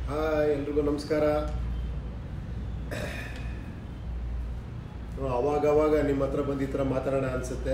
Hi ಎಲ್ರಿಗೂ ನಮಸ್ಕಾರ ಅವಾಗವಾಗ ನಿಮ್ಮ ಹತ್ರ ಬಂದು ಈ ಥರ ಮಾತಾಡೋಣ ಅನಿಸುತ್ತೆ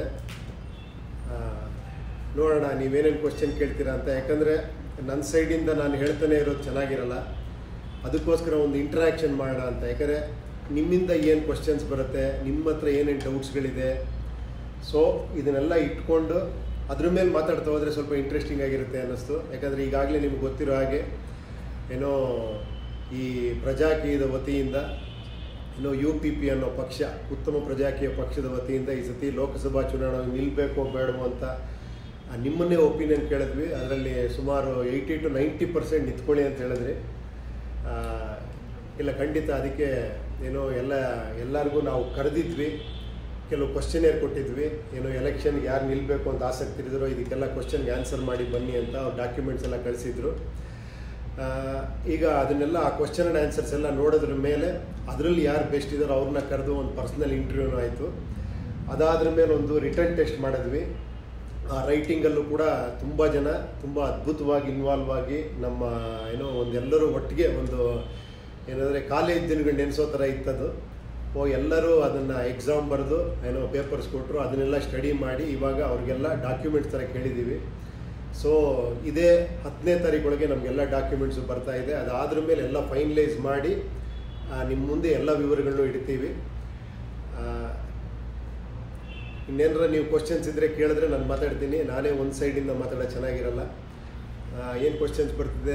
ನೋಡೋಣ ನೀವೇನೇನು ಕ್ವಶನ್ ಕೇಳ್ತೀರಾ ಅಂತ ಯಾಕಂದರೆ ನನ್ನ ಸೈಡಿಂದ ನಾನು ಹೇಳ್ತಾನೆ ಇರೋದು ಚೆನ್ನಾಗಿರಲ್ಲ ಅದಕ್ಕೋಸ್ಕರ ಒಂದು ಇಂಟ್ರ್ಯಾಕ್ಷನ್ ಮಾಡೋಣ ಅಂತ ಯಾಕಂದರೆ ನಿಮ್ಮಿಂದ ಏನು ಕ್ವಶನ್ಸ್ ಬರುತ್ತೆ ನಿಮ್ಮ ಹತ್ರ ಏನೇನು ಡೌಟ್ಸ್ಗಳಿದೆ ಸೊ ಇದನ್ನೆಲ್ಲ ಇಟ್ಕೊಂಡು ಅದ್ರ ಮೇಲೆ ಮಾತಾಡ್ತಾ ಹೋದರೆ ಸ್ವಲ್ಪ ಇಂಟ್ರೆಸ್ಟಿಂಗ್ ಆಗಿರುತ್ತೆ ಅನ್ನಿಸ್ತು ಯಾಕಂದರೆ ಈಗಾಗಲೇ ನಿಮ್ಗೆ ಗೊತ್ತಿರೋ ಹಾಗೆ ಏನೋ ಈ ಪ್ರಜಾಕೀಯದ ವತಿಯಿಂದ ಏನೋ ಯು ಪಿ ಪಿ ಅನ್ನೋ ಪಕ್ಷ ಉತ್ತಮ ಪ್ರಜಾಕೀಯ ಪಕ್ಷದ ವತಿಯಿಂದ ಈ ಸತಿ ಲೋಕಸಭಾ ಚುನಾವಣೆ ನಿಲ್ಲಬೇಕೋ ಬೇಡವೋ ಅಂತ ಆ, ನಿಮ್ಮನ್ನೇ ಒಪಿನಿಯನ್ ಕೇಳಿದ್ವಿ ಅದರಲ್ಲಿ ಸುಮಾರು ಏಯ್ಟಿ ಟು ನೈಂಟಿ ಪರ್ಸೆಂಟ್ ನಿಂತ್ಕೊಳ್ಳಿ ಅಂತ ಹೇಳಿದ್ರಿ ಆ, ಇಲ್ಲ ಖಂಡಿತ ಅದಕ್ಕೆ ಏನೋ ಎಲ್ಲ ಎಲ್ಲರಿಗೂ ನಾವು ಕರೆದಿದ್ವಿ ಕೆಲವು ಕ್ವಶನೇರ್ ಕೊಟ್ಟಿದ್ವಿ ಏನೋ ಎಲೆಕ್ಷನ್ಗೆ ಯಾರು ನಿಲ್ಲಬೇಕು ಅಂತ ಆಸಕ್ತಿ ಇದ್ರೋ ಇದಕ್ಕೆಲ್ಲ ಕ್ವಶನ್ಗೆ ಆನ್ಸರ್ ಮಾಡಿ ಬನ್ನಿ ಅಂತ ಅವ್ರು ಡಾಕ್ಯುಮೆಂಟ್ಸ್ ಎಲ್ಲ ಕಳಿಸಿದ್ರು ಆ, ಈಗ ಅದನ್ನೆಲ್ಲ ಆ ಕ್ವಶನ್ ಆ್ಯಂಡ್ ಆನ್ಸರ್ಸ್ ಎಲ್ಲ ನೋಡೋದ್ರ ಮೇಲೆ ಅದರಲ್ಲಿ ಯಾರು ಬೆಸ್ಟ್ ಇದ್ದಾರೋ ಅವ್ರನ್ನ ಕರೆದು ಒಂದು ಪರ್ಸ್ನಲ್ ಇಂಟರ್ವ್ಯೂನೂ ಆಯಿತು ಅದಾದ್ರ ಮೇಲೆ ಒಂದು ರಿಟರ್ನ್ ಟೆಸ್ಟ್ ಮಾಡಿದ್ವಿ ಆ ರೈಟಿಂಗಲ್ಲೂ ಕೂಡ ತುಂಬ ಜನ ತುಂಬ ಅದ್ಭುತವಾಗಿ ಇನ್ವಾಲ್ವ್ ಆಗಿ ನಮ್ಮ ಏನೋ ಒಂದೆಲ್ಲರೂ ಒಟ್ಟಿಗೆ ಒಂದು ಏನಂದರೆ ಕಾಲೇಜ್ ದಿನಗಳು ನೆನೆಸೋ ಥರ ಇತ್ತದು ಓ ಎಲ್ಲರೂ ಅದನ್ನು ಎಕ್ಸಾಮ್ ಬರೆದು ಏನೋ ಪೇಪರ್ಸ್ ಕೊಟ್ಟರು ಅದನ್ನೆಲ್ಲ ಸ್ಟಡಿ ಮಾಡಿ ಇವಾಗ ಅವ್ರಿಗೆಲ್ಲ ಡಾಕ್ಯುಮೆಂಟ್ಸ್ ಥರ ಕೇಳಿದ್ದೀವಿ ಸೊ ಇದೇ ಹತ್ತನೇ ತಾರೀಕೊಳಗೆ ನಮಗೆಲ್ಲ ಡಾಕ್ಯುಮೆಂಟ್ಸು ಬರ್ತಾ ಇದೆ ಅದಾದ್ರ ಮೇಲೆ ಎಲ್ಲ ಫೈನಲೈಸ್ ಮಾಡಿ ನಿಮ್ಮ ಮುಂದೆ ಎಲ್ಲ ವಿವರಗಳನ್ನು ಇಡ್ತೀವಿ ಆ, ಇನ್ನೇನಾರ ನೀವು ಕ್ವಶನ್ಸ್ ಇದ್ದರೆ ಕೇಳಿದ್ರೆ ನಾನು ಮಾತಾಡ್ತೀನಿ ನಾನೇ ಒಂದು ಸೈಡಿಂದ ಮಾತಾಡೋದು ಚೆನ್ನಾಗಿರಲ್ಲ ಏನು ಕ್ವಶನ್ಸ್ ಬರ್ತಿದೆ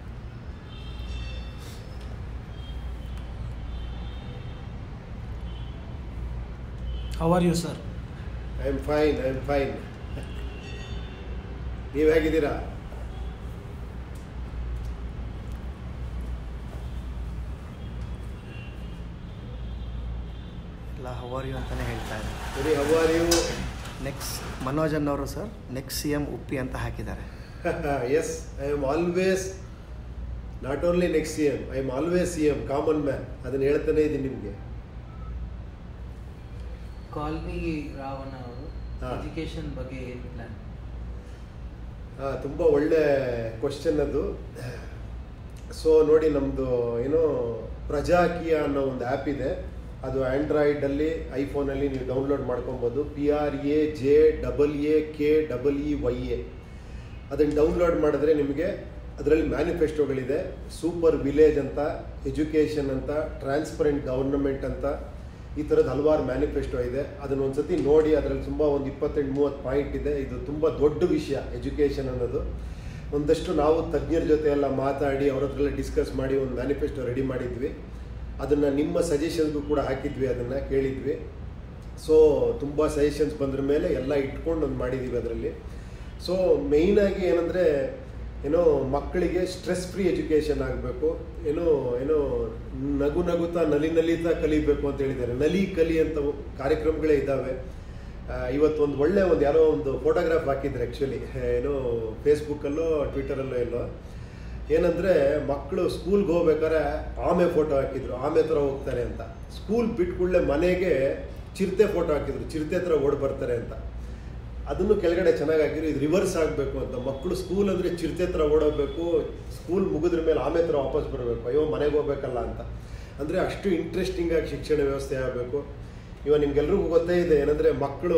how are you sir I am fine I am fine ನೀವು ಹೇಗಿದ್ದೀರಾ ಎಲ್ಲ ಹವಾರಿ ಅಂತಲೇ ಹೇಳ್ತಾ ಇದ್ದಾರೆ ಸರಿ ಹವಾರ್ ಯು ನೆಕ್ಸ್ಟ್ ಮನೋಜ್ ಅನ್ನೋರು sir next C M Uppi ಅಂತ ಹಾಕಿದ್ದಾರೆ yes I am always not only next C M I am always C M common man ಅದನ್ನು ಹೇಳ್ತಾನೆ ಇದ್ದೀನಿ ನಿಮಗೆ ಕಾಲ್ನಿ ರಾವಣ ಅವರು ಹಾ. ಎಜುಕೇಶನ್ ಬಗ್ಗೆ ಏನು ಪ್ಲಾನ್ ತುಂಬ ಒಳ್ಳೆ ಕ್ವಶನ್ ಅದು ಸೊ ನೋಡಿ ನಮ್ಮದು ಏನೋ ಪ್ರಜಾಕೀಯ ಅನ್ನೋ ಒಂದು ಆ್ಯಪ್ ಇದೆ ಅದು ಆ್ಯಂಡ್ರಾಯ್ಡಲ್ಲಿ ಐಫೋನಲ್ಲಿ ನೀವು ಡೌನ್ಲೋಡ್ ಮಾಡ್ಕೊಬೋದು P R A J double A K double E Y A ಅದನ್ನು ಡೌನ್ಲೋಡ್ ಮಾಡಿದ್ರೆ ನಿಮಗೆ ಅದರಲ್ಲಿ ಮ್ಯಾನಿಫೆಸ್ಟೋಗಳಿದೆ ಸೂಪರ್ ವಿಲೇಜ್ ಅಂತ ಎಜುಕೇಷನ್ ಅಂತ ಟ್ರಾನ್ಸ್ಪರೆಂಟ್ ಗವರ್ನಮೆಂಟ್ ಅಂತ ಈ ಥರದ್ದು ಹಲವಾರು ಮ್ಯಾನಿಫೆಸ್ಟೋ ಇದೆ ಅದನ್ನು ಒಂದ್ಸತಿ ನೋಡಿ ಅದರಲ್ಲಿ ತುಂಬ ಒಂದು ಇಪ್ಪತ್ತೆಂಟು ಮೂವತ್ತು ಪಾಯಿಂಟ್ ಇದೆ ಇದು ತುಂಬ ದೊಡ್ಡ ವಿಷಯ ಎಜುಕೇಷನ್ ಅನ್ನೋದು ಒಂದಷ್ಟು ನಾವು ತಜ್ಞರ ಜೊತೆ ಎಲ್ಲ ಮಾತಾಡಿ ಅವ್ರ ಹತ್ರ ಎಲ್ಲ ಡಿಸ್ಕಸ್ ಮಾಡಿ ಒಂದು ಮ್ಯಾನಿಫೆಸ್ಟೋ ರೆಡಿ ಮಾಡಿದ್ವಿ ಅದನ್ನು ನಿಮ್ಮ ಸಜೆಷನ್ಗೂ ಕೂಡ ಹಾಕಿದ್ವಿ ಅದನ್ನು ಕೇಳಿದ್ವಿ ಸೊ ತುಂಬ ಸಜೆಷನ್ಸ್ ಬಂದ್ರ ಮೇಲೆ ಎಲ್ಲ ಇಟ್ಕೊಂಡು ಒಂದು ಮಾಡಿದ್ದೀವಿ ಅದರಲ್ಲಿ ಸೊ ಮೇಯ್ನಾಗಿ ಏನಂದರೆ ಏನೋ ಮಕ್ಕಳಿಗೆ ಸ್ಟ್ರೆಸ್ ಫ್ರೀ ಎಜುಕೇಷನ್ ಆಗಬೇಕು ಏನೋ ಏನೋ ನಗು ನಗುತ್ತಾ ನಲಿ ನಲಿತಾ ಕಲಿಬೇಕು ಅಂತ ಹೇಳಿದ್ದಾರೆ ನಲಿ ಕಲಿ ಅಂತ ಕಾರ್ಯಕ್ರಮಗಳೇ ಇದ್ದಾವೆ ಆ, ಇವತ್ತು ಒಂದು ಒಳ್ಳೆ ಒಂದು ಯಾರೋ ಒಂದು ಫೋಟೋಗ್ರಾಫ್ ಹಾಕಿದ್ರು ಆ್ಯಕ್ಚುಲಿ ಏನೋ ಫೇಸ್ಬುಕ್ಕಲ್ಲೋ ಟ್ವಿಟರಲ್ಲೋ ಎಲ್ಲೋ ಏನಂದರೆ ಮಕ್ಕಳು ಸ್ಕೂಲ್ಗೆ ಹೋಗ್ಬೇಕಾದ್ರೆ ಆಮೆ ಫೋಟೋ ಹಾಕಿದ್ರು ಆಮೆ ಥರ ಹೋಗ್ತಾರೆ ಅಂತ ಸ್ಕೂಲ್ ಬಿಟ್ಕೂಡಲೇ ಮನೆಗೆ ಚಿರತೆ ಫೋಟೋ ಹಾಕಿದ್ರು ಚಿರತೆ ಹತ್ರ ಓಡ್ ಬರ್ತಾರೆ ಅಂತ ಅದನ್ನು ಕೆಳಗಡೆ ಚೆನ್ನಾಗಿ ಹಾಕಿದ್ರು ಇದು ರಿವರ್ಸ್ ಆಗಬೇಕು ಅಂತ ಮಕ್ಕಳು ಸ್ಕೂಲ್ ಅಂದರೆ ಚಿರತೆ ಹತ್ರ ಓಡೋಗ್ಬೇಕು ಸ್ಕೂಲ್ ಮುಗಿದ್ರ ಮೇಲೆ ಆಮೆ ಥರ ವಾಪಸ್ ಬರಬೇಕು ಅಯ್ಯೋ ಮನೆಗೆ ಹೋಗ್ಬೇಕಲ್ಲ ಅಂತ ಅಂದರೆ ಅಷ್ಟು ಇಂಟ್ರೆಸ್ಟಿಂಗ್ ಆಗಿ ಶಿಕ್ಷಣ ವ್ಯವಸ್ಥೆ ಆಗಬೇಕು ಇವಾಗ ನಿಮ್ಗೆಲ್ರಿಗೂ ಗೊತ್ತೇ ಇದೆ ಏನಂದರೆ ಮಕ್ಕಳು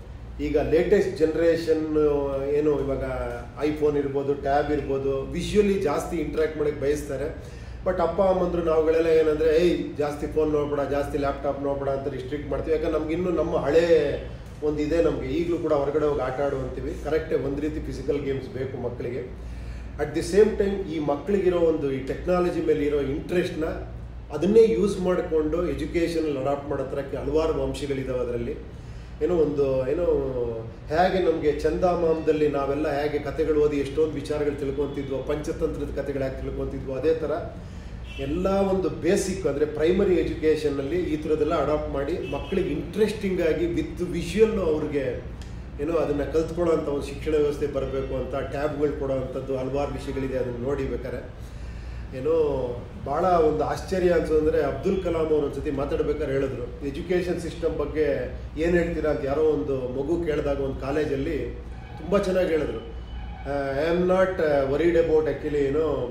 ಈಗ ಲೇಟೆಸ್ಟ್ ಜನ್ರೇಷನ್ ಏನು ಇವಾಗ ಐಫೋನ್ ಇರ್ಬೋದು ಟ್ಯಾಬ್ ಇರ್ಬೋದು ವಿಷುವಲಿ ಜಾಸ್ತಿ ಇಂಟ್ರ್ಯಾಕ್ಟ್ ಮಾಡೋಕ್ಕೆ ಬಯಸ್ತಾರೆ ಬಟ್ ಅಪ್ಪ ಅಮ್ಮಂದ್ರು ನಾವುಗಳೆಲ್ಲ ಏನಂದರೆ ಏಯ್ ಜಾಸ್ತಿ ಫೋನ್ ನೋಡ್ಬೇಡ ಜಾಸ್ತಿ ಲ್ಯಾಪ್ಟಾಪ್ ನೋಡ್ಬೇಡ ಅಂತ ರಿಸ್ಟ್ರಿಕ್ಟ್ ಮಾಡ್ತೀವಿ ಯಾಕಂದ್ರೆ ನಮ್ಗೆ ಇನ್ನೂ ನಮ್ಮ ಹಳೇ ಒಂದು ಇದೆ ನಮಗೆ ಈಗಲೂ ಕೂಡ ಹೊರಗಡೆ ಹೋಗಿ ಆಟ ಆಡುವಂತೀವಿ ಕರೆಕ್ಟೇ ಒಂದು ರೀತಿ ಫಿಸಿಕಲ್ ಗೇಮ್ಸ್ ಬೇಕು ಮಕ್ಕಳಿಗೆ ಅಟ್ ದಿ ಸೇಮ್ ಟೈಮ್ ಈ ಮಕ್ಕಳಿಗಿರೋ ಒಂದು ಈ ಟೆಕ್ನಾಲಜಿ ಮೇಲೆ ಇರೋ ಇಂಟ್ರೆಸ್ಟ್ನ ಅದನ್ನೇ ಯೂಸ್ ಮಾಡಿಕೊಂಡು ಎಜುಕೇಷನಲ್ಲಿ ಅಡಾಪ್ಟ್ ಮಾಡೋ ಥರಕ್ಕೆ ಹಲವಾರು ಅಂಶಗಳಿದಾವೆ ಅದರಲ್ಲಿ ಏನೋ ಒಂದು ಏನೋ ಹೇಗೆ ನಮಗೆ ಚಂದಾಮಾಮದಲ್ಲಿ ನಾವೆಲ್ಲ ಹೇಗೆ ಕತೆಗಳು ಓದಿ ಎಷ್ಟೊಂದು ವಿಚಾರಗಳು ತಿಳ್ಕೊತಿದ್ವೋ ಪಂಚತಂತ್ರದ ಕತೆಗಳು ಹೇಗೆ ತಿಳ್ಕೊತಿದ್ವೋ ಅದೇ ಥರ ಎಲ್ಲ ಒಂದು ಬೇಸಿಕ್ ಅಂದರೆ ಪ್ರೈಮರಿ ಎಜುಕೇಷನ್ನಲ್ಲಿ ಈ ಥರದ್ದೆಲ್ಲ ಅಡಾಪ್ಟ್ ಮಾಡಿ ಮಕ್ಕಳಿಗೆ ಇಂಟ್ರೆಸ್ಟಿಂಗ್ ಆಗಿ ವಿತ್ ವಿಷುವಲ್ ಅವ್ರಿಗೆ ಏನೋ ಅದನ್ನು ಕಲ್ತ್ಕೊಳ್ಳೋ ಅಂಥ ಒಂದು ಶಿಕ್ಷಣ ವ್ಯವಸ್ಥೆ ಬರಬೇಕು ಅಂತ ಟ್ಯಾಬ್ಗಳು ಕೊಡೋ ಅಂಥದ್ದು ಹಲವಾರು ವಿಷಯಗಳಿದೆ ಅದನ್ನು ನೋಡಿ ಬೇಕಾರೆ ಏನೋ ಭಾಳ ಒಂದು ಆಶ್ಚರ್ಯ ಅನ್ಸೋದಂದರೆ ಅಬ್ದುಲ್ ಕಲಾಂ ಅವ್ರು ಒಂದ್ಸತಿ ಮಾತಾಡ್ಬೇಕಾದ್ರೆ ಹೇಳಿದ್ರು ಎಜುಕೇಷನ್ ಸಿಸ್ಟಮ್ ಬಗ್ಗೆ ಏನು ಹೇಳ್ತೀರಾ ಅಂತ ಯಾರೋ ಒಂದು ಮಗು ಕೇಳಿದಾಗ ಒಂದು ಕಾಲೇಜಲ್ಲಿ ತುಂಬ ಚೆನ್ನಾಗಿ ಹೇಳಿದ್ರು I am not worried about actually ಏನೋ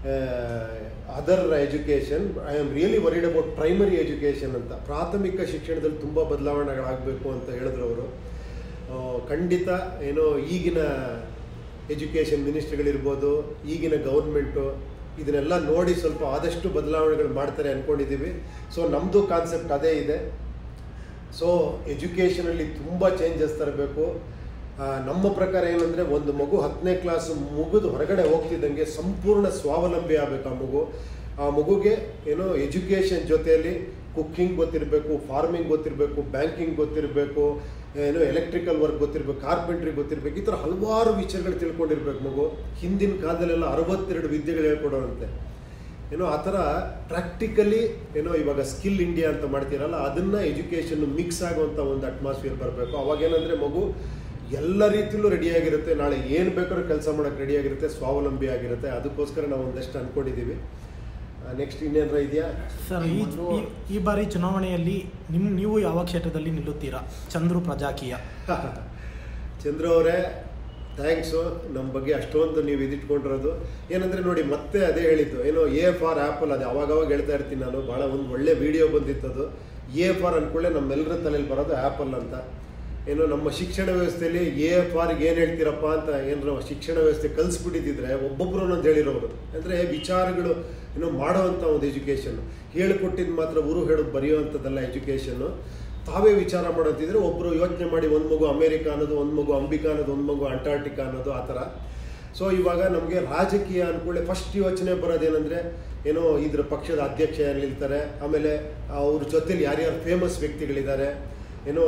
other education I am really worried about primary education ಅಂತ ಪ್ರಾಥಮಿಕ ಶಿಕ್ಷಣದಲ್ಲಿ ತುಂಬ ಬದಲಾವಣೆಗಳಾಗಬೇಕು ಅಂತ ಹೇಳಿದ್ರು ಅವರು ಆ, ಖಂಡಿತ ಏನೋ ಈಗಿನ ಎಜುಕೇಷನ್ ಮಿನಿಸ್ಟ್ರಿಗಳಿರ್ಬೋದು ಈಗಿನ ಗೌರ್ಮೆಂಟು ಇದನ್ನೆಲ್ಲ ನೋಡಿ ಸ್ವಲ್ಪ ಆದಷ್ಟು ಬದಲಾವಣೆಗಳು ಮಾಡ್ತಾರೆ ಅಂದ್ಕೊಂಡಿದ್ದೀವಿ ಸೊ ನಮ್ಮದು ಕಾನ್ಸೆಪ್ಟ್ ಅದೇ ಇದೆ ಸೊ ಎಜುಕೇಷನಲ್ಲಿ ತುಂಬ ಚೇಂಜಸ್ ತರಬೇಕು ಆ, ನಮ್ಮ ಪ್ರಕಾರ ಏನಂದರೆ ಒಂದು ಮಗು ಹತ್ತನೇ ಕ್ಲಾಸ್ ಮುಗಿದು ಹೊರಗಡೆ ಹೋಗ್ತಿದ್ದಂಗೆ ಸಂಪೂರ್ಣ ಸ್ವಾವಲಂಬಿ ಆಗಬೇಕು ಆ ಮಗು ಆ ಮಗುಗೆ ಏನೋ ಎಜುಕೇಷನ್ ಜೊತೆಯಲ್ಲಿ ಕುಕ್ಕಿಂಗ್ ಗೊತ್ತಿರಬೇಕು ಫಾರ್ಮಿಂಗ್ ಗೊತ್ತಿರಬೇಕು ಬ್ಯಾಂಕಿಂಗ್ ಗೊತ್ತಿರಬೇಕು ಏನೋ ಎಲೆಕ್ಟ್ರಿಕಲ್ ವರ್ಕ್ ಗೊತ್ತಿರಬೇಕು ಕಾರ್ಪೆಂಟ್ರಿ ಗೊತ್ತಿರಬೇಕು ಈ ಥರ ಹಲವಾರು ವಿಚಾರಗಳು ತಿಳ್ಕೊಂಡಿರ್ಬೇಕು ಮಗು ಹಿಂದಿನ ಕಾಲದಲ್ಲೆಲ್ಲ ಅರವತ್ತೆರಡು ವಿದ್ಯೆಗಳು ಹೇಳ್ಕೊಡೋರಂತೆ ಏನೋ ಆ ಥರ ಪ್ರಾಕ್ಟಿಕಲಿ ಏನೋ ಇವಾಗ ಸ್ಕಿಲ್ ಇಂಡಿಯಾ ಅಂತ ಮಾಡ್ತೀರಲ್ಲ ಅದನ್ನ ಎಜುಕೇಷನ್ ಮಿಕ್ಸ್ ಆಗುವಂಥ ಒಂದು ಅಟ್ಮಾಸ್ಫಿಯರ್ ಬರಬೇಕು ಅವಾಗೇನಂದರೆ ಮಗು ಎಲ್ಲ ರೀತಿಯಲ್ಲೂ ರೆಡಿಯಾಗಿರುತ್ತೆ ನಾಳೆ ಏನು ಬೇಕಾದ್ರೂ ಕೆಲಸ ಮಾಡೋಕ್ಕೆ ರೆಡಿಯಾಗಿರುತ್ತೆ ಸ್ವಾವಲಂಬಿ ಆಗಿರುತ್ತೆ ಅದಕ್ಕೋಸ್ಕರ ನಾವು ಒಂದಷ್ಟು ಅಂದ್ಕೊಂಡಿದ್ದೀವಿ ನೆಕ್ಸ್ಟ್ ಇನ್ನೇನಾರ ಇದೆಯಾ ಸರ್ ಈ ಈ- ಈ ಬಾರಿ ಚುನಾವಣೆಯಲ್ಲಿ ನಿಮ್ ನೀವು ಯಾವ ಕ್ಷೇತ್ರದಲ್ಲಿ ನಿಲ್ಲುತ್ತೀರಾ ಚಂದ್ರು ಪ್ರಜಾಕೀಯ ಚಂದ್ರ ಅವರೇ ಥ್ಯಾಂಕ್ಸು ನಮ್ಮ ಬಗ್ಗೆ ಅಷ್ಟೊಂದು ನೀವು ಇದಿಟ್ಕೊಂಡಿರೋದು ಏನಂದರೆ ನೋಡಿ ಮತ್ತೆ ಅದೇ ಹೇಳಿದ್ದು ಏನೋ ಎ ಫಾರ್ ಆ್ಯಪಲ್ ಅದು ಅವಾಗವಾಗ ಹೇಳ್ತಾ ಇರ್ತೀನಿ ನಾನು ಭಾಳ ಒಂದು ಒಳ್ಳೆ ವಿಡಿಯೋ ಬಂದಿತ್ತು ಅದು ಎ ಫಾರ್ ಅಂದ್ಕೊಳ್ಳೆ ನಮ್ಮೆಲ್ಲರ ತಲೆಯಲ್ಲಿ ಬರೋದು ಆ್ಯಪಲ್ ಅಂತ ಏನೋ ನಮ್ಮ ಶಿಕ್ಷಣ ವ್ಯವಸ್ಥೆಯಲ್ಲಿ ಎ ಫಾರ್ಗೆ ಏನು ಹೇಳ್ತೀರಪ್ಪ ಅಂತ ಏನಾರ ಶಿಕ್ಷಣ ವ್ಯವಸ್ಥೆ ಕಲಿಸ್ಬಿಟ್ಟಿದ್ದಿದ್ರೆ ಒಬ್ಬೊಬ್ಬರು ಒಂದೊಂದು ಹೇಳಿರೋರು ಅಂದರೆ ವಿಚಾರಗಳು ಏನೋ ಮಾಡೋವಂಥ ಒಂದು ಎಜುಕೇಷನ್ ಹೇಳಿಕೊಟ್ಟಿದ್ದು ಮಾತ್ರ ಊರು ಹೇಳೋದು ಬರೆಯುವಂಥದ್ದಲ್ಲ ಎಜುಕೇಷನ್ನು ತಾವೇ ವಿಚಾರ ಮಾಡೋದಿದ್ರೆ ಒಬ್ಬರು ಯೋಚನೆ ಮಾಡಿ ಒಂದು ಮಗು ಅಮೇರಿಕಾ ಅನ್ನೋದು ಒಂದು ಮಗು ಅಂಬಿಕಾ ಅನ್ನೋದು ಒಂದು ಮಗು ಅಂಟಾರ್ಟಿಕಾ ಅನ್ನೋದು ಆ ಥರ ಸೊ ಇವಾಗ ನಮಗೆ ರಾಜಕೀಯ ಅಂದ್ಕೊಳ್ಳಿ ಫಸ್ಟ್ ಯೋಚನೆ ಬರೋದೇನೆಂದರೆ ಏನೋ ಇದ್ರ ಪಕ್ಷದ ಅಧ್ಯಕ್ಷ ಯಾರು ನಿಲ್ತಾರೆ ಆಮೇಲೆ ಅವ್ರ ಜೊತೆಲಿ ಯಾರ್ಯಾರು ಫೇಮಸ್ ವ್ಯಕ್ತಿಗಳಿದ್ದಾರೆ ಏನೋ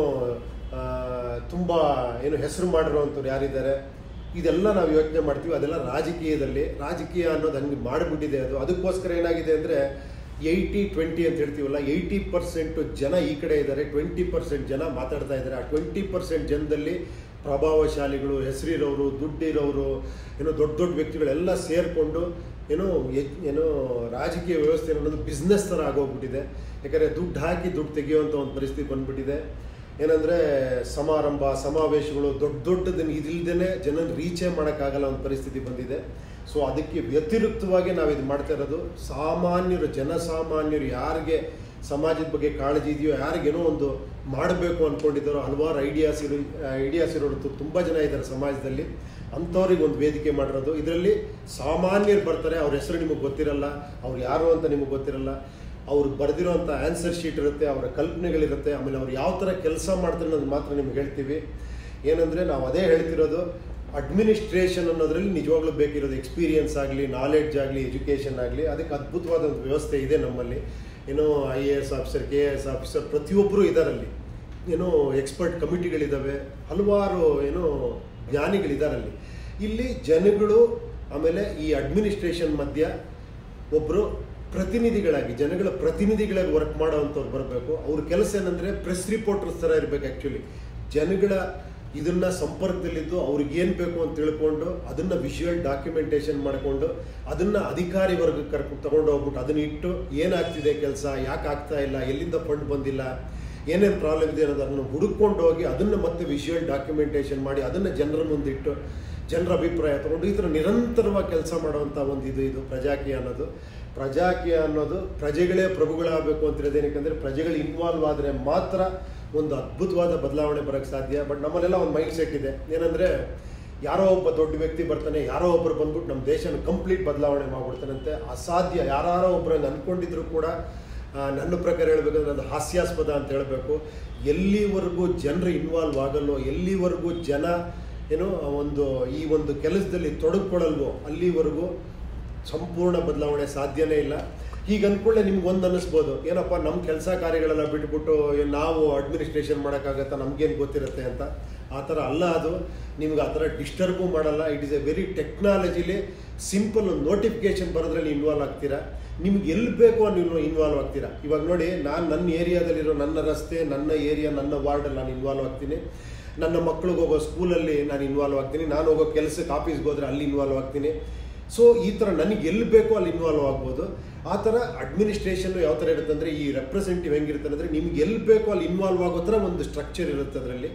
ತುಂಬ ಏನು ಹೆಸರು ಮಾಡಿರೋವಂಥವ್ರು ಯಾರಿದ್ದಾರೆ ಇದೆಲ್ಲ ನಾವು ಯೋಚನೆ ಮಾಡ್ತೀವಿ ಅದೆಲ್ಲ ರಾಜಕೀಯದಲ್ಲಿ ರಾಜಕೀಯ ಅನ್ನೋದು ಹಂಗೆ ಮಾಡಿಬಿಟ್ಟಿದೆ ಅದು ಅದಕ್ಕೋಸ್ಕರ ಏನಾಗಿದೆ ಅಂದರೆ ಏಯ್ಟಿ ಟ್ವೆಂಟಿ ಅಂತ ಹೇಳ್ತೀವಲ್ಲ ಏಯ್ಟಿ ಪರ್ಸೆಂಟು ಜನ ಈ ಕಡೆ ಇದ್ದಾರೆ ಟ್ವೆಂಟಿ ಪರ್ಸೆಂಟ್ ಜನ ಮಾತಾಡ್ತಾ ಇದ್ದಾರೆ ಆ ಟ್ವೆಂಟಿ ಪರ್ಸೆಂಟ್ ಜನದಲ್ಲಿ ಪ್ರಭಾವಶಾಲಿಗಳು ಹೆಸರಿರೋರು ದುಡ್ಡಿರೋರು ಏನೋ ದೊಡ್ಡ ದೊಡ್ಡ ವ್ಯಕ್ತಿಗಳೆಲ್ಲ ಸೇರಿಕೊಂಡು ಏನೋ ಎಜ್- ಏನೋ ರಾಜಕೀಯ ವ್ಯವಸ್ಥೆ ಅನ್ನೋದು ಬಿಸ್ನೆಸ್ ಥರ ಆಗೋಗ್ಬಿಟ್ಟಿದೆ ಯಾಕಂದರೆ ದುಡ್ಡು ಹಾಕಿ ದುಡ್ಡು ತೆಗೆಯುವಂಥ ಒಂದು ಪರಿಸ್ಥಿತಿ ಬಂದ್ಬಿಟ್ಟಿದೆ ಏನಂದರೆ ಸಮಾರಂಭ ಸಮಾವೇಶಗಳು ದೊಡ್ಡ ದೊಡ್ಡದನ್ನು ಇದಿಲ್ದೇ ಜನನ ರೀಚೇ ಮಾಡೋಕ್ಕಾಗಲ್ಲ ಒಂದು ಪರಿಸ್ಥಿತಿ ಬಂದಿದೆ ಸೊ ಅದಕ್ಕೆ ವ್ಯತಿರಿಕ್ತವಾಗಿ ನಾವು ಇದು ಮಾಡ್ತಾ ಇರೋದು ಸಾಮಾನ್ಯರು ಜನಸಾಮಾನ್ಯರು ಯಾರಿಗೆ ಸಮಾಜದ ಬಗ್ಗೆ ಕಾಳಜಿ ಇದೆಯೋ ಯಾರಿಗೇನೋ ಒಂದು ಮಾಡಬೇಕು ಅಂದ್ಕೊಂಡಿದ್ದಾರೋ ಹಲವಾರು ಐಡಿಯಾಸ್ ಇರೋ ಐಡಿಯಾಸ್ ಇರೋರು ತುಂಬ ಜನ ಇದ್ದಾರೆ ಸಮಾಜದಲ್ಲಿ ಅಂಥವ್ರಿಗೆ ಒಂದು ವೇದಿಕೆ ಮಾಡಿರೋದು ಇದರಲ್ಲಿ ಸಾಮಾನ್ಯರು ಬರ್ತಾರೆ ಅವ್ರ ಹೆಸರು ನಿಮಗೆ ಗೊತ್ತಿರಲ್ಲ ಅವ್ರು ಯಾರು ಅಂತ ನಿಮಗೆ ಗೊತ್ತಿರಲ್ಲ ಅವ್ರು ಬರೆದಿರೋಂಥ ಆನ್ಸರ್ ಶೀಟ್ ಇರುತ್ತೆ ಅವರ ಕಲ್ಪನೆಗಳಿರುತ್ತೆ ಆಮೇಲೆ ಅವ್ರು ಯಾವ ಥರ ಕೆಲಸ ಮಾಡ್ತಾರೆ ಅನ್ನೋದು ಮಾತ್ರ ನಿಮ್ಗೆ ಹೇಳ್ತೀವಿ ಏನಂದರೆ ನಾವು ಅದೇ ಹೇಳ್ತಿರೋದು ಅಡ್ಮಿನಿಸ್ಟ್ರೇಷನ್ ಅನ್ನೋದ್ರಲ್ಲಿ ನಿಜವಾಗ್ಲೂ ಬೇಕಿರೋದು ಎಕ್ಸ್ಪೀರಿಯನ್ಸ್ ಆಗಲಿ ನಾಲೆಡ್ಜ್ ಆಗಲಿ ಎಜುಕೇಷನ್ ಆಗಲಿ ಅದಕ್ಕೆ ಅದ್ಭುತವಾದ ಒಂದು ವ್ಯವಸ್ಥೆ ಇದೆ ನಮ್ಮಲ್ಲಿ ಏನೋ I A S officer K A S officer ಪ್ರತಿಯೊಬ್ಬರು ಇದರಲ್ಲಿ ಏನೋ ಎಕ್ಸ್ಪರ್ಟ್ ಕಮಿಟಿಗಳಿದ್ದಾವೆ ಹಲವಾರು ಏನೋ ಜ್ಞಾನಿಗಳಿದಾರಲ್ಲಿ ಇಲ್ಲಿ ಜನಗಳು ಆಮೇಲೆ ಈ ಅಡ್ಮಿನಿಸ್ಟ್ರೇಷನ್ ಮಧ್ಯ ಒಬ್ಬರು ಪ್ರತಿನಿಧಿಗಳಾಗಿ ಜನಗಳ ಪ್ರತಿನಿಧಿಗಳಾಗಿ ವರ್ಕ್ ಮಾಡೋವಂಥವ್ರು ಬರಬೇಕು ಅವ್ರ ಕೆಲಸ ಏನಂದರೆ ಪ್ರೆಸ್ ರಿಪೋರ್ಟರ್ಸ್ ಥರ ಇರಬೇಕು ಆ್ಯಕ್ಚುಲಿ ಜನಗಳ ಇದನ್ನ ಸಂಪರ್ಕದಲ್ಲಿದ್ದು ಅವ್ರಿಗೆ ಏನು ಬೇಕು ಅಂತ ತಿಳ್ಕೊಂಡು ಅದನ್ನ ವಿಜುವಲ್ ಡಾಕ್ಯುಮೆಂಟೇಶನ್ ಮಾಡಿಕೊಂಡು ಅದನ್ನ ಅಧಿಕಾರಿ ವರ್ಗಕ್ಕೆ ಕರ್ಕೊಂಡು ತಗೊಂಡು ಹೋಗ್ಬಿಟ್ಟು ಅದನ್ನ ಇಟ್ಟು ಏನಾಗ್ತಿದೆ ಕೆಲಸ ಯಾಕೆ ಆಗ್ತಾ ಇಲ್ಲ ಎಲ್ಲಿಂದ ಫಂಡ್ ಬಂದಿಲ್ಲ ಏನೇನು ಪ್ರಾಬ್ಲಮ್ ಇದೆ ಅನ್ನೋದನ್ನು ಹುಡುಕೊಂಡು ಹೋಗಿ ಅದನ್ನು ಮತ್ತೆ ವಿಜುವಲ್ ಡಾಕ್ಯುಮೆಂಟೇಷನ್ ಮಾಡಿ ಅದನ್ನು ಜನರ ಮುಂದಿಟ್ಟು ಜನರ ಅಭಿಪ್ರಾಯ ತಗೊಂಡು ಈ ಥರ ನಿರಂತರವಾಗಿ ಕೆಲಸ ಮಾಡುವಂಥ ಒಂದು ಇದು ಇದು ಪ್ರಜಾಕೀಯ ಅನ್ನೋದು ಪ್ರಜಾಕೀಯ ಅನ್ನೋದು ಪ್ರಜೆಗಳೇ ಪ್ರಭುಗಳಾಗಬೇಕು ಅಂತ ಏನಕ್ಕೆ ಪ್ರಜೆಗಳು ಇನ್ವಾಲ್ವ್ ಆದರೆ ಮಾತ್ರ ಒಂದು ಅದ್ಭುತವಾದ ಬದಲಾವಣೆ ಬರೋಕ್ಕೆ ಸಾಧ್ಯ ಬಟ್ ನಮ್ಮಲ್ಲೆಲ್ಲ ಒಂದು ಮೈಂಡ್ ಸೆಟ್ ಇದೆ ಏನಂದರೆ ಯಾರೋ ಒಬ್ಬ ದೊಡ್ಡ ವ್ಯಕ್ತಿ ಬರ್ತಾನೆ ಯಾರೋ ಒಬ್ಬರು ಬಂದ್ಬಿಟ್ಟು ನಮ್ಮ ದೇಶನ ಕಂಪ್ಲೀಟ್ ಬದಲಾವಣೆ ಮಾಡ್ಬಿಡ್ತಾನಂತೆ ಅಸಾಧ್ಯ ಯಾರೋ ಒಬ್ಬರನ್ನ ಅಂದ್ಕೊಂಡಿದ್ರು ಕೂಡ ಆ, ನನ್ನ ಪ್ರಕಾರ ಹೇಳ್ಬೇಕಂದ್ರೆ ಅದು ಹಾಸ್ಯಾಸ್ಪದ ಅಂತ ಹೇಳಬೇಕು ಎಲ್ಲಿವರೆಗೂ ಜನರು ಇನ್ವಾಲ್ವ್ ಆಗಲ್ಲೋ ಎಲ್ಲಿವರೆಗೂ ಜನ ಏನೋ ಒಂದು ಈ ಒಂದು ಕೆಲಸದಲ್ಲಿ ತೊಡಗಿಕೊಳ್ಳಲ್ವೋ ಅಲ್ಲಿವರೆಗೂ ಸಂಪೂರ್ಣ ಬದಲಾವಣೆ ಸಾಧ್ಯನೇ ಇಲ್ಲ ಈಗ ಅಂದ್ಕೊಳ್ಳೆ ನಿಮ್ಗೆ ಒಂದು ಅನ್ನಿಸ್ಬೋದು ಏನಪ್ಪ ನಮ್ಮ ಕೆಲಸ ಕಾರ್ಯಗಳೆಲ್ಲ ಬಿಟ್ಬಿಟ್ಟು ಏನ್ ನಾವು ಅಡ್ಮಿನಿಸ್ಟ್ರೇಷನ್ ಮಾಡೋಕ್ಕಾಗತ್ತಾ ನಮ್ಗೇನು ಗೊತ್ತಿರುತ್ತೆ ಅಂತ ಆ ಥರ ಅಲ್ಲ ಅದು ನಿಮ್ಗೆ ಆ ಥರ ಡಿಸ್ಟರ್ಬು ಮಾಡಲ್ಲ it is a very technologically simple ಒಂದು ನೋಟಿಫಿಕೇಶನ್ ಬರೋದ್ರಲ್ಲಿ ಇನ್ವಾಲ್ವ್ ಆಗ್ತೀರಾ ನಿಮ್ಗೆ ಎಲ್ಲಿ ಬೇಕೋ ನೀವು ಇನ್ವಾಲ್ವ್ ಆಗ್ತೀರಾ ಇವಾಗ ನೋಡಿ ನಾನು ನನ್ನ ಏರಿಯಾದಲ್ಲಿರೋ ನನ್ನ ರಸ್ತೆ ನನ್ನ ಏರಿಯಾ ನನ್ನ ವಾರ್ಡಲ್ಲಿ ನಾನು ಇನ್ವಾಲ್ವ್ ಆಗ್ತೀನಿ ನನ್ನ ಮಕ್ಳಿಗೆ ಹೋಗೋ ಸ್ಕೂಲಲ್ಲಿ ನಾನು ಇನ್ವಾಲ್ವ್ ಆಗ್ತೀನಿ ನಾನು ಹೋಗೋ ಕೆಲಸಕ್ಕೆ ಆಫೀಸ್ಗೆ ಹೋದ್ರೆ ಅಲ್ಲಿ ಇನ್ವಾಲ್ವ್ ಆಗ್ತೀನಿ ಸೊ ಈ ಥರ ನನಗೆ ಎಲ್ಲಿ ಬೇಕೋ ಅಲ್ಲಿ ಇನ್ವಾಲ್ವ್ ಆಗ್ಬೋದು ಆ ಥರ ಅಡ್ಮಿನಿಸ್ಟ್ರೇಷನ್ ಯಾವ ಥರ ಇರುತ್ತೆ ಅಂದರೆ ಈ ರೆಪ್ರೆಸೆಂಟೇಟಿವ್ ಹೆಂಗಿರುತ್ತೆ ಅಂದರೆ ನಿಮ್ಗೆ ಎಲ್ಲಿ ಬೇಕೋ ಅಲ್ಲಿ ಇನ್ವಾಲ್ವ್ ಆಗೋ ಥರ ಒಂದು ಸ್ಟ್ರಕ್ಚರ್ ಇರುತ್ತೆ ಅದರಲ್ಲಿ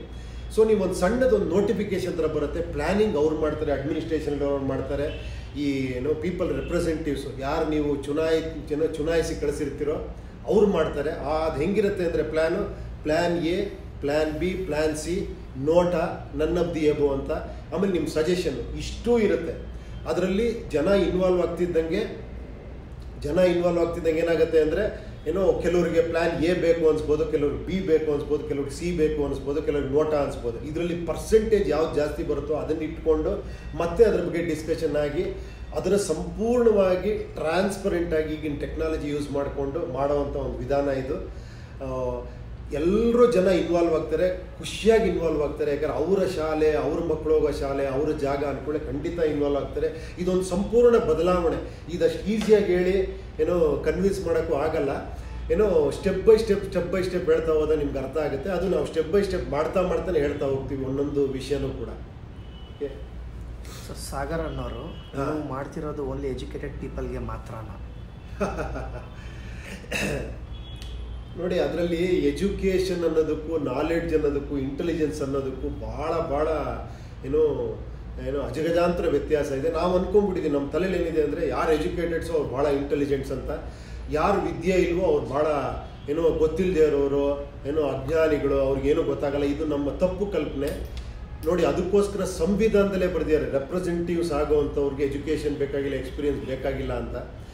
ಸೊ ನೀವು ಒಂದು ಸಣ್ಣದೊಂದು ನೋಟಿಫಿಕೇಶನ್ ಥರ ಬರುತ್ತೆ ಪ್ಲ್ಯಾನಿಂಗ್ ಅವ್ರು ಮಾಡ್ತಾರೆ ಅಡ್ಮಿನಿಸ್ಟ್ರೇಷನ್ ಅವ್ರು ಮಾಡ್ತಾರೆ ಈ ಏನೋ ಪೀಪಲ್ ರೆಪ್ರೆಸೆಂಟೇಟಿವ್ಸ್ ಯಾರು ನೀವು ಚುನಾಯಿ ಏನೋ ಚುನಾಯಿಸಿ ಕಳಿಸಿರ್ತೀರೋ ಅವ್ರು ಮಾಡ್ತಾರೆ ಆ ಅದು ಹೆಂಗಿರುತ್ತೆ ಅಂದರೆ plan plan A plan B plan C NOTA none of the above ಅಂತ ಆಮೇಲೆ ನಿಮ್ಮ ಸಜೆಷನ್ ಇಷ್ಟೂ ಇರುತ್ತೆ ಅದರಲ್ಲಿ ಜನ ಇನ್ವಾಲ್ವ್ ಆಗ್ತಿದ್ದಂಗೆ ಜನ ಇನ್ವಾಲ್ವ್ ಆಗ್ತಿದ್ದಂಗೆ ಏನಾಗುತ್ತೆ ಅಂದರೆ ಏನೋ ಕೆಲವರಿಗೆ ಪ್ಲ್ಯಾನ್ ಎ ಬೇಕು ಅನ್ಸ್ಬೋದು ಕೆಲವ್ರಿಗೆ ಬಿ ಬೇಕು ಅನ್ಸ್ಬೋದು ಕೆಲವ್ರಿಗೆ ಸಿ ಬೇಕು ಅನ್ಸ್ಬೋದು ಕೆಲವ್ರಿಗೆ ನೋಟ ಅನ್ಸ್ಬೋದು ಇದರಲ್ಲಿ ಪರ್ಸೆಂಟೇಜ್ ಯಾವ್ದು ಜಾಸ್ತಿ ಬರುತ್ತೋ ಅದನ್ನ ಇಟ್ಕೊಂಡು ಮತ್ತೆ ಅದ್ರ ಬಗ್ಗೆ ಡಿಸ್ಕಷನ್ ಆಗಿ ಅದರ ಸಂಪೂರ್ಣವಾಗಿ ಟ್ರಾನ್ಸ್ಪರೆಂಟ್ ಆಗಿ ಈಗಿನ ಟೆಕ್ನಾಲಜಿ ಯೂಸ್ ಮಾಡಿಕೊಂಡು ಮಾಡೋವಂಥ ಒಂದು ವಿಧಾನ ಇದು ಎಲ್ಲರೂ ಜನ ಇನ್ವಾಲ್ವ್ ಆಗ್ತಾರೆ ಖುಷಿಯಾಗಿ ಇನ್ವಾಲ್ವ್ ಆಗ್ತಾರೆ ಯಾಕಂದ್ರೆ ಅವರ ಶಾಲೆ ಅವ್ರ ಮಕ್ಕಳು ಹೋಗೋ ಶಾಲೆ ಅವರ ಜಾಗ ಅಂದ್ಕೊಳ್ಳಿ ಖಂಡಿತ ಇನ್ವಾಲ್ವ್ ಆಗ್ತಾರೆ ಇದೊಂದು ಸಂಪೂರ್ಣ ಬದಲಾವಣೆ ಇದಷ್ಟು ಈಸಿಯಾಗಿ ಹೇಳಿ ಏನೋ ಕನ್ವಿನ್ಸ್ ಮಾಡೋಕ್ಕೂ ಆಗಲ್ಲ ಏನೋ step by step step by step ಹೇಳ್ತಾ ಹೋದ ನಿಮ್ಗೆ ಅರ್ಥ ಆಗುತ್ತೆ ಅದು ನಾವು ಸ್ಟೆಪ್ ಬೈ ಸ್ಟೆಪ್ ಮಾಡ್ತಾ ಮಾಡ್ತಾನೆ ಹೇಳ್ತಾ ಹೋಗ್ತೀವಿ ಒಂದೊಂದು ವಿಷಯನೂ ಕೂಡ ಓಕೆ ಸರ್ ಸಾಗರ್ ಅನ್ನೋರು ಹಾ. ನೀವು ಮಾಡ್ತಿರೋದು ಓನ್ಲಿ ಎಜುಕೇಟೆಡ್ ಪೀಪಲ್ಗೆ ಮಾತ್ರನಾ ನೋಡಿ ಅದರಲ್ಲಿ ಎಜುಕೇಷನ್ ಅನ್ನೋದಕ್ಕೂ ನಾಲೆಡ್ಜ್ ಅನ್ನೋದಕ್ಕೂ ಇಂಟೆಲಿಜೆನ್ಸ್ ಅನ್ನೋದಕ್ಕೂ ಭಾಳ ಭಾಳ ಏನೋ ಏನೋ ಅಜಗಜಾಂತರ ವ್ಯತ್ಯಾಸ ಇದೆ ನಾವು ಅನ್ಕೊಂಡ್ಬಿಟ್ಟಿದ್ದೀವಿ ನಮ್ಮ ತಲೆಯಲ್ಲಿ ಏನಿದೆ ಅಂದರೆ ಯಾರು ಎಜುಕೇಟೆಡ್ಸೋ ಅವ್ರು ಭಾಳ ಇಂಟೆಲಿಜೆಂಟ್ಸ್ ಅಂತ ಯಾರು ವಿದ್ಯೆ ಇಲ್ವೋ ಅವ್ರು ಭಾಳ ಏನೋ ಗೊತ್ತಿಲ್ಲದೆ ಇರೋರು ಏನೋ ಅಜ್ಞಾನಿಗಳು ಅವ್ರಿಗೇನೂ ಗೊತ್ತಾಗಲ್ಲ ಇದು ನಮ್ಮ ತಪ್ಪು ಕಲ್ಪನೆ ನೋಡಿ ಅದಕ್ಕೋಸ್ಕರ ಸಂವಿಧಾನದಲ್ಲೇ ಬರೆದಿದ್ದಾರೆ ರೆಪ್ರೆಸೆಂಟೇಟಿವ್ಸ್ ಆಗೋವಂಥವ್ರಿಗೆ ಎಜುಕೇಷನ್ ಬೇಕಾಗಿಲ್ಲ ಎಕ್ಸ್ಪೀರಿಯನ್ಸ್ ಬೇಕಾಗಿಲ್ಲ ಅಂತ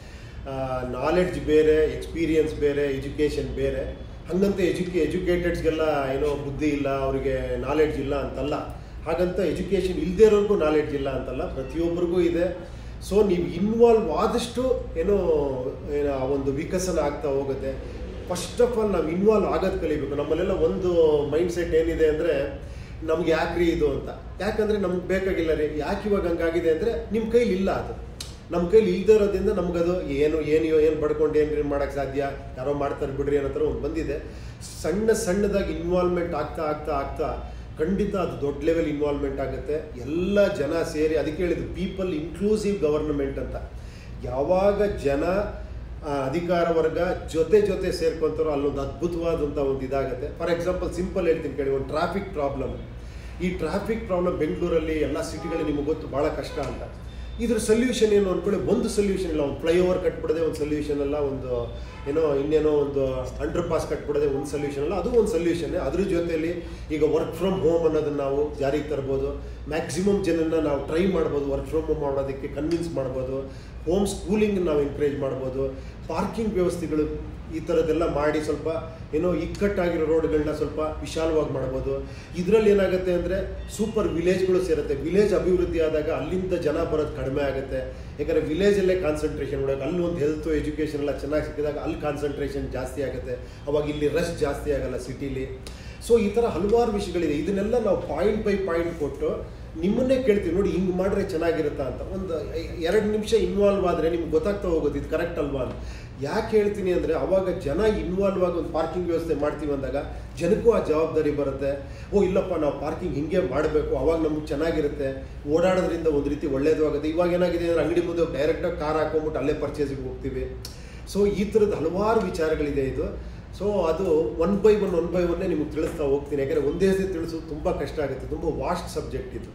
ನಾಲೆಡ್ಜ್ ಬೇರೆ ಎಕ್ಸ್ಪೀರಿಯನ್ಸ್ ಬೇರೆ ಎಜುಕೇಷನ್ ಬೇರೆ ಹಂಗಂತ ಎಜುಕೇ ಎಜುಕೇಟೆಡ್ಸ್ಗೆಲ್ಲ ಏನೋ ಬುದ್ಧಿ ಇಲ್ಲ ಅವರಿಗೆ ನಾಲೆಡ್ಜ್ ಇಲ್ಲ ಅಂತಲ್ಲ ಹಾಗಂತ ಎಜುಕೇಷನ್ ಇಲ್ಲದೇ ಇರೋರ್ಗೂ ನಾಲೆಡ್ಜ್ ಇಲ್ಲ ಅಂತಲ್ಲ ಪ್ರತಿಯೊಬ್ಬರಿಗೂ ಇದೆ ಸೊ ನೀವು ಇನ್ವಾಲ್ವ್ ಆದಷ್ಟು ಏನೋ ಏನೋ ಆ ಒಂದು ವಿಕಸನ ಆಗ್ತಾ ಹೋಗುತ್ತೆ ಫಸ್ಟ್ ಆಫ್ ಆಲ್ ನಾವು ಇನ್ವಾಲ್ವ್ ಆಗೋದು ಕಲಿಬೇಕು ನಮ್ಮಲ್ಲೆಲ್ಲ ಒಂದು ಮೈಂಡ್ ಸೆಟ್ ಏನಿದೆ ಅಂದರೆ ನಮ್ಗೆ ಯಾಕ್ರಿ ಇದು ಅಂತ ಯಾಕಂದರೆ ನಮ್ಗೆ ಬೇಕಾಗಿಲ್ಲ ರೀ ಯಾಕೆ ಇವಾಗ ಹಂಗಾಗಿದೆ ಅಂದರೆ ನಿಮ್ಮ ಕೈಲಿ ಇಲ್ಲ ಅದು ನಮ್ಮ ಕೈಲಿ ಇಲ್ದೇ ಇರೋದ್ರಿಂದ ನಮ್ಗದು ಏನು ಏನು ಏನು ಪಡ್ಕೊಂಡು ಏನು ಮಾಡೋಕ್ಕೆ ಸಾಧ್ಯ ಯಾರೋ ಮಾಡ್ತಾರೆ ಬಿಡ್ರಿ ಅನ್ನೋ ಥರ ಒಂದು ಬಂದಿದೆ ಸಣ್ಣ ಸಣ್ಣದಾಗಿ ಇನ್ವಾಲ್ವ್ಮೆಂಟ್ ಆಗ್ತಾ ಆಗ್ತಾ ಆಗ್ತಾ ಖಂಡಿತ ಅದು ದೊಡ್ಡ ಲೆವೆಲ್ ಇನ್ವಾಲ್ವ್ಮೆಂಟ್ ಆಗುತ್ತೆ ಎಲ್ಲ ಜನ ಸೇರಿ ಅದಕ್ಕೆ ಹೇಳಿದ್ದು ಪೀಪಲ್ ಇನ್ಕ್ಲೂಸಿವ್ ಗವರ್ನಮೆಂಟ್ ಅಂತ ಯಾವಾಗ ಜನ ಆ, ಅಧಿಕಾರ ವರ್ಗ ಜೊತೆ ಜೊತೆ ಸೇರ್ಕೊಂತಾರೋ ಅಲ್ಲೊಂದು ಅದ್ಭುತವಾದಂಥ ಒಂದು ಇದಾಗುತ್ತೆ ಫಾರ್ ಎಕ್ಸಾಂಪಲ್ ಸಿಂಪಲ್ ಹೇಳ್ತೀನಿ ಕೇಳಿ ಒಂದು ಟ್ರಾಫಿಕ್ ಪ್ರಾಬ್ಲಮ್ ಈ ಟ್ರಾಫಿಕ್ ಪ್ರಾಬ್ಲಮ್ ಬೆಂಗಳೂರಲ್ಲಿ ಎಲ್ಲ ಸಿಟಿಗಳಲ್ಲಿ ನಿಮಗೆ ಗೊತ್ತು ಭಾಳ ಕಷ್ಟ ಅಂತ ಇದ್ರ ಸೊಲ್ಯೂಷನ್ ಏನು ಅಂದ್ಕೊಳ್ಳಿ ಒಂದು ಸೊಲ್ಯೂಷನ್ ಇಲ್ಲ ಒಂದು ಫ್ಲೈಓವರ್ ಕಟ್ಬಿಡದೆ ಒಂದು ಸೊಲ್ಯೂಷನ್ ಅಲ್ಲ ಒಂದು ಏನೋ ಇನ್ನೇನೋ ಒಂದು ಅಂಡರ್ ಪಾಸ್ ಕಟ್ಬಿಡದೆ ಒಂದು ಸೊಲ್ಯೂಷನ್ ಅಲ್ಲ ಅದು ಒಂದು ಸೊಲ್ಯೂಷನ್ ಅದ್ರ ಜೊತೆಯಲ್ಲಿ ಈಗ ವರ್ಕ್ ಫ್ರಮ್ ಹೋಮ್ ಅನ್ನೋದನ್ನ ನಾವು ಜಾರಿಗೆ ತರ್ಬೋದು ಮ್ಯಾಕ್ಸಿಮಮ್ ಜನನ ನಾವು ಟ್ರೈ ಮಾಡ್ಬೋದು ವರ್ಕ್ ಫ್ರಮ್ ಹೋಮ್ ಮಾಡೋದಕ್ಕೆ ಕನ್ವಿನ್ಸ್ ಮಾಡ್ಬೋದು ಹೋಮ್ ಸ್ಕೂಲಿಂಗ್ ನಾವು ಎಂಕರೇಜ್ ಮಾಡ್ಬೋದು ಪಾರ್ಕಿಂಗ್ ವ್ಯವಸ್ಥೆಗಳು ಈ ಥರದ್ದೆಲ್ಲ ಮಾಡಿ ಸ್ವಲ್ಪ ಏನೋ ಇಕ್ಕಟ್ಟಾಗಿರೋ ರೋಡ್ಗಳನ್ನ ಸ್ವಲ್ಪ ವಿಶಾಲವಾಗಿ ಮಾಡ್ಬೋದು ಇದರಲ್ಲಿ ಏನಾಗುತ್ತೆ ಅಂದರೆ ಸೂಪರ್ ವಿಲೇಜ್ಗಳು ಸೇರುತ್ತೆ ವಿಲೇಜ್ ಅಭಿವೃದ್ಧಿ ಆದಾಗ ಅಲ್ಲಿಂದ ಜನ ಬರೋದು ಕಡಿಮೆ ಆಗುತ್ತೆ ಯಾಕಂದರೆ ವಿಲೇಜಲ್ಲೇ ಕಾನ್ಸಂಟ್ರೇಷನ್ ಮಾಡೋಕೆ ಅಲ್ಲಿ ಒಂದು ಹೆಲ್ತ್ ಎಜುಕೇಷನ್ ಎಲ್ಲ ಚೆನ್ನಾಗಿ ಸಿಕ್ಕಿದಾಗ ಅಲ್ಲಿ ಕಾನ್ಸಂಟ್ರೇಷನ್ ಜಾಸ್ತಿ ಆಗುತ್ತೆ ಅವಾಗ ಇಲ್ಲಿ ರಶ್ ಜಾಸ್ತಿ ಆಗಲ್ಲ ಸಿಟಿಲಿ ಸೊ ಈ ಥರ ಹಲವಾರು ವಿಷಯಗಳಿದೆ ಇದನ್ನೆಲ್ಲ ನಾವು ಪಾಯಿಂಟ್ ಬೈ ಪಾಯಿಂಟ್ ಕೊಟ್ಟು ನಿಮ್ಮನ್ನೇ ಕೇಳ್ತೀವಿ ನೋಡಿ ಹಿಂಗೆ ಮಾಡಿದ್ರೆ ಚೆನ್ನಾಗಿರುತ್ತಾ ಅಂತ ಒಂದು ಎರಡು ನಿಮಿಷ ಇನ್ವಾಲ್ವ್ ಆದರೆ ನಿಮ್ಗೆ ಗೊತ್ತಾಗ್ತಾ ಹೋಗೋದು ಇದು ಕರೆಕ್ಟ್ ಅಲ್ವಾ ಅಂತ ಯಾಕೆ ಹೇಳ್ತೀನಿ ಅಂದರೆ ಅವಾಗ ಜನ ಇನ್ವಾಲ್ವ್ ಆಗಿ ಒಂದು ಪಾರ್ಕಿಂಗ್ ವ್ಯವಸ್ಥೆ ಮಾಡ್ತೀವಿ ಅಂದಾಗ ಜನಕ್ಕೂ ಆ ಜವಾಬ್ದಾರಿ ಬರುತ್ತೆ ಓ ಇಲ್ಲಪ್ಪ ನಾವು ಪಾರ್ಕಿಂಗ್ ಹಿಂಗೆ ಮಾಡಬೇಕು ಅವಾಗ ನಮ್ಗೆ ಚೆನ್ನಾಗಿರುತ್ತೆ ಓಡಾಡೋದ್ರಿಂದ ಒಂದು ರೀತಿ ಒಳ್ಳೇದು ಆಗುತ್ತೆ ಇವಾಗ ಏನಾಗಿದೆ ಅಂದರೆ ಅಂಗಡಿ ಮುಂದೆ ಡೈರೆಕ್ಟಾಗಿ ಕಾರ್ ಹಾಕೊಂಬಿಟ್ಟು ಅಲ್ಲೇ ಪರ್ಚೇಸಿಗೆ ಹೋಗ್ತೀವಿ ಸೊ ಈ ಥರದ ಹಲವಾರು ವಿಚಾರಗಳಿದೆ ಇದು ಸೊ ಅದು one by one one by ಒನ್ನೇ ನಿಮ್ಗೆ ತಿಳಿಸ್ತಾ ಹೋಗ್ತೀನಿ ಯಾಕಂದರೆ ಒಂದೇ ಸತಿ ತಿಳಿಸೋದು ತುಂಬ ಕಷ್ಟ ಆಗುತ್ತೆ ತುಂಬ ವಾಸ್ಟ್ ಸಬ್ಜೆಕ್ಟ್ ಇದು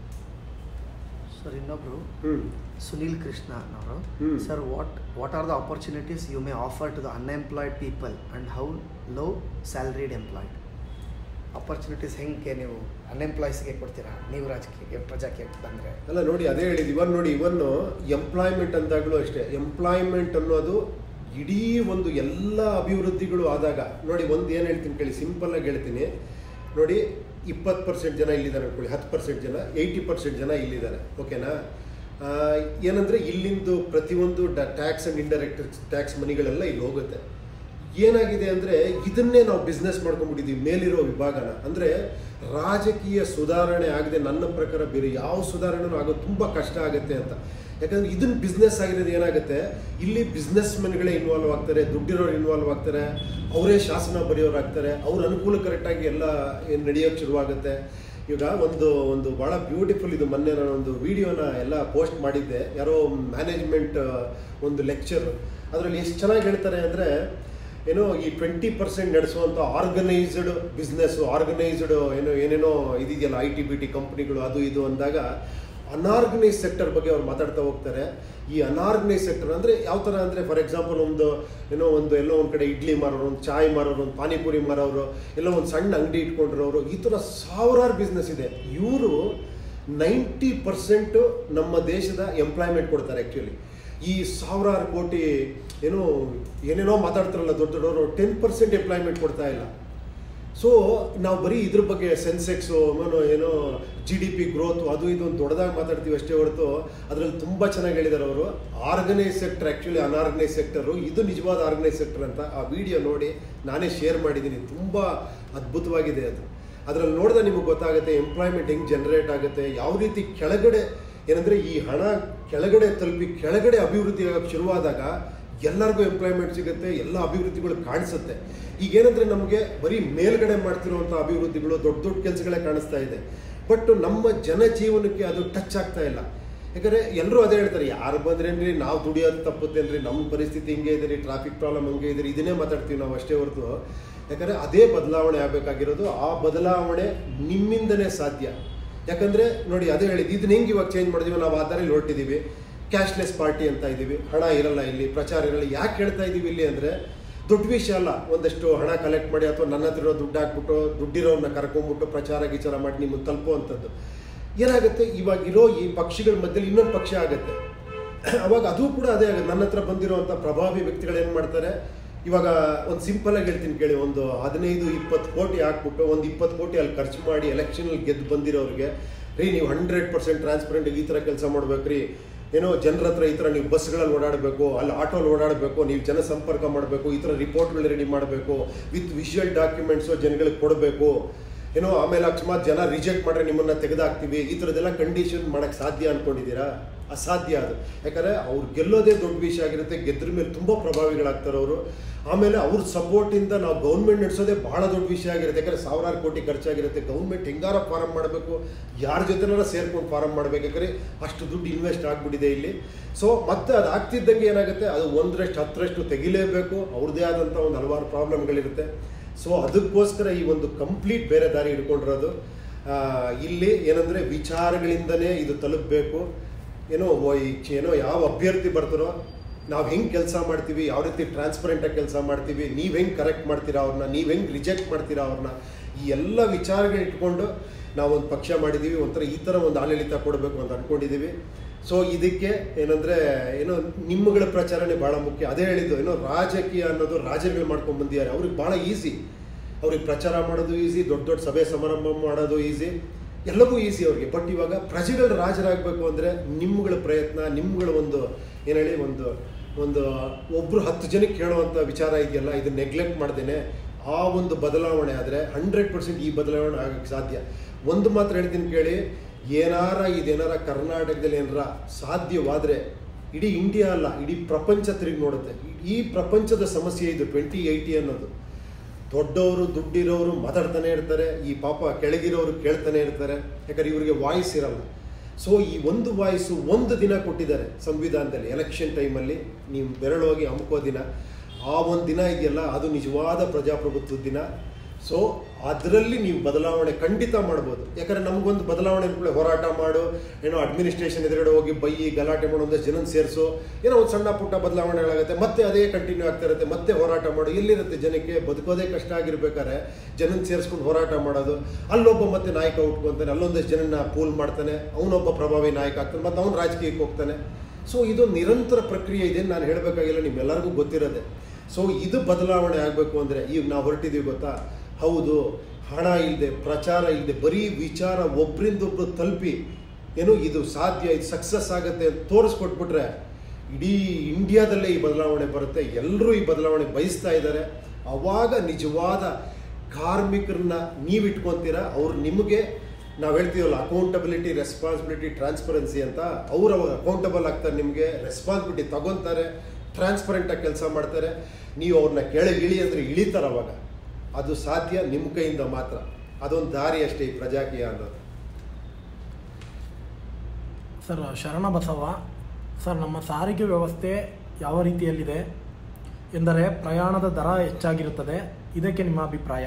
ಸರ್ ಇನ್ನೊಬ್ರು ಹ್ಞೂ ಸುನೀಲ್ ಕೃಷ್ಣ ಅನ್ನೋರು Hmm. Sir what what are the opportunities you may offer to the unemployed people and how low salaried employed opportunities ಹೆಂಗೆ ನೀವು ಅನ್ಎಂಪ್ಲಾಯ್ಸ್ಗೆ ಕೊಡ್ತೀರಾ ನೀವು ರಾಜಕೀಯಕ್ಕೆ ಪ್ರಜಾಕ್ಕೆ ಬಂದರೆ ಅಲ್ಲ ನೋಡಿ ಅದೇ ಹೇಳಿದ್ದು ಇವನ್ ನೋಡಿ ಇವನ್ನು ಎಂಪ್ಲಾಯ್ಮೆಂಟ್ ಅಂದಾಗಲೂ ಅಷ್ಟೇ ಎಂಪ್ಲಾಯ್ಮೆಂಟ್ ಅನ್ನೋದು ಇಡೀ ಒಂದು ಎಲ್ಲ ಅಭಿವೃದ್ಧಿಗಳು ಆದಾಗ ನೋಡಿ ಒಂದು ಏನು ಹೇಳ್ತೀನಿ ಕೇಳಿ ಸಿಂಪಲ್ ಆಗಿ ಹೇಳ್ತೀನಿ ನೋಡಿ ಇಪ್ಪತ್ತು ಪರ್ಸೆಂಟ್ ಜನ ಇಲ್ಲಿದ್ದಾರೆ ಅನ್ಕೊಳ್ಳಿ ಹತ್ತು ಪರ್ಸೆಂಟ್ ಜನ ಏಯ್ಟಿ ಪರ್ಸೆಂಟ್ ಜನ ಇಲ್ಲಿದ್ದಾರೆ ಓಕೆನಾ ಆ, ಏನಂದ್ರೆ ಇಲ್ಲಿಂದು ಪ್ರತಿಯೊಂದು ಟ್ಯಾಕ್ಸ್ ಆ್ಯಂಡ್ ಇಂಡೈರೆಕ್ಟ್ ಟ್ಯಾಕ್ಸ್ ಮನಿಗಳೆಲ್ಲ ಇಲ್ಲಿ ಹೋಗುತ್ತೆ ಏನಾಗಿದೆ ಅಂದರೆ ಇದನ್ನೇ ನಾವು ಬಿಸ್ನೆಸ್ ಮಾಡ್ಕೊಂಡ್ಬಿಟ್ಟಿದ್ದೀವಿ ಮೇಲಿರೋ ವಿಭಾಗನ ಅಂದರೆ ರಾಜಕೀಯ ಸುಧಾರಣೆ ಆಗದೆ ನನ್ನ ಪ್ರಕಾರ ಬೇರೆ ಯಾವ ಸುಧಾರಣೆನೂ ಆಗೋದು ತುಂಬ ಕಷ್ಟ ಆಗುತ್ತೆ ಅಂತ ಯಾಕಂದ್ರೆ ಇದನ್ನ ಬಿಸ್ನೆಸ್ ಆಗಿರೋದು ಏನಾಗುತ್ತೆ ಇಲ್ಲಿ ಬಿಸ್ನೆಸ್ ಮೆನ್ಗಳೇ ಇನ್ವಾಲ್ವ್ ಆಗ್ತಾರೆ ದುಡ್ಡಿರೋರು ಇನ್ವಾಲ್ವ್ ಆಗ್ತಾರೆ ಅವರೇ ಶಾಸನ ಬರೆಯೋರು ಆಗ್ತಾರೆ ಅವ್ರ ಅನುಕೂಲ ಕರೆಕ್ಟಾಗಿ ಎಲ್ಲ ಏನು ನಡೆಯೋಕ್ಕೆ ಶುರುವಾಗುತ್ತೆ ಈಗ ಒಂದು ಒಂದು ಭಾಳ ಬ್ಯೂಟಿಫುಲ್ ಇದು ಮೊನ್ನೆ ನಾನು ಒಂದು ವಿಡಿಯೋನ ಎಲ್ಲ ಪೋಸ್ಟ್ ಮಾಡಿದ್ದೆ ಯಾರೋ ಮ್ಯಾನೇಜ್ಮೆಂಟ್ ಒಂದು ಲೆಕ್ಚರ್ ಅದರಲ್ಲಿ ಎಷ್ಟು ಚೆನ್ನಾಗಿ ಹೇಳ್ತಾರೆ ಅಂದರೆ ಏನೋ ಈ ಟ್ವೆಂಟಿ ಪರ್ಸೆಂಟ್ ನಡೆಸುವಂಥ ಆರ್ಗನೈಸ್ಡ್ ಬಿಸ್ನೆಸ್ ಆರ್ಗನೈಸ್ಡ್ ಏನೋ ಏನೇನೋ ಇದೆಯಲ್ಲ ಐ ಟಿ ಬಿ ಟಿ ಕಂಪ್ನಿಗಳು ಅದು ಇದು ಅಂದಾಗ ಅನಾರ್ಗನೈಸ್ ಸೆಕ್ಟರ್ ಬಗ್ಗೆ ಅವ್ರು ಮಾತಾಡ್ತಾ ಹೋಗ್ತಾರೆ ಈ ಅನಾರ್ಗನೈಸ್ ಸೆಕ್ಟರ್ ಅಂದರೆ ಯಾವ ಥರ ಅಂದರೆ ಫಾರ್ ಎಕ್ಸಾಂಪಲ್ ಒಂದು ಏನೋ ಒಂದು ಎಲ್ಲೋ ಒಂದು ಕಡೆ ಇಡ್ಲಿ ಮಾರೋರು ಒಂದು ಚಾಯ್ ಮಾರೋರು ಒಂದು ಪಾನಿಪುರಿ ಮಾರೋರು ಎಲ್ಲೋ ಒಂದು ಸಣ್ಣ ಅಂಗಡಿ ಇಟ್ಕೊಂಡಿರೋರು ಈ ಥರ ಸಾವಿರಾರು ಬಿಸ್ನೆಸ್ ಇದೆ ಇವರು ನೈಂಟಿ ಪರ್ಸೆಂಟು ನಮ್ಮ ದೇಶದ ಎಂಪ್ಲಾಯ್ಮೆಂಟ್ ಕೊಡ್ತಾರೆ ಆ್ಯಕ್ಚುಲಿ ಈ ಸಾವಿರಾರು ಕೋಟಿ ಏನೋ ಏನೇನೋ ಮಾತಾಡ್ತಾರಲ್ಲ ದೊಡ್ಡ ದೊಡ್ಡವರು ಟೆನ್ ಪರ್ಸೆಂಟ್ ಎಂಪ್ಲಾಯ್ಮೆಂಟ್ ಕೊಡ್ತಾ ಇಲ್ಲ ಸೊ ನಾವು ಬರೀ ಇದ್ರ ಬಗ್ಗೆ ಸೆನ್ಸೆಕ್ಸು ಏನೋ ಏನೋ ಜಿ ಡಿ ಪಿ ಗ್ರೋತು ಅದು ಇದು ಒಂದು ದೊಡ್ಡದಾಗಿ ಮಾತಾಡ್ತೀವಿ ಅಷ್ಟೇ ಹೊರತು ಅದರಲ್ಲಿ ತುಂಬ ಚೆನ್ನಾಗಿ ಹೇಳಿದ್ದಾರೆ ಅವರು organised sector actually unorganised sector ಇದು ನಿಜವಾದ ಆರ್ಗನೈಸ್ ಸೆಕ್ಟರ್ ಅಂತ ಆ ವಿಡಿಯೋ ನೋಡಿ ನಾನೇ ಶೇರ್ ಮಾಡಿದ್ದೀನಿ ತುಂಬ ಅದ್ಭುತವಾಗಿದೆ ಅದು ಅದರಲ್ಲಿ ನೋಡಿದ್ರೆ ನಿಮಗೆ ಗೊತ್ತಾಗುತ್ತೆ ಎಂಪ್ಲಾಯ್ಮೆಂಟ್ ಹೆಂಗೆ ಜನರೇಟ್ ಆಗುತ್ತೆ ಯಾವ ರೀತಿ ಕೆಳಗಡೆ ಏನಂದರೆ ಈ ಹಣ ಕೆಳಗಡೆ ತಲುಪಿ ಕೆಳಗಡೆ ಅಭಿವೃದ್ಧಿ ಆಗಕ್ಕೆ ಶುರುವಾದಾಗ ಎಲ್ಲರಿಗೂ ಎಂಪ್ಲಾಯ್ಮೆಂಟ್ ಸಿಗುತ್ತೆ ಎಲ್ಲ ಅಭಿವೃದ್ಧಿಗಳು ಕಾಣಿಸುತ್ತೆ ಈಗೇನಂದ್ರೆ ನಮಗೆ ಬರೀ ಮೇಲ್ಗಡೆ ಮಾಡ್ತಿರುವಂಥ ಅಭಿವೃದ್ಧಿಗಳು ದೊಡ್ಡ ದೊಡ್ಡ ಕೆಲಸಗಳೇ ಕಾಣಿಸ್ತಾ ಇದೆ ಬಟ್ ನಮ್ಮ ಜನಜೀವನಕ್ಕೆ ಅದು ಟಚ್ ಆಗ್ತಾ ಇಲ್ಲ ಯಾಕಂದರೆ ಎಲ್ಲರೂ ಅದೇ ಹೇಳ್ತಾರೆ ಯಾರು ಬಂದ್ರೇನ್ರಿ ನಾವು ದುಡಿಯೋದು ತಪ್ಪುತ್ತೇನ್ರಿ ನಮ್ಮ ಪರಿಸ್ಥಿತಿ ಹಿಂಗೆ ಇದೆ ರೀ ಟ್ರಾಫಿಕ್ ಪ್ರಾಬ್ಲಮ್ ಹಂಗೆ ಇದೆ ರೀ ಇದನ್ನೇ ಮಾತಾಡ್ತೀವಿ ನಾವು ಅಷ್ಟೇ ಹೊರತು ಯಾಕಂದರೆ ಅದೇ ಬದಲಾವಣೆ ಆಗಬೇಕಾಗಿರೋದು ಆ ಬದಲಾವಣೆ ನಿಮ್ಮಿಂದನೇ ಸಾಧ್ಯ ಯಾಕಂದರೆ ನೋಡಿ ಅದೇ ಹೇಳಿದ್ದು ಇದನ್ನ ಹೆಂಗೆ ಇವಾಗ ಚೇಂಜ್ ಮಾಡಿದೀವಿ ನಾವು ಆ ದಾರಿಲಿ ಹೊರಟಿದ್ದೀವಿ ಕ್ಯಾಶ್ಲೆಸ್ ಪಾರ್ಟಿ ಅಂತ ಇದ್ದೀವಿ ಹಣ ಇರಲ್ಲ ಇಲ್ಲಿ ಪ್ರಚಾರ ಇರಲ್ಲ ಯಾಕೆ ಹೇಳ್ತಾ ಇದ್ದೀವಿ ಇಲ್ಲಿ ಅಂದರೆ ದೊಡ್ಡ ವಿಷಯ ಅಲ್ಲ ಒಂದಷ್ಟು ಹಣ ಕಲೆಕ್ಟ್ ಮಾಡಿ ಅಥವಾ ನನ್ನ ಹತ್ರ ಇರೋ ದುಡ್ಡು ಹಾಕ್ಬಿಟ್ಟು ದುಡ್ಡಿರೋರನ್ನ ಕರ್ಕೊಂಡ್ಬಿಟ್ಟು ಪ್ರಚಾರ ಗಿಚಾರ ಮಾಡಿ ನಿಮ್ಮನ್ನು ತಲುಪುವಂಥದ್ದು ಏನಾಗುತ್ತೆ ಇವಾಗ ಇರೋ ಈ ಪಕ್ಷಿಗಳ ಮಧ್ಯದಲ್ಲಿ ಇನ್ನೊಂದು ಪಕ್ಷ ಆಗುತ್ತೆ ಅವಾಗ ಅದು ಕೂಡ ಅದೇ ಆಗುತ್ತೆ ನನ್ನ ಹತ್ರ ಬಂದಿರುವಂಥ ಪ್ರಭಾವಿ ವ್ಯಕ್ತಿಗಳು ಏನು ಮಾಡ್ತಾರೆ ಇವಾಗ ಒಂದು ಸಿಂಪಲ್ ಆಗಿ ಹೇಳ್ತೀನಿ ಕೇಳಿ ಒಂದು ಹದಿನೈದು ಇಪ್ಪತ್ತು ಕೋಟಿ ಹಾಕ್ಬಿಟ್ಟು ಒಂದು ಇಪ್ಪತ್ತು ಕೋಟಿ ಅಲ್ಲಿ ಖರ್ಚು ಮಾಡಿ ಎಲೆಕ್ಷನಲ್ಲಿ ಗೆದ್ದು ಬಂದಿರೋರಿಗೆ ರೀ ನೀವು ಹಂಡ್ರೆಡ್ ಪರ್ಸೆಂಟ್ ಟ್ರಾನ್ಸ್ಪರೆಂಟ್ ಈ ಥರ ಕೆಲಸ ಮಾಡ್ಬೇಕ್ರಿ ಏನೋ ಜನರ ಹತ್ರ ಈ ಥರ ನೀವು ಬಸ್ಗಳಲ್ಲಿ ಓಡಾಡಬೇಕು ಅಲ್ಲಿ ಆಟೋಲ್ಲಿ ಓಡಾಡಬೇಕು ನೀವು ಜನ ಸಂಪರ್ಕ ಮಾಡಬೇಕು ಈ ಥರ ರಿಪೋರ್ಟ್ಗಳು ರೆಡಿ ಮಾಡಬೇಕು ವಿತ್ ವಿಷುವಲ್ ಡಾಕ್ಯುಮೆಂಟ್ಸು ಜನಗಳಿಗೆ ಕೊಡಬೇಕು ಏನೋ ಆಮೇಲೆ ಅಕಸ್ಮಾತ್ ಜನ ರಿಜೆಕ್ಟ್ ಮಾಡ್ರೆ ನಿಮ್ಮನ್ನ ತೆಗೆದಾಕ್ತೀವಿ ಈ ಥರದ್ದೆಲ್ಲ ಕಂಡೀಷನ್ ಮಾಡಕ್ಕೆ ಸಾಧ್ಯ ಅನ್ಕೊಂಡಿದ್ದೀರಾ ಅಸಾಧ್ಯ ಅದು ಯಾಕಂದರೆ ಅವ್ರು ಗೆಲ್ಲೋದೇ ದೊಡ್ಡ ವಿಷಯ ಆಗಿರುತ್ತೆ ಗೆದ್ರ ಮೇಲೆ ತುಂಬ ಪ್ರಭಾವಿಗಳಾಗ್ತಾರೆ ಅವರು ಆಮೇಲೆ ಅವ್ರ ಸಪೋರ್ಟಿಂದ ನಾವು ಗೌರ್ಮೆಂಟ್ ನಡೆಸೋದೇ ಭಾಳ ದೊಡ್ಡ ವಿಷಯ ಆಗಿರುತ್ತೆ ಯಾಕಂದರೆ ಸಾವಿರಾರು ಕೋಟಿ ಖರ್ಚಾಗಿರುತ್ತೆ ಗೌರ್ಮೆಂಟ್ ಹೆಂಗಾರ ಫಾರಮ್ ಮಾಡಬೇಕು ಯಾರ ಜೊತೆನಾರ ಸೇರ್ಕೊಂಡು ಫಾರಮ್ ಮಾಡಬೇಕು ಯಾಕಂದರೆ ಅಷ್ಟು ದುಡ್ಡು ಇನ್ವೆಸ್ಟ್ ಆಗಿಬಿಟ್ಟಿದೆ ಇಲ್ಲಿ ಸೊ ಮತ್ತೆ ಅದು ಆಗ್ತಿದ್ದಂಗೆ ಏನಾಗುತ್ತೆ ಅದು ಒಂದರಷ್ಟು ಹತ್ತರಷ್ಟು ತೆಗಿಲೇಬೇಕು ಅವ್ರದ್ದೇ ಆದಂಥ ಒಂದು ಹಲವಾರು ಪ್ರಾಬ್ಲಮ್ಗಳಿರುತ್ತೆ ಸೊ ಅದಕ್ಕೋಸ್ಕರ ಈ ಒಂದು ಕಂಪ್ಲೀಟ್ ಬೇರೆ ದಾರಿ ಹಿಡ್ಕೊಂಡಿರೋದು ಆ, ಇಲ್ಲಿ ಏನಂದರೆ ವಿಚಾರಗಳಿಂದನೇ ಇದು ತಲುಪಬೇಕು ಏನೋ ಓ ಈ ಚ- ಏನೋ ಯಾವ ಅಭ್ಯರ್ಥಿ ಬರ್ತಾರೋ ನಾವು ಹೆಂಗೆ ಕೆಲಸ ಮಾಡ್ತೀವಿ ಯಾವ ರೀತಿ ಟ್ರಾನ್ಸ್ಪರೆಂಟಾಗಿ ಕೆಲಸ ಮಾಡ್ತೀವಿ ನೀವು ಹೆಂಗೆ ಕರೆಕ್ಟ್ ಮಾಡ್ತೀರಾ ಅವ್ರನ್ನ ನೀವು ಹೆಂಗೆ ರಿಜೆಕ್ಟ್ ಮಾಡ್ತೀರಾ ಅವ್ರನ್ನ ಈ ಎಲ್ಲ ವಿಚಾರಗಳನ್ನ ಇಟ್ಕೊಂಡು ನಾವೊಂದು ಪಕ್ಷ ಮಾಡಿದ್ದೀವಿ ಒಂಥರ ಈ ಥರ ಒಂದು ಆಡಳಿತ ಕೊಡಬೇಕು ಅಂತ ಅಂದ್ಕೊಂಡಿದ್ದೀವಿ ಸೊ ಇದಕ್ಕೆ ಏನಂದರೆ ಏನೋ ನಿಮ್ಮಗಳ ಪ್ರಚಾರನೇ ಭಾಳ ಮುಖ್ಯ ಅದೇ ಹೇಳಿದ್ದು ಏನೋ ರಾಜಕೀಯ ಅನ್ನೋದು ರಾಜರುಗಳು ಮಾಡ್ಕೊಂಡು ಬಂದಿದ್ದಾರೆ ಅವ್ರಿಗೆ ಭಾಳ ಈಸಿ ಅವ್ರಿಗೆ ಪ್ರಚಾರ ಮಾಡೋದು ಈಸಿ ದೊಡ್ಡ ದೊಡ್ಡ ಸಭೆ ಸಮಾರಂಭ ಮಾಡೋದು ಈಸಿ ಎಲ್ಲವೂ ಈಸಿ ಅವ್ರಿಗೆ ಬಟ್ ಇವಾಗ ಪ್ರಜೆಗಳು ರಾಜರಾಗಬೇಕು ಅಂದರೆ ನಿಮ್ಮಗಳ ಪ್ರಯತ್ನ ನಿಮ್ಮಗಳ ಒಂದು ಏನು ಹೇಳಿ ಒಂದು ಒಂದು ಒಬ್ಬರು ಹತ್ತು ಜನಕ್ಕೆ ಕೇಳುವಂಥ ವಿಚಾರ ಇದೆಯಲ್ಲ ಇದನ್ನ ನೆಗ್ಲೆಕ್ಟ್ ಮಾಡ್ದೇನೆ ಆ ಒಂದು ಬದಲಾವಣೆ ಆದರೆ ಹಂಡ್ರೆಡ್ ಪರ್ಸೆಂಟ್ ಈ ಬದಲಾವಣೆ ಆಗಕ್ಕೆ ಸಾಧ್ಯ ಒಂದು ಮಾತ್ರ ಹೇಳ್ತೀನಿ ಕೇಳಿ ಏನಾರ ಇದೇನಾರ ಕರ್ನಾಟಕದಲ್ಲಿ ಏನಾರ ಸಾಧ್ಯವಾದರೆ ಇಡೀ ಇಂಡಿಯಾ ಅಲ್ಲ ಇಡೀ ಪ್ರಪಂಚ ತಿರುಗಿ ನೋಡುತ್ತೆ ಈ ಪ್ರಪಂಚದ ಸಮಸ್ಯೆ ಇದು ಟ್ವೆಂಟಿ ಏಯ್ಟಿ ಅನ್ನೋದು ದೊಡ್ಡವರು ದುಡ್ಡಿರೋರು ಮಾತಾಡ್ತಾನೆ ಇರ್ತಾರೆ ಈ ಪಾಪ ಕೆಳಗಿರೋರು ಕೇಳ್ತಾನೆ ಇರ್ತಾರೆ ಯಾಕಂದ್ರೆ ಇವರಿಗೆ ವಾಯ್ಸ್ ಇರಲ್ಲ ಸೊ ಈ ಒಂದು ವಾಯ್ಸು ಒಂದು ದಿನ ಕೊಟ್ಟಿದ್ದಾರೆ ಸಂವಿಧಾನದಲ್ಲಿ ಎಲೆಕ್ಷನ್ ಟೈಮಲ್ಲಿ ನೀವು ಬೆರಳೋಗಿ ಅಮ್ಕೋ ದಿನ ಆ ಒಂದು ದಿನ ಇದೆಯಲ್ಲ ಅದು ನಿಜವಾದ ಪ್ರಜಾಪ್ರಭುತ್ವದ ದಿನ ಸೊ ಅದರಲ್ಲಿ ನೀವು ಬದಲಾವಣೆ ಖಂಡಿತ ಮಾಡ್ಬೋದು ಯಾಕಂದ್ರೆ ನಮಗೊಂದು ಬದಲಾವಣೆ ಕೂಡ ಹೋರಾಟ ಮಾಡು ಏನೋ ಅಡ್ಮಿನಿಸ್ಟ್ರೇಷನ್ ಎದುರುಗಡೆ ಹೋಗಿ ಬೈಯಿ ಗಲಾಟೆ ಮಾಡೋ ಒಂದಷ್ಟು ಜನ ಸೇರಿಸು ಏನೋ ಒಂದು ಸಣ್ಣ ಪುಟ್ಟ ಬದಲಾವಣೆಗಳಾಗುತ್ತೆ ಮತ್ತೆ ಅದೇ ಕಂಟಿನ್ಯೂ ಆಗ್ತಾ ಇರುತ್ತೆ ಮತ್ತೆ ಹೋರಾಟ ಮಾಡು ಎಲ್ಲಿರುತ್ತೆ ಜನಕ್ಕೆ ಬದುಕೋದೇ ಕಷ್ಟ ಆಗಿರ್ಬೇಕಾದ್ರೆ ಜನನ ಸೇರಿಸ್ಕೊಂಡು ಹೋರಾಟ ಮಾಡೋದು ಅಲ್ಲೊಬ್ಬ ಮತ್ತೆ ನಾಯಕ ಉಟ್ಕೊಂತಾನೆ ಅಲ್ಲೊಂದಷ್ಟು ಜನನ ಪೂಲ್ ಮಾಡ್ತಾನೆ ಅವನೊಬ್ಬ ಪ್ರಭಾವಿ ನಾಯಕ ಆಗ್ತಾನೆ ಮತ್ತೆ ಅವನು ರಾಜಕೀಯಕ್ಕೆ ಹೋಗ್ತಾನೆ ಸೊ ಇದು ನಿರಂತರ ಪ್ರಕ್ರಿಯೆ ಇದೆ ನಾನು ಹೇಳಬೇಕಾಗಿಲ್ಲ ನಿಮ್ಮೆಲ್ಲರಿಗೂ ಗೊತ್ತಿರೋದೆ ಸೊ ಇದು ಬದಲಾವಣೆ ಆಗಬೇಕು ಅಂದರೆ ಈಗ ನಾವು ಹೊರಟಿದ್ದೀವಿ ಗೊತ್ತಾ ಹೌದು ಹಣ ಇಲ್ಲದೆ ಪ್ರಚಾರ ಇಲ್ಲದೆ ಬರೀ ವಿಚಾರ ಒಬ್ಬರಿಂದೊಬ್ರು ತಲುಪಿ ಏನು ಇದು ಸಾಧ್ಯ ಇದು ಸಕ್ಸಸ್ ಆಗುತ್ತೆ ಅಂತ ತೋರಿಸ್ಕೊಟ್ಬಿಟ್ರೆ ಇಡೀ ಇಂಡಿಯಾದಲ್ಲೇ ಈ ಬದಲಾವಣೆ ಬರುತ್ತೆ ಎಲ್ಲರೂ ಈ ಬದಲಾವಣೆ ಬಯಸ್ತಾ ಇದ್ದಾರೆ ಅವಾಗ ನಿಜವಾದ ಕಾರ್ಮಿಕರನ್ನ ನೀವು ಇಟ್ಕೊತೀರಾ ಅವ್ರು ನಿಮಗೆ ನಾವು ಹೇಳ್ತೀವಲ್ಲ ಅಕೌಂಟಬಿಲಿಟಿ ರೆಸ್ಪಾನ್ಸಿಬಿಲಿಟಿ ಟ್ರಾನ್ಸ್ಪರೆನ್ಸಿ ಅಂತ ಅವ್ರು ಅವಾಗ ಅಕೌಂಟಬಲ್ ಆಗ್ತಾರೆ ನಿಮಗೆ ರೆಸ್ಪಾನ್ಸಿಬಿಲಿಟಿ ತಗೊತಾರೆ ಟ್ರಾನ್ಸ್ಪರೆಂಟಾಗಿ ಕೆಲಸ ಮಾಡ್ತಾರೆ ನೀವು ಅವ್ರನ್ನ ಕೆಳಗೆ ಇಳಿ ಅಂದರೆ ಇಳಿತಾರೆ ಅವಾಗ ಅದು ಸಾಧ್ಯ ನಿಮ್ಮ ಕೈಯಿಂದ ಮಾತ್ರ ಅದೊಂದು ದಾರಿ ಅಷ್ಟೇ ಈ ಪ್ರಜಾಕೀಯ ಅನ್ನೋದು ಸರ್ ಶರಣ ಬಸವ ಸರ್ ನಮ್ಮ ಸಾರಿಗೆ ವ್ಯವಸ್ಥೆ ಯಾವ ರೀತಿಯಲ್ಲಿದೆ ಎಂದರೆ ಪ್ರಯಾಣದ ದರ ಹೆಚ್ಚಾಗಿರುತ್ತದೆ ಇದಕ್ಕೆ ನಿಮ್ಮ ಅಭಿಪ್ರಾಯ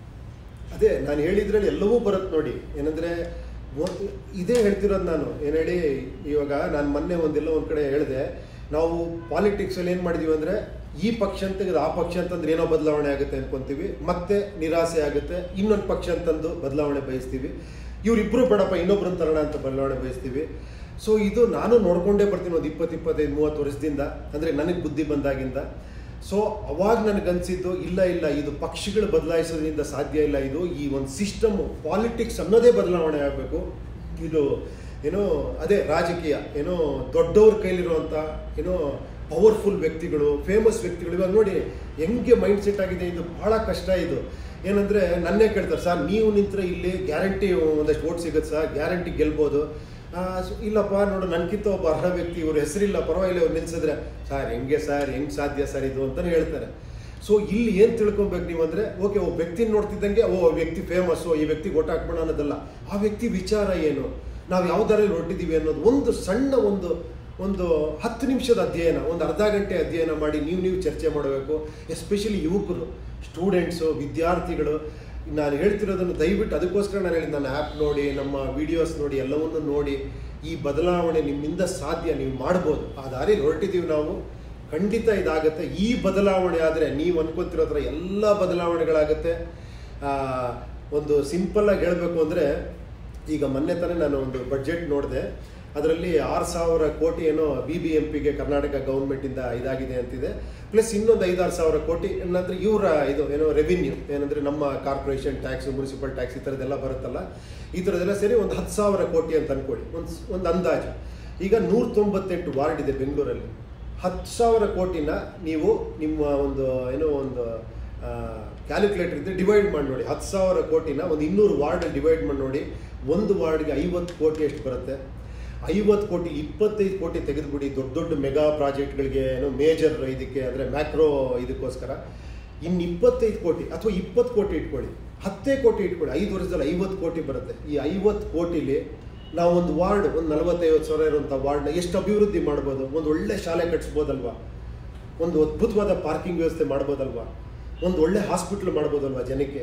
ಅದೇ ನಾನು ಹೇಳಿದ್ರಲ್ಲಿ ಎಲ್ಲವೂ ಬರುತ್ತೆ ನೋಡಿ ಏನಂದ್ರೆ ಒ- ಇದೇ ಹೇಳ್ತಿರೋದು ನಾನು ಏನು ಹೇಳಿ ಇವಾಗ ನಾನು ಮೊನ್ನೆ ಒಂದೆಲ್ಲ ಒಂದು ಕಡೆ ಹೇಳಿದೆ ನಾವು ಪಾಲಿಟಿಕ್ಸಲ್ಲಿ ಏನು ಮಾಡಿದೀವಿ ಅಂದರೆ ಈ ಪಕ್ಷ ಅಂತ ತೆಗೆದು ಆ ಪಕ್ಷ ಅಂತಂದ್ರೆ ಏನೋ ಬದಲಾವಣೆ ಆಗುತ್ತೆ ಅನ್ಕೊಂತೀವಿ ಮತ್ತೆ ನಿರಾಸೆ ಆಗುತ್ತೆ ಇನ್ನೊಂದು ಪಕ್ಷ ಅಂತಂದು ಬದಲಾವಣೆ ಬಯಸ್ತೀವಿ ಇವರಿಬ್ಬರು ಬೇಡಪ್ಪ ಇನ್ನೊಬ್ರನ್ನ ತರೋಣ ಅಂತ ಬದಲಾವಣೆ ಬಯಸ್ತೀವಿ ಸೊ ಇದು ನಾನು ನೋಡ್ಕೊಂಡೇ ಬರ್ತೀನಿ ಒಂದು ಇಪ್ಪತ್ತು ಇಪ್ಪತ್ತೈದು ಮೂವತ್ತು ವರ್ಷದಿಂದ ಅಂದರೆ ನನಗೆ ಬುದ್ಧಿ ಬಂದಾಗಿಂದ ಸೊ ಅವಾಗ ನನಗನ್ಸಿದ್ದು ಇಲ್ಲ ಇಲ್ಲ ಇದು ಪಕ್ಷಗಳು ಬದಲಾಯಿಸೋದ್ರಿಂದ ಸಾಧ್ಯ ಇಲ್ಲ ಇದು ಈ ಒಂದು ಸಿಸ್ಟಮ್ ಪಾಲಿಟಿಕ್ಸ್ ಅನ್ನೋದೇ ಬದಲಾವಣೆ ಆಗಬೇಕು ಇದು ಏನೋ ಅದೇ ರಾಜಕೀಯ ಏನೋ ದೊಡ್ಡವ್ರ ಕೈಲಿರುವಂಥ ಏನೋ ಪವರ್ಫುಲ್ ವ್ಯಕ್ತಿಗಳು ಫೇಮಸ್ ವ್ಯಕ್ತಿಗಳು ಇವಾಗ ನೋಡಿ ಹೆಂಗೆ ಮೈಂಡ್ ಸೆಟ್ ಆಗಿದೆ ಇದು ಬಹಳ ಕಷ್ಟ ಇದು ಏನಂದರೆ ನನ್ನೇ ಕೇಳ್ತಾರೆ ಸರ್ ನೀವು ನಿಂತರೆ ಇಲ್ಲಿ ಗ್ಯಾರಂಟಿ ಒಂದಷ್ಟು ಓಟ್ ಸಿಗುತ್ತೆ ಸರ್ ಗ್ಯಾರಂಟಿ ಗೆಲ್ಬೋದು ಆ, ಸೊ- ಇಲ್ಲಪ್ಪ ನೋಡು ನನ್ಕಿಂತ ಒಬ್ಬ ಅರ್ಹ ವ್ಯಕ್ತಿ ಇವ್ರ ಹೆಸರಿಲ್ಲ ಪರವಾಗಿಲ್ಲ ಇವ್ರು ನಿಲ್ಸಿದ್ರೆ ಸರ್ ಹೆಂಗೆ ಸರ್ ಹೆಂಗೆ ಸಾಧ್ಯ ಸರ್ ಇದು ಅಂತಾನೆ ಹೇಳ್ತಾರೆ ಸೊ ಇಲ್ಲಿ ಏನು ತಿಳ್ಕೊಬೇಕು ನೀವು ಅಂದರೆ ಓಕೆ ಒಬ್ಬ ವ್ಯಕ್ತಿ ನೋಡ್ತಿದ್ದಂಗೆ ಓ ಆ ವ್ಯಕ್ತಿ ಫೇಮಸ್ಸು ಈ ವ್ಯಕ್ತಿಗೆ ಓಟ್ ಹಾಕ್ಬೋಣ ಅನ್ನೋದಲ್ಲ ಆ ವ್ಯಕ್ತಿ ವಿಚಾರ ಏನು ನಾವು ಯಾವ ದಾರಿಯಲ್ಲಿ ಹೊರಟಿದ್ದೀವಿ ಅನ್ನೋದು ಒಂದು ಸಣ್ಣ ಒಂದು ಒಂದು ಹತ್ತು ನಿಮಿಷದ ಅಧ್ಯಯನ ಒಂದು ಅರ್ಧ ಗಂಟೆ ಅಧ್ಯಯನ ಮಾಡಿ ನೀವು ನೀವು ಚರ್ಚೆ ಮಾಡಬೇಕು ಎಸ್ಪೆಷಲಿ ಯುವಕರು ಸ್ಟೂಡೆಂಟ್ಸು ವಿದ್ಯಾರ್ಥಿಗಳು ನಾನು ಹೇಳ್ತಿರೋದನ್ನು ದಯವಿಟ್ಟು ಅದಕ್ಕೋಸ್ಕರ ನಾನು ಹೇಳಿದ್ದು ನನ್ನ ಆ್ಯಪ್ ನೋಡಿ ನಮ್ಮ ವಿಡಿಯೋಸ್ ನೋಡಿ ಎಲ್ಲವನ್ನು ನೋಡಿ ಈ ಬದಲಾವಣೆ ನಿಮ್ಮಿಂದ ಸಾಧ್ಯ ನೀವು ಮಾಡ್ಬೋದು ಆ ದಾರಿ ಹೊರಟಿದ್ದೀವಿ ನಾವು ಖಂಡಿತ ಇದಾಗುತ್ತೆ ಈ ಬದಲಾವಣೆ ಆದರೆ ನೀವು ಅನ್ಕೊಂತಿರೋ ಥರ ಎಲ್ಲ ಬದಲಾವಣೆಗಳಾಗುತ್ತೆ ಆ, ಒಂದು ಸಿಂಪಲ್ಲಾಗಿ ಹೇಳಬೇಕು ಅಂದರೆ ಈಗ ಮೊನ್ನೆ ತಾನೇ ನಾನು ಒಂದು ಬಡ್ಜೆಟ್ ನೋಡಿದೆ ಅದರಲ್ಲಿ ಆರು ಸಾವಿರ ಕೋಟಿ ಏನೋ ಬಿ ಬಿ ಎಂ ಪಿಗೆ ಕರ್ನಾಟಕ ಗೌರ್ಮೆಂಟಿಂದ ಇದಾಗಿದೆ ಅಂತಿದೆ ಪ್ಲಸ್ ಇನ್ನೊಂದು ಐದಾರು ಸಾವಿರ ಕೋಟಿ ಏನಂದ್ರೆ ಇವರ ಇದು ಏನೋ ರೆವಿನ್ಯೂ ಏನಂದ್ರೆ ನಮ್ಮ ಕಾರ್ಪೊರೇಷನ್ ಟ್ಯಾಕ್ಸ್ ಮುನ್ಸಿಪಲ್ ಟ್ಯಾಕ್ಸ್ ಈ ಥರದ್ದೆಲ್ಲ ಬರುತ್ತಲ್ಲ ಈ ಥರದ್ದೆಲ್ಲ ಸೇರಿ ಒಂದು ಹತ್ತು ಸಾವಿರ ಕೋಟಿ ಅಂತ ಅನ್ಕೊಳ್ಳಿ ಒಂದು ಒಂದು ಅಂದಾಜು ಈಗ ನೂರ ತೊಂಬತ್ತೆಂಟು ವಾರ್ಡ್ ಇದೆ ಬೆಂಗಳೂರಲ್ಲಿ ಹತ್ತು ಸಾವಿರ ಕೋಟಿನ ನೀವು ನಿಮ್ಮ ಒಂದು ಏನೋ ಒಂದು ಕ್ಯಾಲ್ಕುಲೇಟರ್ ಇದ್ರೆ ಡಿವೈಡ್ ಮಾಡಿ ನೋಡಿ ಹತ್ತು ಸಾವಿರ ಕೋಟಿನ ಒಂದು ಇನ್ನೂರು ವಾರ್ಡ್ ಡಿವೈಡ್ ಮಾಡಿ ನೋಡಿ ಒಂದು ವಾರ್ಡ್ಗೆ ಐವತ್ತು ಕೋಟಿ ಎಷ್ಟು ಬರುತ್ತೆ ಐವತ್ತು ಕೋಟಿ ಇಪ್ಪತ್ತೈದು ಕೋಟಿ ತೆಗೆದುಬಿಡಿ ದೊಡ್ಡ ದೊಡ್ಡ ಮೆಗಾ ಪ್ರಾಜೆಕ್ಟ್ಗಳಿಗೆ ಏನೋ ಮೇಜರ್ ಇದಕ್ಕೆ ಅಂದರೆ ಮ್ಯಾಕ್ರೋ ಇದಕ್ಕೋಸ್ಕರ ಇನ್ನು ಇಪ್ಪತ್ತೈದು ಕೋಟಿ ಅಥವಾ ಇಪ್ಪತ್ತು ಕೋಟಿ ಇಟ್ಕೊಳ್ಳಿ ಹತ್ತೇ ಕೋಟಿ ಇಟ್ಕೊಳ್ಳಿ ಐದು ವರ್ಷದಲ್ಲಿ ಐವತ್ತು ಕೋಟಿ ಬರುತ್ತೆ ಈ ಐವತ್ತು ಕೋಟಿಲಿ ನಾವು ಒಂದು ವಾರ್ಡ್ ಒಂದು ನಲವತ್ತೈವತ್ತು ಸಾವಿರ ಇರುವಂಥ ವಾರ್ಡ್ನ ಎಷ್ಟು ಅಭಿವೃದ್ಧಿ ಮಾಡ್ಬೋದು ಒಂದು ಒಳ್ಳೆ ಶಾಲೆ ಕಟ್ಸ್ಬೋದಲ್ವಾ ಒಂದು ಅದ್ಭುತವಾದ ಪಾರ್ಕಿಂಗ್ ವ್ಯವಸ್ಥೆ ಮಾಡ್ಬೋದಲ್ವಾ ಒಂದು ಒಳ್ಳೆ ಹಾಸ್ಪಿಟ್ಲ್ ಮಾಡ್ಬೋದಲ್ವಾ ಜನಕ್ಕೆ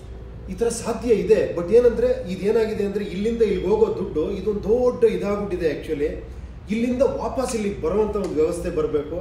ಈ ಥರ ಸಾಧ್ಯ ಇದೆ ಬಟ್ ಏನಂದ್ರೆ ಇದೇನಾಗಿದೆ ಅಂದರೆ ಇಲ್ಲಿಂದ ಇಲ್ಲಿಗೆ ಹೋಗೋ ದುಡ್ಡು ಇದೊಂದು ದೊಡ್ಡ ಇದಾಗ್ಬಿಟ್ಟಿದೆ ಆ್ಯಕ್ಚುಲಿ ಇಲ್ಲಿಂದ ವಾಪಸ್ ಇಲ್ಲಿಗೆ ಬರುವಂಥ ಒಂದು ವ್ಯವಸ್ಥೆ ಬರಬೇಕು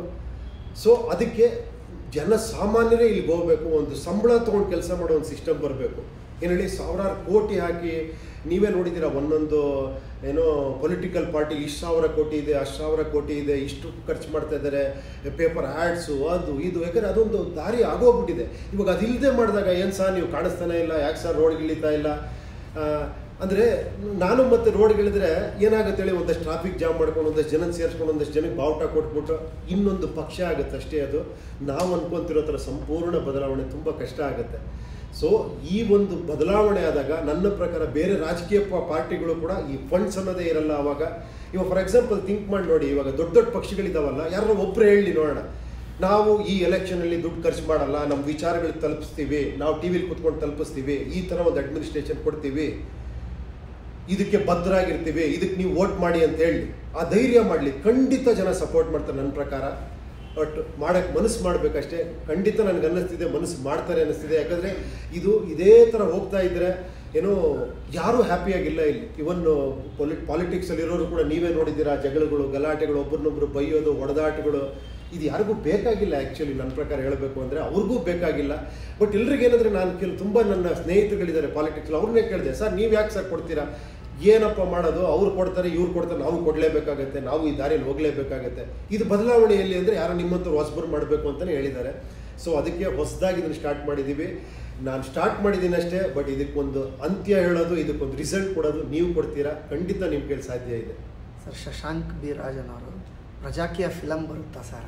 ಸೊ ಅದಕ್ಕೆ ಜನ ಸಾಮಾನ್ಯರೇ ಇಲ್ಲಿಗೆ ಹೋಗಬೇಕು ಒಂದು ಸಂಬಳ ತೊಗೊಂಡು ಕೆಲಸ ಮಾಡೋ ಒಂದು ಸಿಸ್ಟಮ್ ಬರಬೇಕು ಏನು ಹೇಳಿ ಸಾವಿರಾರು ಕೋಟಿ ಹಾಕಿ ನೀವೇ ನೋಡಿದ್ದೀರಾ ಒಂದೊಂದು ಏನೋ ಪೊಲಿಟಿಕಲ್ ಪಾರ್ಟಿ ಇಷ್ಟು ಸಾವಿರ ಕೋಟಿ ಇದೆ ಅಷ್ಟು ಸಾವಿರ ಕೋಟಿ ಇದೆ ಇಷ್ಟು ಖರ್ಚು ಮಾಡ್ತಾ ಇದ್ದಾರೆ ಪೇಪರ್ ಆ್ಯಡ್ಸು ಅದು ಇದು ಯಾಕಂದರೆ ಅದೊಂದು ದಾರಿ ಆಗೋಗ್ಬಿಟ್ಟಿದೆ ಇವಾಗ ಅದಿಲ್ಲದೆ ಮಾಡಿದಾಗ ಏನು ಸರ್ ನೀವು ಕಾಣಿಸ್ತಾನೆ ಇಲ್ಲ ಯಾಕೆ ಸರ್ ರೋಡ್ಗೆ ಇಳಿತಾ ಇಲ್ಲ ಆ, ಅಂದರೆ ನಾನು ಮತ್ತೆ ರೋಡ್ಗಳಿದ್ರೆ ಏನಾಗುತ್ತೆ ಹೇಳಿ ಒಂದಷ್ಟು ಟ್ರಾಫಿಕ್ ಜಾಮ್ ಮಾಡ್ಕೊಂಡು ಒಂದಷ್ಟು ಜನ ಸೇರಿಸ್ಕೊಂಡು ಒಂದಷ್ಟು ಜನಕ್ಕೆ ಬಾವುಟ ಕೊಟ್ಬಿಟ್ಟು ಇನ್ನೊಂದು ಪಕ್ಷ ಆಗುತ್ತೆ ಅಷ್ಟೇ ಅದು ನಾವು ಅನ್ಕೊಂತಿರೋ ಥರ ಸಂಪೂರ್ಣ ಬದಲಾವಣೆ ತುಂಬ ಕಷ್ಟ ಆಗುತ್ತೆ ಸೊ ಈ ಒಂದು ಬದಲಾವಣೆ ಆದಾಗ ನನ್ನ ಪ್ರಕಾರ ಬೇರೆ ರಾಜಕೀಯ ಪ- ಪಾರ್ಟಿಗಳು ಕೂಡ ಈ ಫಂಡ್ಸ್ ಅನ್ನೋದೇ ಇರಲ್ಲ ಅವಾಗ ಇವಾಗ ಫಾರ್ ಎಕ್ಸಾಂಪಲ್ ಥಿಂಕ್ ಮಾಡಿ ನೋಡಿ ಇವಾಗ ದೊಡ್ಡ ದೊಡ್ಡ ಪಕ್ಷಗಳಿದಾವಲ್ಲ ಯಾರೋ ಒಬ್ಬರು ಹೇಳಿ ನೋಡೋಣ ನಾವು ಈ ಎಲೆಕ್ಷನಲ್ಲಿ ದುಡ್ಡು ಖರ್ಚು ಮಾಡಲ್ಲ ನಮ್ಮ ವಿಚಾರಗಳಿಗೆ ತಲುಪಿಸ್ತೀವಿ ನಾವು ಟಿ ವಿಲಿ ಕುತ್ಕೊಂಡು ತಲುಪಿಸ್ತೀವಿ ಈ ಥರ ಒಂದು ಅಡ್ಮಿನಿಸ್ಟ್ರೇಷನ್ ಕೊಡ್ತೀವಿ ಇದಕ್ಕೆ ಬದ್ಧರಾಗಿರ್ತೀವಿ ಇದಕ್ಕೆ ನೀವು ವೋಟ್ ಮಾಡಿ ಅಂತ ಹೇಳಿ ಆ ಧೈರ್ಯ ಮಾಡಲಿ ಖಂಡಿತ ಜನ ಸಪೋರ್ಟ್ ಮಾಡ್ತಾರೆ ನನ್ನ ಪ್ರಕಾರ ಬಟ್ ಮಾಡಕ್ಕೆ ಮನಸ್ಸು ಮಾಡಬೇಕಷ್ಟೇ ಖಂಡಿತ ನನಗೆ ಅನ್ನಿಸ್ತಿದೆ ಮನಸ್ಸು ಮಾಡ್ತಾರೆ ಅನ್ನಿಸ್ತಿದೆ ಯಾಕಂದರೆ ಇದು ಇದೇ ಥರ ಹೋಗ್ತಾ ಇದ್ದರೆ ಏನೋ ಯಾರೂ ಹ್ಯಾಪಿಯಾಗಿಲ್ಲ ಇಲ್ಲಿ ಇವನ್ ಪೊಲಿ ಪಾಲಿಟಿಕ್ಸಲ್ಲಿರೋರು ಕೂಡ ನೀವೇ ನೋಡಿದ್ದೀರಾ ಜಗಳಗಳು ಗಲಾಟೆಗಳು ಒಬ್ರನ್ನೊಬ್ರು ಬೈಯೋದು ಹೊಡೆದಾಟಗಳು ಇದು ಯಾರಿಗೂ ಬೇಕಾಗಿಲ್ಲ ಆ್ಯಕ್ಚುಲಿ ನನ್ನ ಪ್ರಕಾರ ಹೇಳಬೇಕು ಅಂದರೆ ಅವ್ರಿಗೂ ಬೇಕಾಗಿಲ್ಲ ಬಟ್ ಎಲ್ರಿಗೂ ಏನಂದರೆ ನಾನು ಕೆಲ ತುಂಬ ನನ್ನ ಸ್ನೇಹಿತರುಗಳಿದ್ದಾರೆ ಪಾಲಿಟಿಕ್ಸ್ ಅವ್ರನ್ನೇ ಕೇಳಿದೆ ಸರ್ ನೀವು ಯಾಕೆ ಸರ್ ಕೊಡ್ತೀರಾ ಏನಪ್ಪ ಮಾಡೋದು ಅವ್ರು ಕೊಡ್ತಾರೆ ಇವ್ರು ಕೊಡ್ತಾರೆ ನಾವು ಕೊಡಲೇಬೇಕಾಗತ್ತೆ ನಾವು ಈ ದಾರಿಯಲ್ಲಿ ಹೋಗಲೇಬೇಕಾಗತ್ತೆ ಇದು ಬದಲಾವಣೆಯಲ್ಲಿ ಅಂದರೆ ಯಾರೋ ನಿಮ್ಮಂಥವ್ರು ಹೊಸಬರು ಮಾಡಬೇಕು ಅಂತಲೇ ಹೇಳಿದ್ದಾರೆ ಸೊ ಅದಕ್ಕೆ ಹೊಸದಾಗಿ ಇದನ್ನು ಸ್ಟಾರ್ಟ್ ಮಾಡಿದ್ದೀವಿ ನಾನು ಸ್ಟಾರ್ಟ್ ಮಾಡಿದ್ದೀನಿ ಅಷ್ಟೇ ಬಟ್ ಇದಕ್ಕೊಂದು ಅಂತ್ಯ ಹೇಳೋದು ಇದಕ್ಕೊಂದು ರಿಸಲ್ಟ್ ಕೊಡೋದು ನೀವು ಕೊಡ್ತೀರಾ ಖಂಡಿತ ನಿಮ್ಮ ಕೈಲಿ ಸಾಧ್ಯ ಇದೆ ಸರ್ ಶಶಾಂಕ್ ಬಿ ರಾಜನ್ ಅವರು ಪ್ರಜಾಕೀಯ ಫಿಲಮ್ ಬರುತ್ತಾ ಸರ್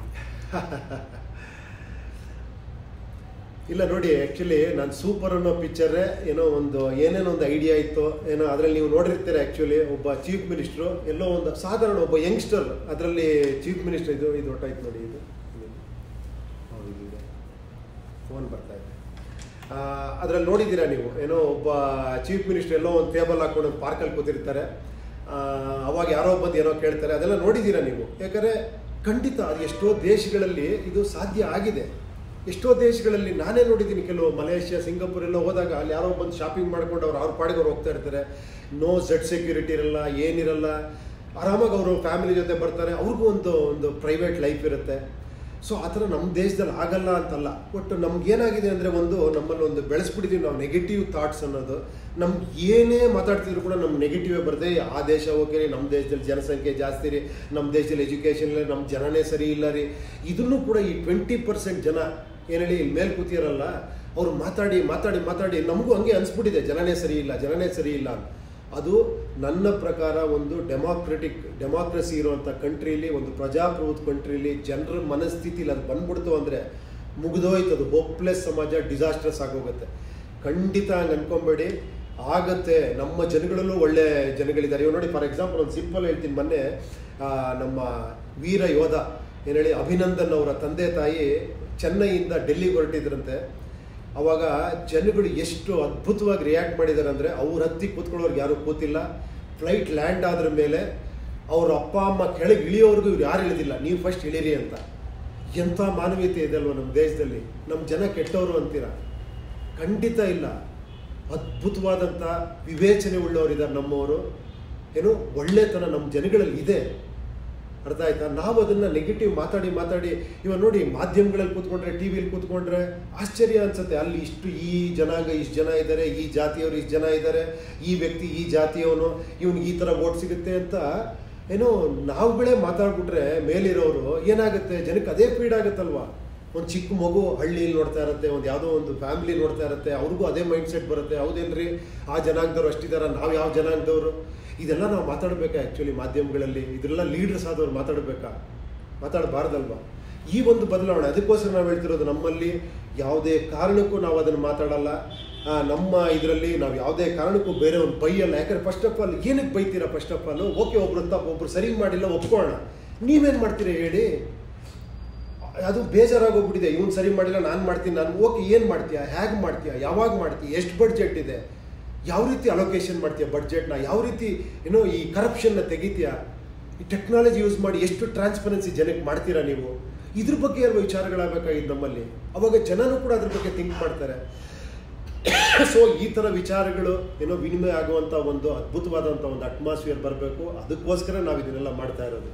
ಇಲ್ಲ ನೋಡಿ ಆ್ಯಕ್ಚುಲಿ ನಾನು ಸೂಪರ್ ಅನ್ನೋ ಪಿಕ್ಚರೇ ಏನೋ ಒಂದು ಏನೇನೋ ಒಂದು ಐಡಿಯಾ ಇತ್ತು ಏನೋ ಅದರಲ್ಲಿ ನೀವು ನೋಡಿರ್ತೀರ ಆ್ಯಕ್ಚುಲಿ ಒಬ್ಬ ಚೀಫ್ ಮಿನಿಸ್ಟ್ರು ಎಲ್ಲೋ ಒಂದು ಸಾಧಾರಣ ಒಬ್ಬ ಯಂಗ್ಸ್ಟರ್ ಅದರಲ್ಲಿ ಚೀಫ್ ಮಿನಿಸ್ಟರ್ ಇದು ಇದು ಹೊಟ್ಟಾಯ್ತು ನೋಡಿ ಇದು ಫೋನ್ ಬರ್ತಾ ಇದೆ ಅದರಲ್ಲಿ ನೋಡಿದ್ದೀರಾ ನೀವು ಏನೋ ಒಬ್ಬ ಚೀಫ್ ಮಿನಿಸ್ಟರ್ ಎಲ್ಲೋ ಒಂದು ಟೇಬಲ್ ಹಾಕೊಂಡು ಪಾರ್ಕಲ್ಲಿ ಕೂತಿರ್ತಾರೆ ಆ, ಅವಾಗ ಯಾರೋ ಬಂದು ಏನೋ ಕೇಳ್ತಾರೆ ಅದೆಲ್ಲ ನೋಡಿದ್ದೀರಾ ನೀವು ಯಾಕಂದರೆ ಖಂಡಿತ ಅದು ಎಷ್ಟೋ ದೇಶಗಳಲ್ಲಿ ಇದು ಸಾಧ್ಯ ಆಗಿದೆ ಎಷ್ಟೋ ದೇಶಗಳಲ್ಲಿ ನಾನೇ ನೋಡಿದ್ದೀನಿ ಕೆಲವು ಮಲೇಷ್ಯಾ ಸಿಂಗಾಪುರ್ ಎಲ್ಲ ಹೋದಾಗ ಅಲ್ಲಿ ಯಾರೋ ಬಂದು ಶಾಪಿಂಗ್ ಮಾಡ್ಕೊಂಡು ಅವ್ರು ಅವ್ರ ಪಾಡಿಗೆ ಅವ್ರು ಹೋಗ್ತಾ ಇರ್ತಾರೆ ನೋ ಜೆಡ್ ಸೆಕ್ಯೂರಿಟಿ ಇರಲ್ಲ ಏನಿರಲ್ಲ ಆರಾಮಾಗಿ ಅವರು ಫ್ಯಾಮಿಲಿ ಜೊತೆ ಬರ್ತಾರೆ ಅವ್ರಿಗೂ ಒಂದು ಒಂದು ಪ್ರೈವೇಟ್ ಲೈಫ್ ಇರುತ್ತೆ ಸೊ ಆ ಥರ ನಮ್ಮ ದೇಶದಲ್ಲಿ ಆಗಲ್ಲ ಅಂತಲ್ಲ ಒಟ್ಟು ನಮ್ಗೆ ಏನಾಗಿದೆ ಅಂದರೆ ಒಂದು ನಮ್ಮಲ್ಲಿ ಒಂದು ಬೆಳೆಸ್ಬಿಟ್ಟಿದ್ದೀವಿ ನಾವು ನೆಗೆಟಿವ್ ಥಾಟ್ಸ್ ಅನ್ನೋದು ನಮ್ಗೆ ಏನೇ ಮಾತಾಡ್ತಿದ್ರು ಕೂಡ ನಮ್ಮ ನೆಗೆಟಿವೇ ಬರುತ್ತೆ ಆ ದೇಶ ಓಕೆ ರೀ ನಮ್ಮ ದೇಶದಲ್ಲಿ ಜನಸಂಖ್ಯೆ ಜಾಸ್ತಿ ರೀ ನಮ್ಮ ದೇಶದಲ್ಲಿ ಎಜುಕೇಷನ್ ಇಲ್ಲ ನಮ್ಮ ಜನನೇ ಸರಿ ಇಲ್ಲ ರೀ ಇದನ್ನು ಕೂಡ ಈ ಟ್ವೆಂಟಿ ಪರ್ಸೆಂಟ್ ಜನ ಏನು ಹೇಳಿ ಇಲ್ಲಿ ಮೇಲೆ ಕೂತಿರಲ್ಲ ಅವ್ರು ಮಾತಾಡಿ ಮಾತಾಡಿ ಮಾತಾಡಿ ನಮಗೂ ಹಂಗೆ ಅನ್ಸ್ಬಿಟ್ಟಿದೆ ಜನನೇ ಸರಿ ಇಲ್ಲ ಜನನೇ ಸರಿ ಇಲ್ಲ ಅಂತ ಅದು ನನ್ನ ಪ್ರಕಾರ ಒಂದು ಡೆಮಾಕ್ರೆಟಿಕ್ ಡೆಮಾಕ್ರಸಿ ಇರುವಂಥ ಕಂಟ್ರೀಲಿ ಒಂದು ಪ್ರಜಾಪ್ರಭುತ್ವ ಕಂಟ್ರೀಲಿ ಜನರ ಮನಸ್ಥಿತಿಲಿ ಅದು ಬಂದ್ಬಿಡ್ತು ಅಂದರೆ ಮುಗಿದೋಯ್ತು ಅದು ಹೋಪ್ಲೆಸ್ ಸಮಾಜ ಡಿಸಾಸ್ಟ್ರಸ್ ಆಗೋಗುತ್ತೆ ಖಂಡಿತ ಹಂಗೆ ಅನ್ಕೊಂಬೇಡಿ ಆಗತ್ತೆ ನಮ್ಮ ಜನಗಳಲ್ಲೂ ಒಳ್ಳೆ ಜನಗಳಿದ್ದಾರೆ ಇವಾಗ ನೋಡಿ ಫಾರ್ ಎಕ್ಸಾಂಪಲ್ ಒಂದು ಸಿಂಪಲ್ ಹೇಳ್ತೀನಿ ಮೊನ್ನೆ ಆ, ನಮ್ಮ ವೀರ ಯೋಧ ಏನು ಹೇಳಿ ಅಭಿನಂದನ್ ಅವರ ತಂದೆ ತಾಯಿ ಚೆನ್ನೈಯಿಂದ ಡೆಲ್ಲಿಗೆ ಹೊರಟಿದ್ರಂತೆ ಅವಾಗ ಜನಗಳು ಎಷ್ಟು ಅದ್ಭುತವಾಗಿ ರಿಯಾಕ್ಟ್ ಮಾಡಿದ್ದಾರೆ ಅಂದರೆ ಅವ್ರ ಹತ್ತಿ ಕೂತ್ಕೊಳ್ಳೋರ್ಗೆ ಯಾರೂ ಕೂತಿಲ್ಲ ಫ್ಲೈಟ್ ಲ್ಯಾಂಡ್ ಆದ್ರ ಮೇಲೆ ಅವ್ರ ಅಪ್ಪ ಅಮ್ಮ ಕೆಳಗೆ ಇಳಿಯೋವರೆಗೂ ಇವ್ರು ಯಾರು ಇಳಿದಿಲ್ಲ ನೀವು ಫಸ್ಟ್ ಇಳೀರಿ ಅಂತ ಎಂಥ ಮಾನವೀಯತೆ ಇದೆ ಅಲ್ವ ನಮ್ಮ ದೇಶದಲ್ಲಿ ನಮ್ಮ ಜನ ಕೆಟ್ಟವರು ಅಂತೀರ ಖಂಡಿತ ಇಲ್ಲ ಅದ್ಭುತವಾದಂಥ ವಿವೇಚನೆ ಉಳ್ಳವರಿದ್ದಾರೆ ನಮ್ಮವರು ಏನು ಒಳ್ಳೆತನ ನಮ್ಮ ಜನಗಳಲ್ಲಿ ಇದೆ ಅರ್ಥ ಆಯ್ತಾ ನಾವು ಅದನ್ನ ನೆಗೆಟಿವ್ ಮಾತಾಡಿ ಮಾತಾಡಿ ಇವಾಗ ನೋಡಿ ಮಾಧ್ಯಮಗಳಲ್ಲಿ ಕೂತ್ಕೊಂಡ್ರೆ ಟಿ ವಿಲಿ ಕೂತ್ಕೊಂಡ್ರೆ ಆಶ್ಚರ್ಯ ಅನ್ಸುತ್ತೆ ಅಲ್ಲಿ ಇಷ್ಟು ಈ ಜನಾಂಗ ಇಷ್ಟು ಜನ ಇದ್ದಾರೆ ಈ ಜಾತಿಯವರು ಇಷ್ಟು ಜನ ಇದ್ದಾರೆ ಈ ವ್ಯಕ್ತಿ ಈ ಜಾತಿಯವನು ಇವನಿಗೆ ಈ ಥರ ವೋಟ್ ಸಿಗುತ್ತೆ ಅಂತ ಏನೋ ನಾವುಗಳೇ ಮಾತಾಡ್ಬಿಟ್ರೆ ಮೇಲಿರೋರು ಏನಾಗುತ್ತೆ ಜನಕ್ಕೆ ಅದೇ ಫೀಡ್ ಆಗುತ್ತಲ್ವಾ ಒಂದು ಚಿಕ್ಕ ಮಗು ಹಳ್ಳಿಯಲ್ಲಿ ನೋಡ್ತಾ ಇರುತ್ತೆ ಒಂದು ಯಾವುದೋ ಒಂದು ಫ್ಯಾಮಿಲಿ ನೋಡ್ತಾ ಇರುತ್ತೆ ಅವ್ರಿಗೂ ಅದೇ ಮೈಂಡ್ ಸೆಟ್ ಬರುತ್ತೆ ಹೌದೇನ್ರಿ ಆ ಜನಾಂಗದವ್ರು ಅಷ್ಟಿದಾರ ನಾವು ಯಾವ ಜನಾಂಗದವರು ಇದೆಲ್ಲ ನಾವು ಮಾತಾಡಬೇಕಾ ಆ್ಯಕ್ಚುಲಿ ಮಾಧ್ಯಮಗಳಲ್ಲಿ ಇದೆಲ್ಲ ಲೀಡರ್ಸ್ ಆದವ್ರು ಮಾತಾಡಬೇಕಾ ಮಾತಾಡಬಾರ್ದಲ್ವಾ ಈ ಒಂದು ಬದಲಾವಣೆ ಅದಕ್ಕೋಸ್ಕರ ನಾವು ಹೇಳ್ತಿರೋದು ನಮ್ಮಲ್ಲಿ ಯಾವುದೇ ಕಾರಣಕ್ಕೂ ನಾವು ಅದನ್ನು ಮಾತಾಡಲ್ಲ ಆ, ನಮ್ಮ ಇದರಲ್ಲಿ ನಾವು ಯಾವುದೇ ಕಾರಣಕ್ಕೂ ಬೇರೆ ಒಂದು ಬೈಯಲ್ಲ ಯಾಕಂದ್ರೆ ಫಸ್ಟ್ ಆಫ್ ಆಲ್ ಏನಕ್ಕೆ ಬೈತೀರಾ ಫಸ್ಟ್ ಆಫ್ ಆಲ್ ಓಕೆ ಒಬ್ರು ತಪ್ಪು ಒಬ್ರು ಸರಿ ಮಾಡಿಲ್ಲ ಒಪ್ಕೊಳ್ಳೋಣ ನೀವೇನು ಮಾಡ್ತೀರಾ ಹೇಳಿ ಅದು ಬೇಜಾರಾಗೋಗ್ಬಿಟ್ಟಿದೆ ಇವ್ನು ಸರಿ ಮಾಡಿಲ್ಲ ನಾನು ಮಾಡ್ತೀನಿ ನಾನು ಓಕೆ ಏನು ಮಾಡ್ತೀಯಾ ಹೇಗೆ ಮಾಡ್ತೀಯಾ ಯಾವಾಗ ಮಾಡ್ತೀಯ ಎಷ್ಟು ಬಡ್ಜೆಟ್ ಇದೆ ಯಾವ ರೀತಿ ಅಲೋಕೇಶನ್ ಮಾಡ್ತೀಯ ಬಡ್ಜೆಟ್ನ ಯಾವ ರೀತಿ ಏನೋ ಈ ಕರಪ್ಷನ್ನ ತೆಗಿತೀಯಾ ಈ ಟೆಕ್ನಾಲಜಿ ಯೂಸ್ ಮಾಡಿ ಎಷ್ಟು ಟ್ರಾನ್ಸ್ಪರೆನ್ಸಿ ಜನಕ್ಕೆ ಮಾಡ್ತೀರಾ ನೀವು ಇದ್ರ ಬಗ್ಗೆ ಅಲ್ವ ವಿಚಾರಗಳಾಗಬೇಕಾಗಿದ್ದು ನಮ್ಮಲ್ಲಿ ಅವಾಗ ಜನನೂ ಕೂಡ ಅದ್ರ ಬಗ್ಗೆ ಥಿಂಕ್ ಮಾಡ್ತಾರೆ ಸೊ ಈ ಥರ ವಿಚಾರಗಳು ಏನೋ ವಿನಿಮಯ ಆಗುವಂಥ ಒಂದು ಅದ್ಭುತವಾದಂಥ ಒಂದು ಅಟ್ಮಾಸ್ಫಿಯರ್ ಬರಬೇಕು ಅದಕ್ಕೋಸ್ಕರ ನಾವು ಇದನ್ನೆಲ್ಲ ಮಾಡ್ತಾ ಇರೋದು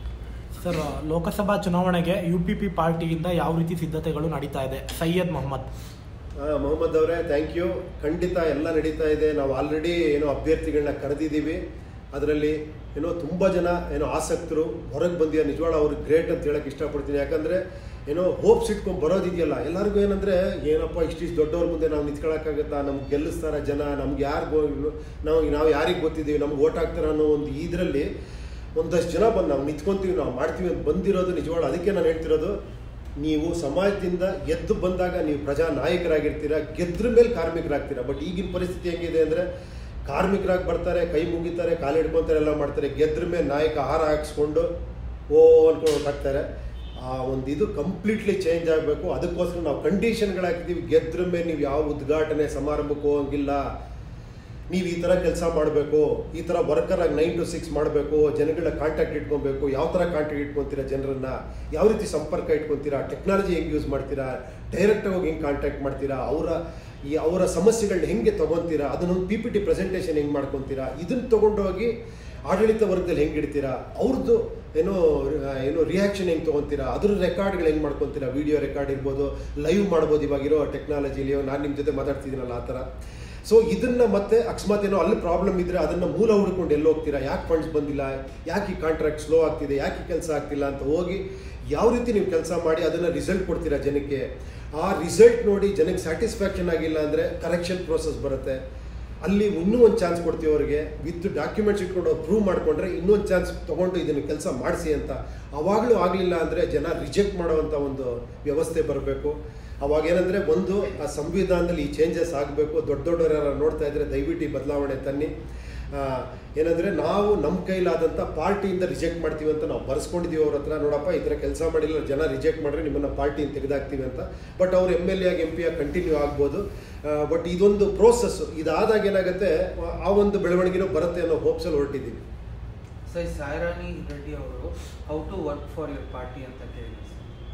ಸರ್ ಲೋಕಸಭಾ ಚುನಾವಣೆಗೆ ಯು ಪಿ ಪಿ ಪಾರ್ಟಿಯಿಂದ ಯಾವ ರೀತಿ ಸಿದ್ಧತೆಗಳು ನಡೀತಾ ಇದೆ ಸೈಯದ್ ಮೊಹಮ್ಮದ್ ಆ, ಮೊಹಮ್ಮದ್ ಅವರೇ ಥ್ಯಾಂಕ್ ಯು ಖಂಡಿತ ಎಲ್ಲ ನಡೀತಾ ಇದೆ ನಾವು ಆಲ್ರೆಡಿ ಏನೋ ಅಭ್ಯರ್ಥಿಗಳನ್ನ ಕರೆದಿದ್ದೀವಿ ಅದರಲ್ಲಿ ಏನೋ ತುಂಬ ಜನ ಏನೋ ಆಸಕ್ತರು ಹೊರಗೆ ಬಂದಿಯ ನಿಜವಾಳ ಅವ್ರಿಗೆ ಗ್ರೇಟ್ ಅಂತ ಹೇಳಕ್ಕೆ ಇಷ್ಟಪಡ್ತೀನಿ ಯಾಕಂದರೆ ಏನೋ ಹೋಪ್ಸ್ ಇಟ್ಕೊಂಡು ಬರೋದಿದೆಯಲ್ಲ ಎಲ್ಲರಿಗೂ ಏನಂದರೆ ಏನಪ್ಪ ಇಷ್ಟಿಷ್ಟು ದೊಡ್ಡವ್ರ ಮುಂದೆ ನಾವು ನಿಂತ್ಕೊಳಕ್ಕಾಗತ್ತಾ ನಮ್ಗೆ ಗೆಲ್ಲಿಸ್ತಾರ ಜನ ನಮ್ಗೆ ಯಾರು ನಾವು ನಾವು ಯಾರಿಗೆ ಗೊತ್ತಿದ್ದೀವಿ ನಮ್ಗೆ ಓಟ್ ಹಾಕ್ತಾರ ಅನ್ನೋ ಒಂದು ಇದರಲ್ಲಿ ಒಂದಷ್ಟು ಜನ ಬಂದು ನಾವು ನಿಂತ್ಕೊಂತೀವಿ ನಾವು ಮಾಡ್ತೀವಿ ಅಂತ ಬಂದಿರೋದು ನಿಜವಾಳ ಅದಕ್ಕೆ ನಾನು ಹೇಳ್ತಿರೋದು ನೀವು ಸಮಾಜದಿಂದ ಎದ್ದು ಬಂದಾಗ ನೀವು ಪ್ರಜಾ ನಾಯಕರಾಗಿರ್ತೀರ ಗೆದ್ರ ಮೇಲೆ ಕಾರ್ಮಿಕರಾಗ್ತೀರಾ ಬಟ್ ಈಗಿನ ಪರಿಸ್ಥಿತಿ ಹೆಂಗಿದೆ ಅಂದರೆ ಕಾರ್ಮಿಕರಾಗಿ ಬರ್ತಾರೆ ಕೈ ಮುಗಿತಾರೆ ಕಾಲು ಹಿಡ್ಕೊತಾರೆ ಎಲ್ಲ ಮಾಡ್ತಾರೆ ಗೆದ್ರ ಮೇಲೆ ನಾಯಕ ಹಾರ ಹಾಕ್ಸ್ಕೊಂಡು ಓ ಅನ್ಕೊಂಡು ಹಾಕ್ತಾರೆ ಆ ಒಂದು ಇದು ಕಂಪ್ಲೀಟ್ಲಿ ಚೇಂಜ್ ಆಗಬೇಕು ಅದಕ್ಕೋಸ್ಕರ ನಾವು ಕಂಡೀಷನ್ಗಳಾಕಿದ್ದೀವಿ ಗೆದ್ರ ಮೇಲೆ ನೀವು ಯಾವ ಉದ್ಘಾಟನೆ ಸಮಾರಂಭಕ್ಕೆ ಹೋಗಂಗಿಲ್ಲ ನೀವು ಈ ಥರ ಕೆಲಸ ಮಾಡಬೇಕು ಈ ಥರ ವರ್ಕರ್ ಆಗಿ ನೈನ್ ಟು ಸಿಕ್ಸ್ ಮಾಡಬೇಕು ಜನಗಳ ಕಾಂಟ್ಯಾಕ್ಟ್ ಇಟ್ಕೊಬೇಕು ಯಾವ ಥರ ಕಾಂಟ್ಯಾಕ್ಟ್ ಇಟ್ಕೊತೀರಾ ಜನರನ್ನ ಯಾವ ರೀತಿ ಸಂಪರ್ಕ ಇಟ್ಕೊತೀರಾ ಟೆಕ್ನಾಲಜಿ ಹೆಂಗೆ ಯೂಸ್ ಮಾಡ್ತೀರಾ ಡೈರೆಕ್ಟಾಗಿ ಹೋಗಿ ಹೆಂಗೆ ಕಾಂಟ್ಯಾಕ್ಟ್ ಮಾಡ್ತೀರಾ ಅವರ ಈ ಅವರ ಸಮಸ್ಯೆಗಳನ್ನ ಹೆಂಗೆ ತೊಗೊತೀರಾ ಅದನ್ನೊಂದು ಪಿ ಪಿ ಟಿ ಪ್ರೆಸೆಂಟೇಷನ್ ಹೆಂಗೆ ಮಾಡ್ಕೊತೀರಾ ಇದನ್ನು ತೊಗೊಂಡೋಗಿ ಆಡಳಿತ ವರ್ಗದಲ್ಲಿ ಹೆಂಗೆ ಇಡ್ತೀರಾ ಅವ್ರದ್ದು ಏನೋ ಆ, ಏನೋ ರಿಯಾಕ್ಷನ್ ಹೆಂಗೆ ತೊಗೊತೀರಾ ಅದ್ರ ರೆಕಾರ್ಡ್ಗಳು ಹೆಂಗೆ ಮಾಡ್ಕೊತೀರಾ ವಿಡಿಯೋ ರೆಕಾರ್ಡ್ ಇರ್ಬೋದು ಲೈವ್ ಮಾಡ್ಬೋದು ಇವಾಗಿರೋ ಟೆಕ್ನಾಲಜಿಲಿ ನಾನು ನಿಮ್ಮ ಜೊತೆ ಮಾತಾಡ್ತಿದ್ದೀನಲ್ಲ ಆ ಥರ ಸೊ ಇದನ್ನ ಮತ್ತೆ ಅಕಸ್ಮಾತ್ ಏನೋ ಅಲ್ಲಿ ಪ್ರಾಬ್ಲಮ್ ಇದ್ರೆ ಅದನ್ನ ಮೂಲ ಹುಡ್ಕೊಂಡು ಎಲ್ಲಿ ಹೋಗ್ತೀರಾ ಯಾಕೆ ಫಂಡ್ಸ್ ಬಂದಿಲ್ಲ ಯಾಕೆ ಈ ಕಾಂಟ್ರಾಕ್ಟ್ ಸ್ಲೋ ಆಗ್ತಿದೆ ಯಾಕೆ ಕೆಲಸ ಆಗ್ತಿಲ್ಲ ಅಂತ ಹೋಗಿ ಯಾವ ರೀತಿ ನೀವು ಕೆಲಸ ಮಾಡಿ ಅದನ್ನ ರಿಸಲ್ಟ್ ಕೊಡ್ತೀರಾ ಜನಕ್ಕೆ ಆ ರಿಸಲ್ಟ್ ನೋಡಿ ಜನಕ್ಕೆ ಸ್ಯಾಟಿಸ್ಫ್ಯಾಕ್ಷನ್ ಆಗಿಲ್ಲ ಅಂದರೆ ಕರೆಕ್ಷನ್ ಪ್ರೋಸೆಸ್ ಬರುತ್ತೆ ಅಲ್ಲಿ ಇನ್ನೂ ಒಂದು ಚಾನ್ಸ್ ಕೊಡ್ತೀವಿ ಅವ್ರಿಗೆ ವಿತ್ ಡಾಕ್ಯುಮೆಂಟ್ಸ್ ಇಟ್ಕೊಂಡು ಪ್ರೂವ್ ಮಾಡಿಕೊಂಡ್ರೆ ಇನ್ನೊಂದು ಚಾನ್ಸ್ ತೊಗೊಂಡು ಇದನ್ನು ಕೆಲಸ ಮಾಡಿಸಿ ಅಂತ ಅವಾಗಲೂ ಆಗಲಿಲ್ಲ ಅಂದರೆ ಜನ ರಿಜೆಕ್ಟ್ ಮಾಡುವಂಥ ಒಂದು ವ್ಯವಸ್ಥೆ ಬರಬೇಕು ಅವಾಗ ಏನಂದರೆ ಒಂದು ಆ ಸಂವಿಧಾನದಲ್ಲಿ ಈ ಚೇಂಜಸ್ ಆಗಬೇಕು ದೊಡ್ಡ ದೊಡ್ಡವರು ಯಾರು ನೋಡ್ತಾ ಇದ್ರೆ ದಯವಿಟ್ಟು ಈ ಬದಲಾವಣೆ ತನ್ನಿ ಆ, ಏನಂದ್ರೆ ನಾವು ನಮ್ಮ ಕೈಲಾದಂಥ ಪಾರ್ಟಿಯಿಂದ ರಿಜೆಕ್ಟ್ ಮಾಡ್ತೀವಿ ಅಂತ ನಾವು ಬರ್ಸ್ಕೊಂಡಿದ್ದೀವಿ ಅವ್ರ ಹತ್ರ ನೋಡಪ್ಪ ಈ ಥರ ಕೆಲಸ ಮಾಡಿಲ್ಲ ಜನ ರಿಜೆಕ್ಟ್ ಮಾಡ್ರೆ ನಿಮ್ಮನ್ನ ಪಾರ್ಟಿಯಿಂದ ತೆಗೆದಾಕ್ತೀವಿ ಅಂತ ಬಟ್ ಅವ್ರು ಎಮ್ ಎಲ್ ಎ ಆಗಿ ಎಂ ಪಿ ಆಗಿ ಕಂಟಿನ್ಯೂ ಆಗ್ಬೋದು ಬಟ್ ಇದೊಂದು ಪ್ರೋಸೆಸ್ ಇದಾದಾಗ ಏನಾಗುತ್ತೆ ಆ ಒಂದು ಬೆಳವಣಿಗೆನೂ ಬರುತ್ತೆ ಅನ್ನೋ ಹೋಪ್ಸಲ್ಲಿ ಹೊರಟಿದ್ದೀವಿ ಸರ್ ಸಾಯಿರಾಣಿ ರೆಡ್ಡಿ ಅವರು how to work for your party ಅಂತ ಕೇಳಿ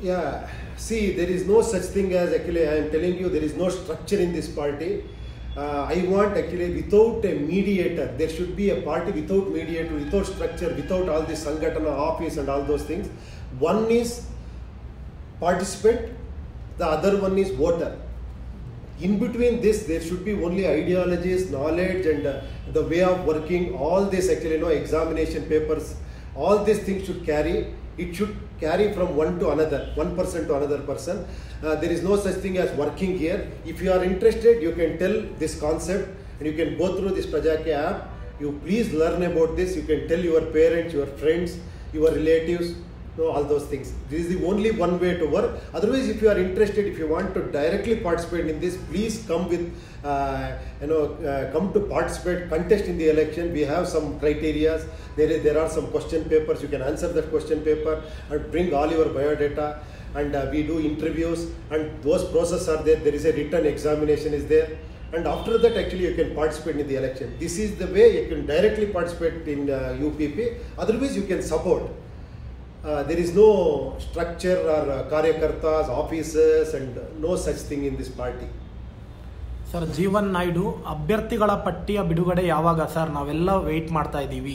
Yeah, see, there is no such thing as actually, I am telling you, there is no structure in this party. Uh, I want actually without a mediator, there should be a party without mediator, without structure, without all this Sangatana office and all those things. One is participant, the other one is voter. In between this, there should be only ideologies, knowledge, and uh, the way of working. All this actually, you know, examination papers, all these things should carry. It should carry from one to another, one person to another person. Uh, there is no such thing as working here. If you are interested, you can tell this concept and you can go through this Prajaki app. You please learn about this. You can tell your parents, your friends, your relatives, know all those things. This is the only one way to work. Otherwise, if you are interested, if you want to directly participate in this, please come with, uh, you know, uh, come to participate, contest in the election. We have some criterias. There is, there are some question papers. You can answer that question paper and bring all your biodata. And uh, we do interviews, and those processes are there. There is a written examination is there. And after that, actually, you can participate in the election. This is the way you can directly participate in uh, UPP. Otherwise, you can support. Uh, there is no structure or uh, karyakartas, offices, and no such thing in this party. Sir Jeevan Naidu ಅಭ್ಯರ್ಥಿಗಳ ಪಟ್ಟಿಯ ಬಿಡುಗಡೆ ಯಾವಾಗ sir ನಾವೆಲ್ಲ weight ಮಾಡ್ತಾ ಇದ್ದೀವಿ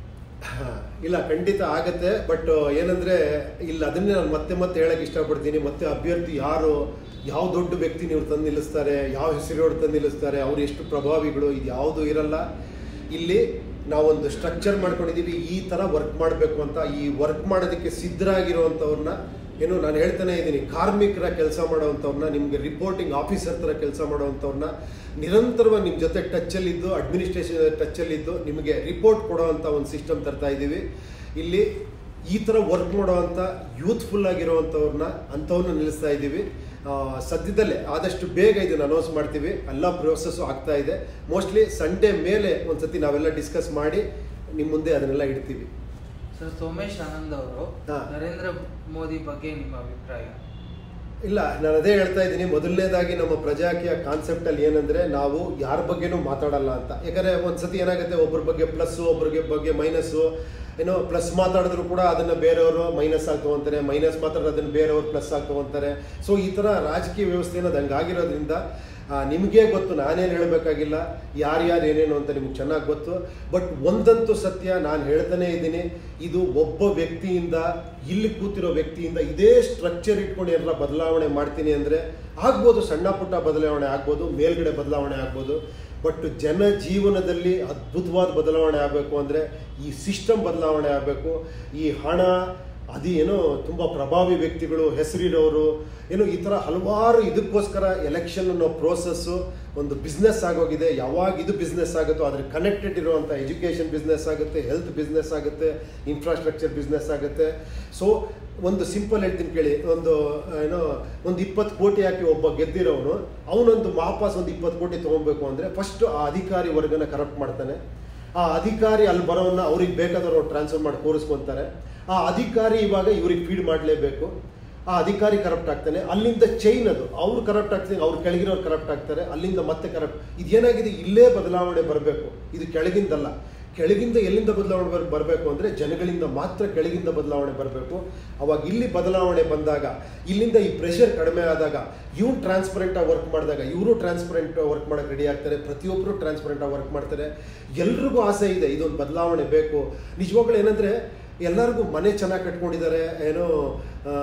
ಇಲ್ಲ ಖಂಡಿತ ಆಗತ್ತೆ ಬಟ್ ಏನಂದ್ರೆ ಇಲ್ಲ ಅದನ್ನೇ ನಾನು ಮತ್ತೆ ಮತ್ತೆ ಹೇಳಕ್ ಇಷ್ಟಪಡ್ತೀನಿ ಮತ್ತೆ ಅಭ್ಯರ್ಥಿ ಯಾರು ಯಾವ ದೊಡ್ಡ ವ್ಯಕ್ತಿ ನೀವು ತಂದು ನಿಲ್ಲಿಸ್ತಾರೆ ಯಾವ ಹೆಸರು ತಂದು ನಿಲ್ಲಿಸ್ತಾರೆ ಅವ್ರು ಎಷ್ಟು ಪ್ರಭಾವಿಗಳು ಇದು ಯಾವುದು ಇರಲ್ಲ ಇಲ್ಲಿ ನಾವೊಂದು ಸ್ಟ್ರಕ್ಚರ್ ಮಾಡ್ಕೊಂಡಿದ್ದೀವಿ ಈ ಥರ ವರ್ಕ್ ಮಾಡಬೇಕು ಅಂತ ಈ ವರ್ಕ್ ಮಾಡೋದಕ್ಕೆ ಸಿದ್ಧರಾಗಿರುವಂಥವ್ರನ್ನ ಏನು ನಾನು ಹೇಳ್ತಾನೆ ಇದ್ದೀನಿ ಕಾರ್ಮಿಕರ ಕೆಲಸ ಮಾಡೋವಂಥವ್ರನ್ನ ನಿಮಗೆ ರಿಪೋರ್ಟಿಂಗ್ ಆಫೀಸರ್ ಥರ ಕೆಲಸ ಮಾಡೋವಂಥವ್ರನ್ನ ನಿರಂತರವಾಗಿ ನಿಮ್ಮ ಜೊತೆ ಟಚ್ಚಲ್ಲಿದ್ದು ಅಡ್ಮಿನಿಸ್ಟ್ರೇಷನ್ ಟಚ್ಚಲ್ಲಿದ್ದು ನಿಮಗೆ ರಿಪೋರ್ಟ್ ಕೊಡೋವಂಥ ಒಂದು ಸಿಸ್ಟಮ್ ತರ್ತಾ ಇದ್ದೀವಿ ಇಲ್ಲಿ ಈ ಥರ ವರ್ಕ್ ಮಾಡೋವಂಥ ಯೂತ್ಫುಲ್ ಆಗಿರೋವಂಥವ್ರನ್ನ ಅಂಥವ್ರನ್ನ ನಿಲ್ಲಿಸ್ತಾ ಇದ್ದೀವಿ ಆ, ಸದ್ಯದಲ್ಲೇ ಆದಷ್ಟು ಬೇಗ ಇದನ್ನು ಅನೌನ್ಸ್ ಮಾಡ್ತೀವಿ ಎಲ್ಲ ಪ್ರೋಸೆಸ್ಸು ಆಗ್ತಾ ಇದೆ ಮೋಸ್ಟ್ಲಿ ಸಂಡೇ ಮೇಲೆ ಒಂದ್ಸತಿ ನಾವೆಲ್ಲ ಡಿಸ್ಕಸ್ ಮಾಡಿ ನಿಮ್ಮ ಮುಂದೆ ಅದನ್ನೆಲ್ಲ ಇಡ್ತೀವಿ ಸರ್ ಸೋಮೇಶ್ ಆನಂದ್ ಅವರು ಹಾ. ನರೇಂದ್ರ ಮೋದಿ ಬಗ್ಗೆ ನಿಮ್ಮ ಅಭಿಪ್ರಾಯ ಇಲ್ಲ ನಾನು ಅದೇ ಹೇಳ್ತಾ ಇದ್ದೀನಿ ಮೊದಲನೇದಾಗಿ ನಮ್ಮ ಪ್ರಜಾಕೀಯ ಕಾನ್ಸೆಪ್ಟ್ ಅಲ್ಲಿ ಏನಂದ್ರೆ ನಾವು ಯಾರ ಬಗ್ಗೆನೂ ಮಾತಾಡಲ್ಲ ಅಂತ ಯಾಕಂದ್ರೆ ಒಂದ್ಸತಿ ಏನಾಗುತ್ತೆ ಒಬ್ಬರ ಬಗ್ಗೆ ಪ್ಲಸ್ ಒಬ್ಬರಿಗೆ ಬಗ್ಗೆ ಮೈನಸ್ಸು ಏನೋ ಪ್ಲಸ್ ಮಾತಾಡಿದ್ರು ಕೂಡ ಅದನ್ನ ಬೇರೆಯವರು ಮೈನಸ್ ಆಗಿ ತಗೊಂತಾರೆ ಮೈನಸ್ ಮಾತಾಡಿದ್ರೆ ಅದನ್ನ ಬೇರೆಯವರು ಪ್ಲಸ್ ಆಗಿ ತಗೊಂತಾರೆ ಸೊ ಈ ತರ ರಾಜಕೀಯ ವ್ಯವಸ್ಥೆ ಅನ್ನೋದು ಹಂಗಾಗಿರೋದ್ರಿಂದ ಆ, ನಿಮ್ಗೆ ಗೊತ್ತು ನಾನೇನು ಹೇಳಬೇಕಾಗಿಲ್ಲ ಯಾರ್ಯಾರು ಏನೇನು ಅಂತ ನಿಮ್ಗೆ ಚೆನ್ನಾಗಿ ಗೊತ್ತು ಬಟ್ ಒಂದಂತೂ ಸತ್ಯ ನಾನು ಹೇಳ್ತಾನೆ ಇದ್ದೀನಿ ಇದು ಒಬ್ಬ ವ್ಯಕ್ತಿಯಿಂದ ಇಲ್ಲಿ ಕೂತಿರೋ ವ್ಯಕ್ತಿಯಿಂದ ಇದೇ ಸ್ಟ್ರಕ್ಚರ್ ಇಟ್ಕೊಂಡು ಏನಾರ ಬದಲಾವಣೆ ಮಾಡ್ತೀನಿ ಅಂದರೆ ಆಗ್ಬೋದು ಸಣ್ಣ ಪುಟ್ಟ ಬದಲಾವಣೆ ಆಗ್ಬೋದು ಮೇಲ್ಗಡೆ ಬದಲಾವಣೆ ಆಗ್ಬೋದು ಬಟ್ ಜನ ಜೀವನದಲ್ಲಿ ಅದ್ಭುತವಾದ ಬದಲಾವಣೆ ಆಗಬೇಕು ಅಂದರೆ ಈ ಸಿಸ್ಟಮ್ ಬದಲಾವಣೆ ಆಗಬೇಕು ಈ ಹಣ ಅದು ಏನೋ ತುಂಬ ಪ್ರಭಾವಿ ವ್ಯಕ್ತಿಗಳು ಹೆಸರಿರೋರು ಏನೋ ಈ ಥರ ಹಲವಾರು ಇದಕ್ಕೋಸ್ಕರ ಎಲೆಕ್ಷನ್ ಅನ್ನೋ ಪ್ರೋಸೆಸ್ಸು ಒಂದು ಬಿಸ್ನೆಸ್ ಆಗೋಗಿದೆ ಯಾವಾಗ ಇದು ಬಿಸ್ನೆಸ್ ಆಗುತ್ತೋ ಅದ್ರ ಕನೆಕ್ಟೆಡ್ ಇರುವಂಥ ಎಜುಕೇಷನ್ ಬಿಸ್ನೆಸ್ ಆಗುತ್ತೆ ಹೆಲ್ತ್ ಬಿಸ್ನೆಸ್ ಆಗುತ್ತೆ ಇನ್ಫ್ರಾಸ್ಟ್ರಕ್ಚರ್ ಬಿಸ್ನೆಸ್ ಆಗುತ್ತೆ ಸೊ ಒಂದು ಸಿಂಪಲ್ ಹೇಳ್ತೀನಿ ಕೇಳಿ ಒಂದು ಏನೋ ಒಂದು ಇಪ್ಪತ್ತು ಕೋಟಿ ಹಾಕಿ ಒಬ್ಬ ಗೆದ್ದಿರೋನು ಅವನೊಂದು ವಾಪಸ್ ಒಂದು ಇಪ್ಪತ್ತು ಕೋಟಿ ತೊಗೊಬೇಕು ಅಂದರೆ ಫಸ್ಟ್ ಆ ಅಧಿಕಾರಿ ವರ್ಗನ ಕರಪ್ಟ್ ಮಾಡ್ತಾನೆ ಆ ಅಧಿಕಾರಿ ಅಲ್ಲಿ ಬರೋನ್ನ ಅವ್ರಿಗೆ ಬೇಕಾದವ್ರು ಟ್ರಾನ್ಸ್ಫರ್ ಮಾಡಿ ಕೂರಿಸ್ಕೊಂತಾರೆ ಆ ಅಧಿಕಾರಿ ಇವಾಗ ಇವ್ರಿಗೆ ಫೀಡ್ ಮಾಡಲೇಬೇಕು ಆ ಅಧಿಕಾರಿ ಕರಪ್ಟ್ ಆಗ್ತಾನೆ ಅಲ್ಲಿಂದ ಚೈನ್ ಅದು ಅವ್ರು ಕರಪ್ಟ್ ಆಗ್ತಾರೆ ಅವ್ರು ಕೆಳಗಿರೋರು ಕರಪ್ಟ್ ಆಗ್ತಾರೆ ಅಲ್ಲಿಂದ ಮತ್ತೆ ಕರಪ್ಟ್ ಇದೇನಾಗಿದೆ ಇಲ್ಲೇ ಬದಲಾವಣೆ ಬರಬೇಕು ಇದು ಕೆಳಗಿಂದಲ್ಲ ಕೆಳಗಿಂದ ಎಲ್ಲಿಂದ ಬದಲಾವಣೆ ಬರ್ ಬರಬೇಕು ಅಂದರೆ ಜನಗಳಿಂದ ಮಾತ್ರ ಕೆಳಗಿಂದ ಬದಲಾವಣೆ ಬರಬೇಕು ಅವಾಗ ಇಲ್ಲಿ ಬದಲಾವಣೆ ಬಂದಾಗ ಇಲ್ಲಿಂದ ಈ ಪ್ರೆಷರ್ ಕಡಿಮೆ ಆದಾಗ ಇವ್ರು ಟ್ರಾನ್ಸ್ಪರೆಂಟಾಗಿ ವರ್ಕ್ ಮಾಡಿದಾಗ ಇವರು ಟ್ರಾನ್ಸ್ಪರೆಂಟ್ ವರ್ಕ್ ಮಾಡೋಕೆ ರೆಡಿ ಆಗ್ತಾರೆ ಪ್ರತಿಯೊಬ್ಬರು ಟ್ರಾನ್ಸ್ಪರೆಂಟಾಗಿ ವರ್ಕ್ ಮಾಡ್ತಾರೆ ಎಲ್ರಿಗೂ ಆಸೆ ಇದೆ ಇದೊಂದು ಬದಲಾವಣೆ ಬೇಕು ನಿಜವಾಗ್ಲೂ ಏನಂದರೆ ಎಲ್ಲರಿಗೂ ಮನೆ ಚೆನ್ನಾಗಿ ಕಟ್ಕೊಂಡಿದ್ದಾರೆ ಏನೋ ಆ,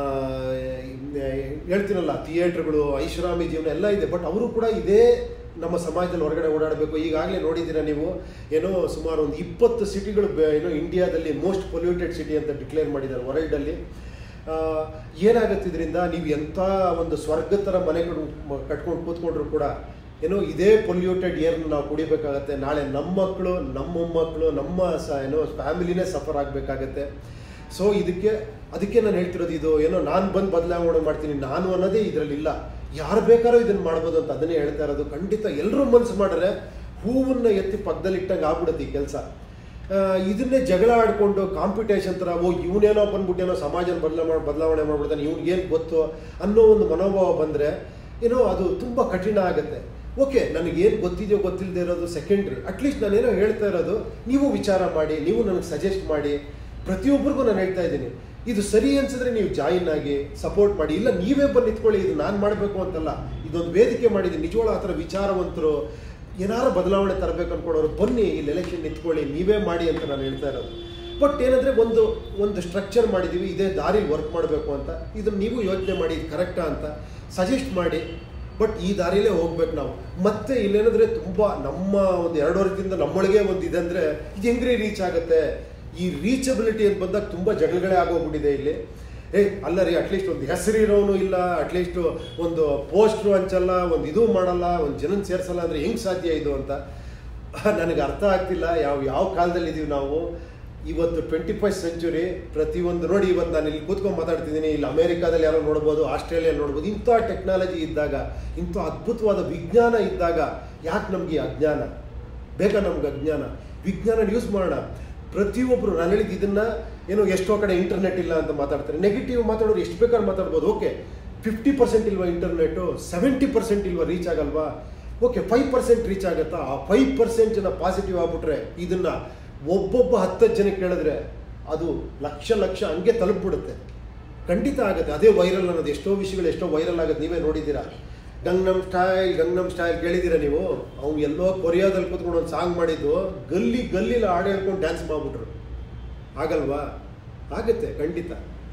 ಹೇಳ್ತೀನಲ್ಲ ಥಿಯೇಟ್ರ್ಗಳು ಐಷಾರಾಮಿ ಜೀವನ ಎಲ್ಲ ಇದೆ ಬಟ್ ಅವರು ಕೂಡ ಇದೇ ನಮ್ಮ ಸಮಾಜದಲ್ಲಿ ಹೊರಗಡೆ ಓಡಾಡಬೇಕು ಈಗಾಗಲೇ ನೋಡಿದ್ದೀರಾ ನೀವು ಏನೋ ಸುಮಾರು ಒಂದು ಇಪ್ಪತ್ತು ಸಿಟಿಗಳು ಬೆ- ಏನೋ ಇಂಡಿಯಾದಲ್ಲಿ ಮೋಸ್ಟ್ ಪೊಲ್ಯೂಟೆಡ್ ಸಿಟಿ ಅಂತ ಡಿಕ್ಲೇರ್ ಮಾಡಿದ್ದಾರೆ ವರ್ಲ್ಡಲ್ಲಿ ಏನಾಗುತ್ತೆ ಇದರಿಂದ ನೀವು ಎಂಥ ಒಂದು ಸ್ವರ್ಗ ಥರ ಮನೆ ಕಟ್ಕೊಂಡು ಕೂತ್ಕೊಂಡ್ರು ಕೂಡ ಏನೋ ಇದೇ ಪೊಲ್ಯೂಟೆಡ್ ಏರ್ನ ನಾವು ಕುಡಿಬೇಕಾಗತ್ತೆ ನಾಳೆ ನಮ್ಮ ಮಕ್ಕಳು ನಮ್ಮ ಮೊಮ್ಮಕ್ಕಳು ನಮ್ಮ ಸ ಏನೋ ಫ್ಯಾಮಿಲಿನೇ ಸಫರ್ ಆಗಬೇಕಾಗತ್ತೆ ಸೊ ಇದಕ್ಕೆ ಅದಕ್ಕೆ ನಾನು ಹೇಳ್ತಿರೋದು ಇದು ಏನೋ ನಾನು ಬಂದು ಬದಲಾವಣೆ ಮಾಡ್ತೀನಿ ನಾನು ಅನ್ನೋದೇ ಇದರಲ್ಲಿ ಇಲ್ಲ ಯಾರು ಬೇಕಾದ್ರೂ ಇದನ್ನು ಮಾಡ್ಬೋದು ಅಂತ ಅದನ್ನೇ ಹೇಳ್ತಾ ಇರೋದು ಖಂಡಿತ ಎಲ್ಲರೂ ಮನಸ್ಸು ಮಾಡಿದ್ರೆ ಹೂವನ್ನ ಎತ್ತಿ ಪಕ್ಕದಲ್ಲಿ ಇಟ್ಟಂಗೆ ಆಗ್ಬಿಡುತ್ತೆ ಈ ಕೆಲಸ ಇದನ್ನೇ ಜಗಳ ಆಡ್ಕೊಂಡು ಕಾಂಪಿಟೇಷನ್ ಥರ ಓ ಇವನೇನೋ ಬಂದ್ಬಿಟ್ಟೇನೋ ಸಮಾಜನ ಬದಲಾವಣೆ ಬದಲಾವಣೆ ಮಾಡ್ಬಿಡ್ತಾನೆ ಇವ್ನಿಗೇನು ಗೊತ್ತು ಅನ್ನೋ ಒಂದು ಮನೋಭಾವ ಬಂದರೆ ಏನೋ ಅದು ತುಂಬ ಕಠಿಣ ಆಗುತ್ತೆ ಓಕೆ ನನಗೇನು ಗೊತ್ತಿದೆಯೋ ಗೊತ್ತಿಲ್ಲದೆ ಇರೋದು ಸೆಕೆಂಡ್ರಿ ಅಟ್ಲೀಸ್ಟ್ ನಾನೇನೋ ಹೇಳ್ತಾ ಇರೋದು ನೀವು ವಿಚಾರ ಮಾಡಿ ನೀವು ನನಗೆ ಸಜೆಸ್ಟ್ ಮಾಡಿ ಪ್ರತಿಯೊಬ್ಬರಿಗೂ ನಾನು ಹೇಳ್ತಾ ಇದ್ದೀನಿ ಇದು ಸರಿ ಅನ್ಸಿದ್ರೆ ನೀವು ಜಾಯಿನ್ ಆಗಿ ಸಪೋರ್ಟ್ ಮಾಡಿ ಇಲ್ಲ ನೀವೇ ಬಂದು ನಿಂತ್ಕೊಳ್ಳಿ ಇದು ನಾನು ಮಾಡಬೇಕು ಅಂತಲ್ಲ ಇದೊಂದು ವೇದಿಕೆ ಮಾಡಿದ್ದೀನಿ ನಿಜವಾಳ ಆ ಥರ ವಿಚಾರವಂತರು ಏನಾರು ಬದಲಾವಣೆ ತರಬೇಕು ಅನ್ಕೊಡೋರು ಬನ್ನಿ ಇಲ್ಲಿ ಎಲೆಕ್ಷನ್ ನಿಂತ್ಕೊಳ್ಳಿ ನೀವೇ ಮಾಡಿ ಅಂತ ನಾನು ಹೇಳ್ತಾ ಇರೋದು ಬಟ್ ಏನಂದರೆ ಒಂದು ಒಂದು ಸ್ಟ್ರಕ್ಚರ್ ಮಾಡಿದ್ದೀವಿ ಇದೇ ದಾರಿಲಿ ವರ್ಕ್ ಮಾಡಬೇಕು ಅಂತ ಇದನ್ನು ನೀವು ಯೋಚನೆ ಮಾಡಿ ಇದು ಕರೆಕ್ಟಾ ಅಂತ ಸಜೆಸ್ಟ್ ಮಾಡಿ ಬಟ್ ಈ ದಾರಿಲೇ ಹೋಗ್ಬೇಕು ನಾವು ಮತ್ತೆ ಇಲ್ಲೇನಂದ್ರೆ ತುಂಬ ನಮ್ಮ ಒಂದು ಎರಡು ವರ್ಷದಿಂದ ನಮ್ಮೊಳಗೆ ಒಂದು ಇದಂದ್ರೆ ಇದು ಹೆಂಗ್ರಿ ರೀಚ್ ಆಗುತ್ತೆ ಈ ರೀಚಬಿಲಿಟಿ ಅಂತ ಬಂದಾಗ ತುಂಬ ಜಗಳಗಳೇ ಆಗೋಗ್ಬಿಟ್ಟಿದೆ ಇಲ್ಲಿ ಏ ಅಲ್ಲ ರೀ ಅಟ್ಲೀಸ್ಟ್ ಒಂದು ಹೆಸರಿರೋನು ಇಲ್ಲ ಅಟ್ಲೀಸ್ಟ್ ಒಂದು ಪೋಸ್ಟ್ರು ಹಂಚಲ್ಲ ಒಂದು ಇದು ಮಾಡಲ್ಲ ಒಂದು ಜನನ್ ಸೇರ್ಸಲ್ಲ ಅಂದರೆ ಹೆಂಗೆ ಸಾಧ್ಯ ಇದು ಅಂತ ನನಗೆ ಅರ್ಥ ಆಗ್ತಿಲ್ಲ ಯಾವ ಯಾವ ಕಾಲದಲ್ಲಿ ಇದೀವಿ ನಾವು ಇವತ್ತು ಟ್ವೆಂಟಿ ಫಸ್ಟ್ ಸೆಂಚುರಿ ಪ್ರತಿಯೊಂದು ನೋಡಿ ಇವತ್ತು ನಾನು ಇಲ್ಲಿ ಕೂತ್ಕೊಂಡು ಮಾತಾಡ್ತಿದ್ದೀನಿ ಇಲ್ಲಿ ಅಮೇರಿಕಾದಲ್ಲಿ ಯಾರೋ ನೋಡ್ಬೋದು ಆಸ್ಟ್ರೇಲಿಯಲ್ಲಿ ನೋಡ್ಬೋದು ಇಂಥ ಟೆಕ್ನಾಲಜಿ ಇದ್ದಾಗ ಇಂಥ ಅದ್ಭುತವಾದ ವಿಜ್ಞಾನ ಇದ್ದಾಗ ಯಾಕೆ ನಮಗೆ ಈ ಅಜ್ಞಾನ ಬೇಕಾ ನಮ್ಗೆ ಅಜ್ಞಾನ ವಿಜ್ಞಾನ ಯೂಸ್ ಮಾಡೋಣ ಪ್ರತಿಯೊಬ್ಬರು ನಾನು ಹೇಳಿದ್ದು ಇದನ್ನ ಏನೋ ಎಷ್ಟೋ ಕಡೆ ಇಂಟರ್ನೆಟ್ ಇಲ್ಲ ಅಂತ ಮಾತಾಡ್ತಾರೆ ನೆಗೆಟಿವ್ ಮಾತಾಡೋರು ಎಷ್ಟು ಬೇಕಾದ್ರೂ ಮಾತಾಡ್ಬೋದು ಓಕೆ ಫಿಫ್ಟಿ ಪರ್ಸೆಂಟ್ ಇಲ್ವಾ ಇಂಟರ್ನೆಟ್ಟು ಸೆವೆಂಟಿ ಪರ್ಸೆಂಟ್ ಇಲ್ವಾ ರೀಚ್ ಆಗಲ್ವಾ ಓಕೆ ಫೈವ್ ಪರ್ಸೆಂಟ್ ರೀಚ್ ಆಗುತ್ತಾ ಆ ಫೈವ್ ಪರ್ಸೆಂಟ್ ಜನ ಪಾಸಿಟಿವ್ ಆಗ್ಬಿಟ್ರೆ ಇದನ್ನ ಒಬ್ಬೊಬ್ಬ ಹತ್ತತ್ತು ಜನಕ್ಕೆ ಕೇಳಿದ್ರೆ ಅದು ಲಕ್ಷ ಲಕ್ಷ ಹಂಗೆ ತಲುಪ್ಬಿಡುತ್ತೆ ಖಂಡಿತ ಆಗುತ್ತೆ ಅದೇ ವೈರಲ್ ಅನ್ನೋದು ಎಷ್ಟೋ ವಿಷಯಗಳು ಎಷ್ಟೋ ವೈರಲ್ ಆಗುತ್ತೆ ನೀವೇ ನೋಡಿದ್ದೀರಾ ಗಂಗ್ನಮ್ ಸ್ಟೈಲ್ ಗಂಗ್ನಮ್ ಸ್ಟೈಲ್ ಕೇಳಿದ್ದೀರಾ ನೀವು ಅವ್ನು ಎಲ್ಲೋ ಕೊರಿಯಾದಲ್ಲಿ ಕೂತ್ಕೊಂಡು ಒಂದು ಸಾಂಗ್ ಮಾಡಿದ್ದು ಗಲ್ಲಿ ಗಲ್ಲಿಲಿ ಹಾಡು ಹೇಳ್ಕೊಂಡು ಡ್ಯಾನ್ಸ್ ಮಾಡ್ಬಿಟ್ರು ಆಗಲ್ವಾ ಆಗುತ್ತೆ ಖಂಡಿತ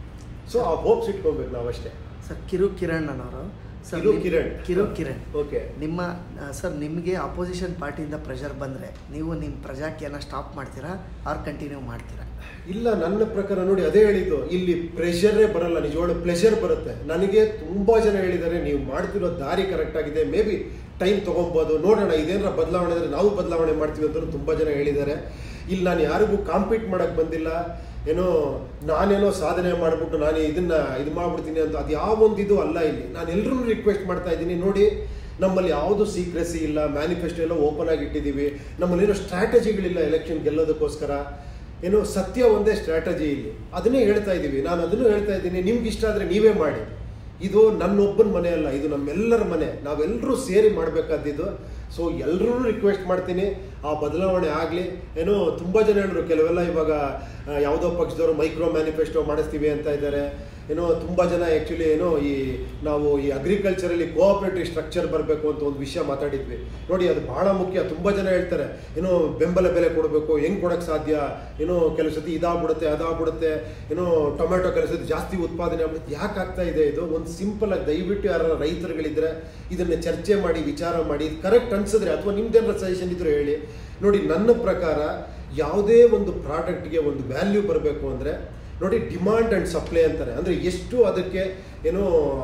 ಸೊ ಆ ಹೋಪ್ಸ್ ಇಟ್ಕೊಬೇಕು ನಾವಷ್ಟೇ ಸರ್ ಕಿರು ಕಿರಣ್ ಅನ್ನೋರು ಸರ್ ಕಿರು ನಿಮ್- ಕಿರಣ್. ಕಿರು ಕಿರಣ್ ಓಕೆ ನಿಮ್ಮ ಆ, ಸರ್ ನಿಮಗೆ ಅಪೋಸಿಷನ್ ಪಾರ್ಟಿಯಿಂದ ಪ್ರೆಷರ್ ಬಂದರೆ ನೀವು ನಿಮ್ಮ ಪ್ರಜಾಕಿಯನ್ನ ಸ್ಟಾಪ್ ಮಾಡ್ತೀರಾ ಆರ್ ಕಂಟಿನ್ಯೂ ಮಾಡ್ತೀರಾ ಇಲ್ಲ ನನ್ನ ಪ್ರಕಾರ ನೋಡಿ ಅದೇ ಹೇಳಿದ್ದು ಇಲ್ಲಿ ಪ್ರೆಷರೇ ಬರಲ್ಲ ನಿಜವಾಗ್ಲೂ ಪ್ಲೆಷರ್ ಬರುತ್ತೆ ನನಗೆ ತುಂಬ ಜನ ಹೇಳಿದ್ದಾರೆ ನೀವು ಮಾಡ್ತಿರೋ ದಾರಿ ಕರೆಕ್ಟ್ ಆಗಿದೆ ಮೇ ಬಿ ಟೈಮ್ ತೊಗೊಬೋದು ನೋಡೋಣ ಇದೇನಾರ ಬದಲಾವಣೆ ಅಂದರೆ ನಾವು ಬದಲಾವಣೆ ಮಾಡ್ತೀವಿ ಅಂತ ತುಂಬ ಜನ ಹೇಳಿದ್ದಾರೆ ಇಲ್ಲಿ ನಾನು ಯಾರಿಗೂ ಕಾಂಪೀಟ್ ಮಾಡೋಕ್ಕೆ ಬಂದಿಲ್ಲ ಏನೋ ನಾನೇನೋ ಸಾಧನೆ ಮಾಡಿಬಿಟ್ಟು ನಾನು ಇದನ್ನ ಇದು ಮಾಡ್ಬಿಡ್ತೀನಿ ಅಂತ ಅದು ಯಾವೊಂದು ಇದು ಅಲ್ಲ ಇಲ್ಲಿ ನಾನು ಎಲ್ಲರೂ ರಿಕ್ವೆಸ್ಟ್ ಮಾಡ್ತಾ ಇದ್ದೀನಿ ನೋಡಿ ನಮ್ಮಲ್ಲಿ ಯಾವುದು ಸೀಕ್ರೆಸಿ ಇಲ್ಲ ಮ್ಯಾನಿಫೆಸ್ಟೋ ಎಲ್ಲ ಓಪನ್ ಆಗಿ ಇಟ್ಟಿದ್ದೀವಿ ನಮ್ಮಲ್ಲಿ ಏನೋ ಸ್ಟ್ರಾಟಜಿಗಳಿಲ್ಲ ಎಲೆಕ್ಷನ್ ಗೆಲ್ಲೋದಕ್ಕೋಸ್ಕರ ಏನು ಸತ್ಯ ಒಂದೇ ಸ್ಟ್ರಾಟಜಿ ಇಲ್ಲಿ ಅದನ್ನೇ ಹೇಳ್ತಾ ಇದ್ದೀವಿ ನಾನು ಅದನ್ನು ಹೇಳ್ತಾ ಇದ್ದೀನಿ ನಿಮ್ಗೆ ಇಷ್ಟ ಆದರೆ ನೀವೇ ಮಾಡಿ ಇದು ನನ್ನೊಬ್ಬನ ಮನೆ ಅಲ್ಲ ಇದು ನಮ್ಮೆಲ್ಲರ ಮನೆ ನಾವೆಲ್ಲರೂ ಸೇರಿ ಮಾಡಬೇಕಾದಿದ್ದು ಸೊ ಎಲ್ಲರೂ ರಿಕ್ವೆಸ್ಟ್ ಮಾಡ್ತೀನಿ ಆ ಬದಲಾವಣೆ ಆಗಲಿ ಏನೋ ತುಂಬ ಜನ ಹೇಳಿದ್ರು ಕೆಲವೆಲ್ಲ ಇವಾಗ ಆ, ಯಾವುದೋ ಪಕ್ಷದವರು ಮೈಕ್ರೋ ಮ್ಯಾನಿಫೆಸ್ಟೋ ಮಾಡಿಸ್ತೀವಿ ಅಂತ ಇದ್ದಾರೆ ಏನೋ ತುಂಬ ಜನ ಆ್ಯಕ್ಚುಲಿ ಏನೋ ಈ ನಾವು ಈ ಅಗ್ರಿಕಲ್ಚರಲ್ಲಿ ಕೋಆಪರೇಟಿವ್ ಸ್ಟ್ರಕ್ಚರ್ ಬರಬೇಕು ಅಂತ ಒಂದು ವಿಷಯ ಮಾತಾಡಿದ್ವಿ ನೋಡಿ ಅದು ಬಹಳ ಮುಖ್ಯ ತುಂಬ ಜನ ಹೇಳ್ತಾರೆ ಏನೋ ಬೆಂಬಲ ಬೆಲೆ ಕೊಡಬೇಕು ಹೆಂಗೆ ಕೊಡೋಕ್ಕೆ ಸಾಧ್ಯ ಏನೋ ಕೆಲವು ಸತಿ ಇದಾಗ್ಬಿಡುತ್ತೆ ಅದಾಗ್ಬಿಡುತ್ತೆ ಏನೋ ಟೊಮೆಟೊ ಕೆಲವು ಸತಿ ಜಾಸ್ತಿ ಉತ್ಪಾದನೆ ಆಗ್ಬಿಡುತ್ತೆ ಯಾಕೆ ಆಗ್ತಾ ಇದೆ ಇದು ಒಂದು ಸಿಂಪಲ್ ಆಗಿ ದಯವಿಟ್ಟು ಯಾರ ರೈತರುಗಳಿದ್ರೆ ಇದನ್ನ ಚರ್ಚೆ ಮಾಡಿ ವಿಚಾರ ಮಾಡಿ ಕರೆಕ್ಟ್ ಅನ್ಸಿದ್ರೆ ಅಥವಾ ನಿಮ್ದೇನಾರ ಸಜೆಷನ್ ಇದ್ರು ಹೇಳಿ ನೋಡಿ ನನ್ನ ಪ್ರಕಾರ ಯಾವುದೇ ಒಂದು ಪ್ರಾಡಕ್ಟ್ಗೆ ಒಂದು ವ್ಯಾಲ್ಯೂ ಬರಬೇಕು ಅಂದರೆ ನೋಡಿ ಡಿಮಾಂಡ್ ಆ್ಯಂಡ್ ಸಪ್ಲೈ ಅಂತಾರೆ ಅಂದರೆ ಎಷ್ಟು ಅದಕ್ಕೆ ಏನೋ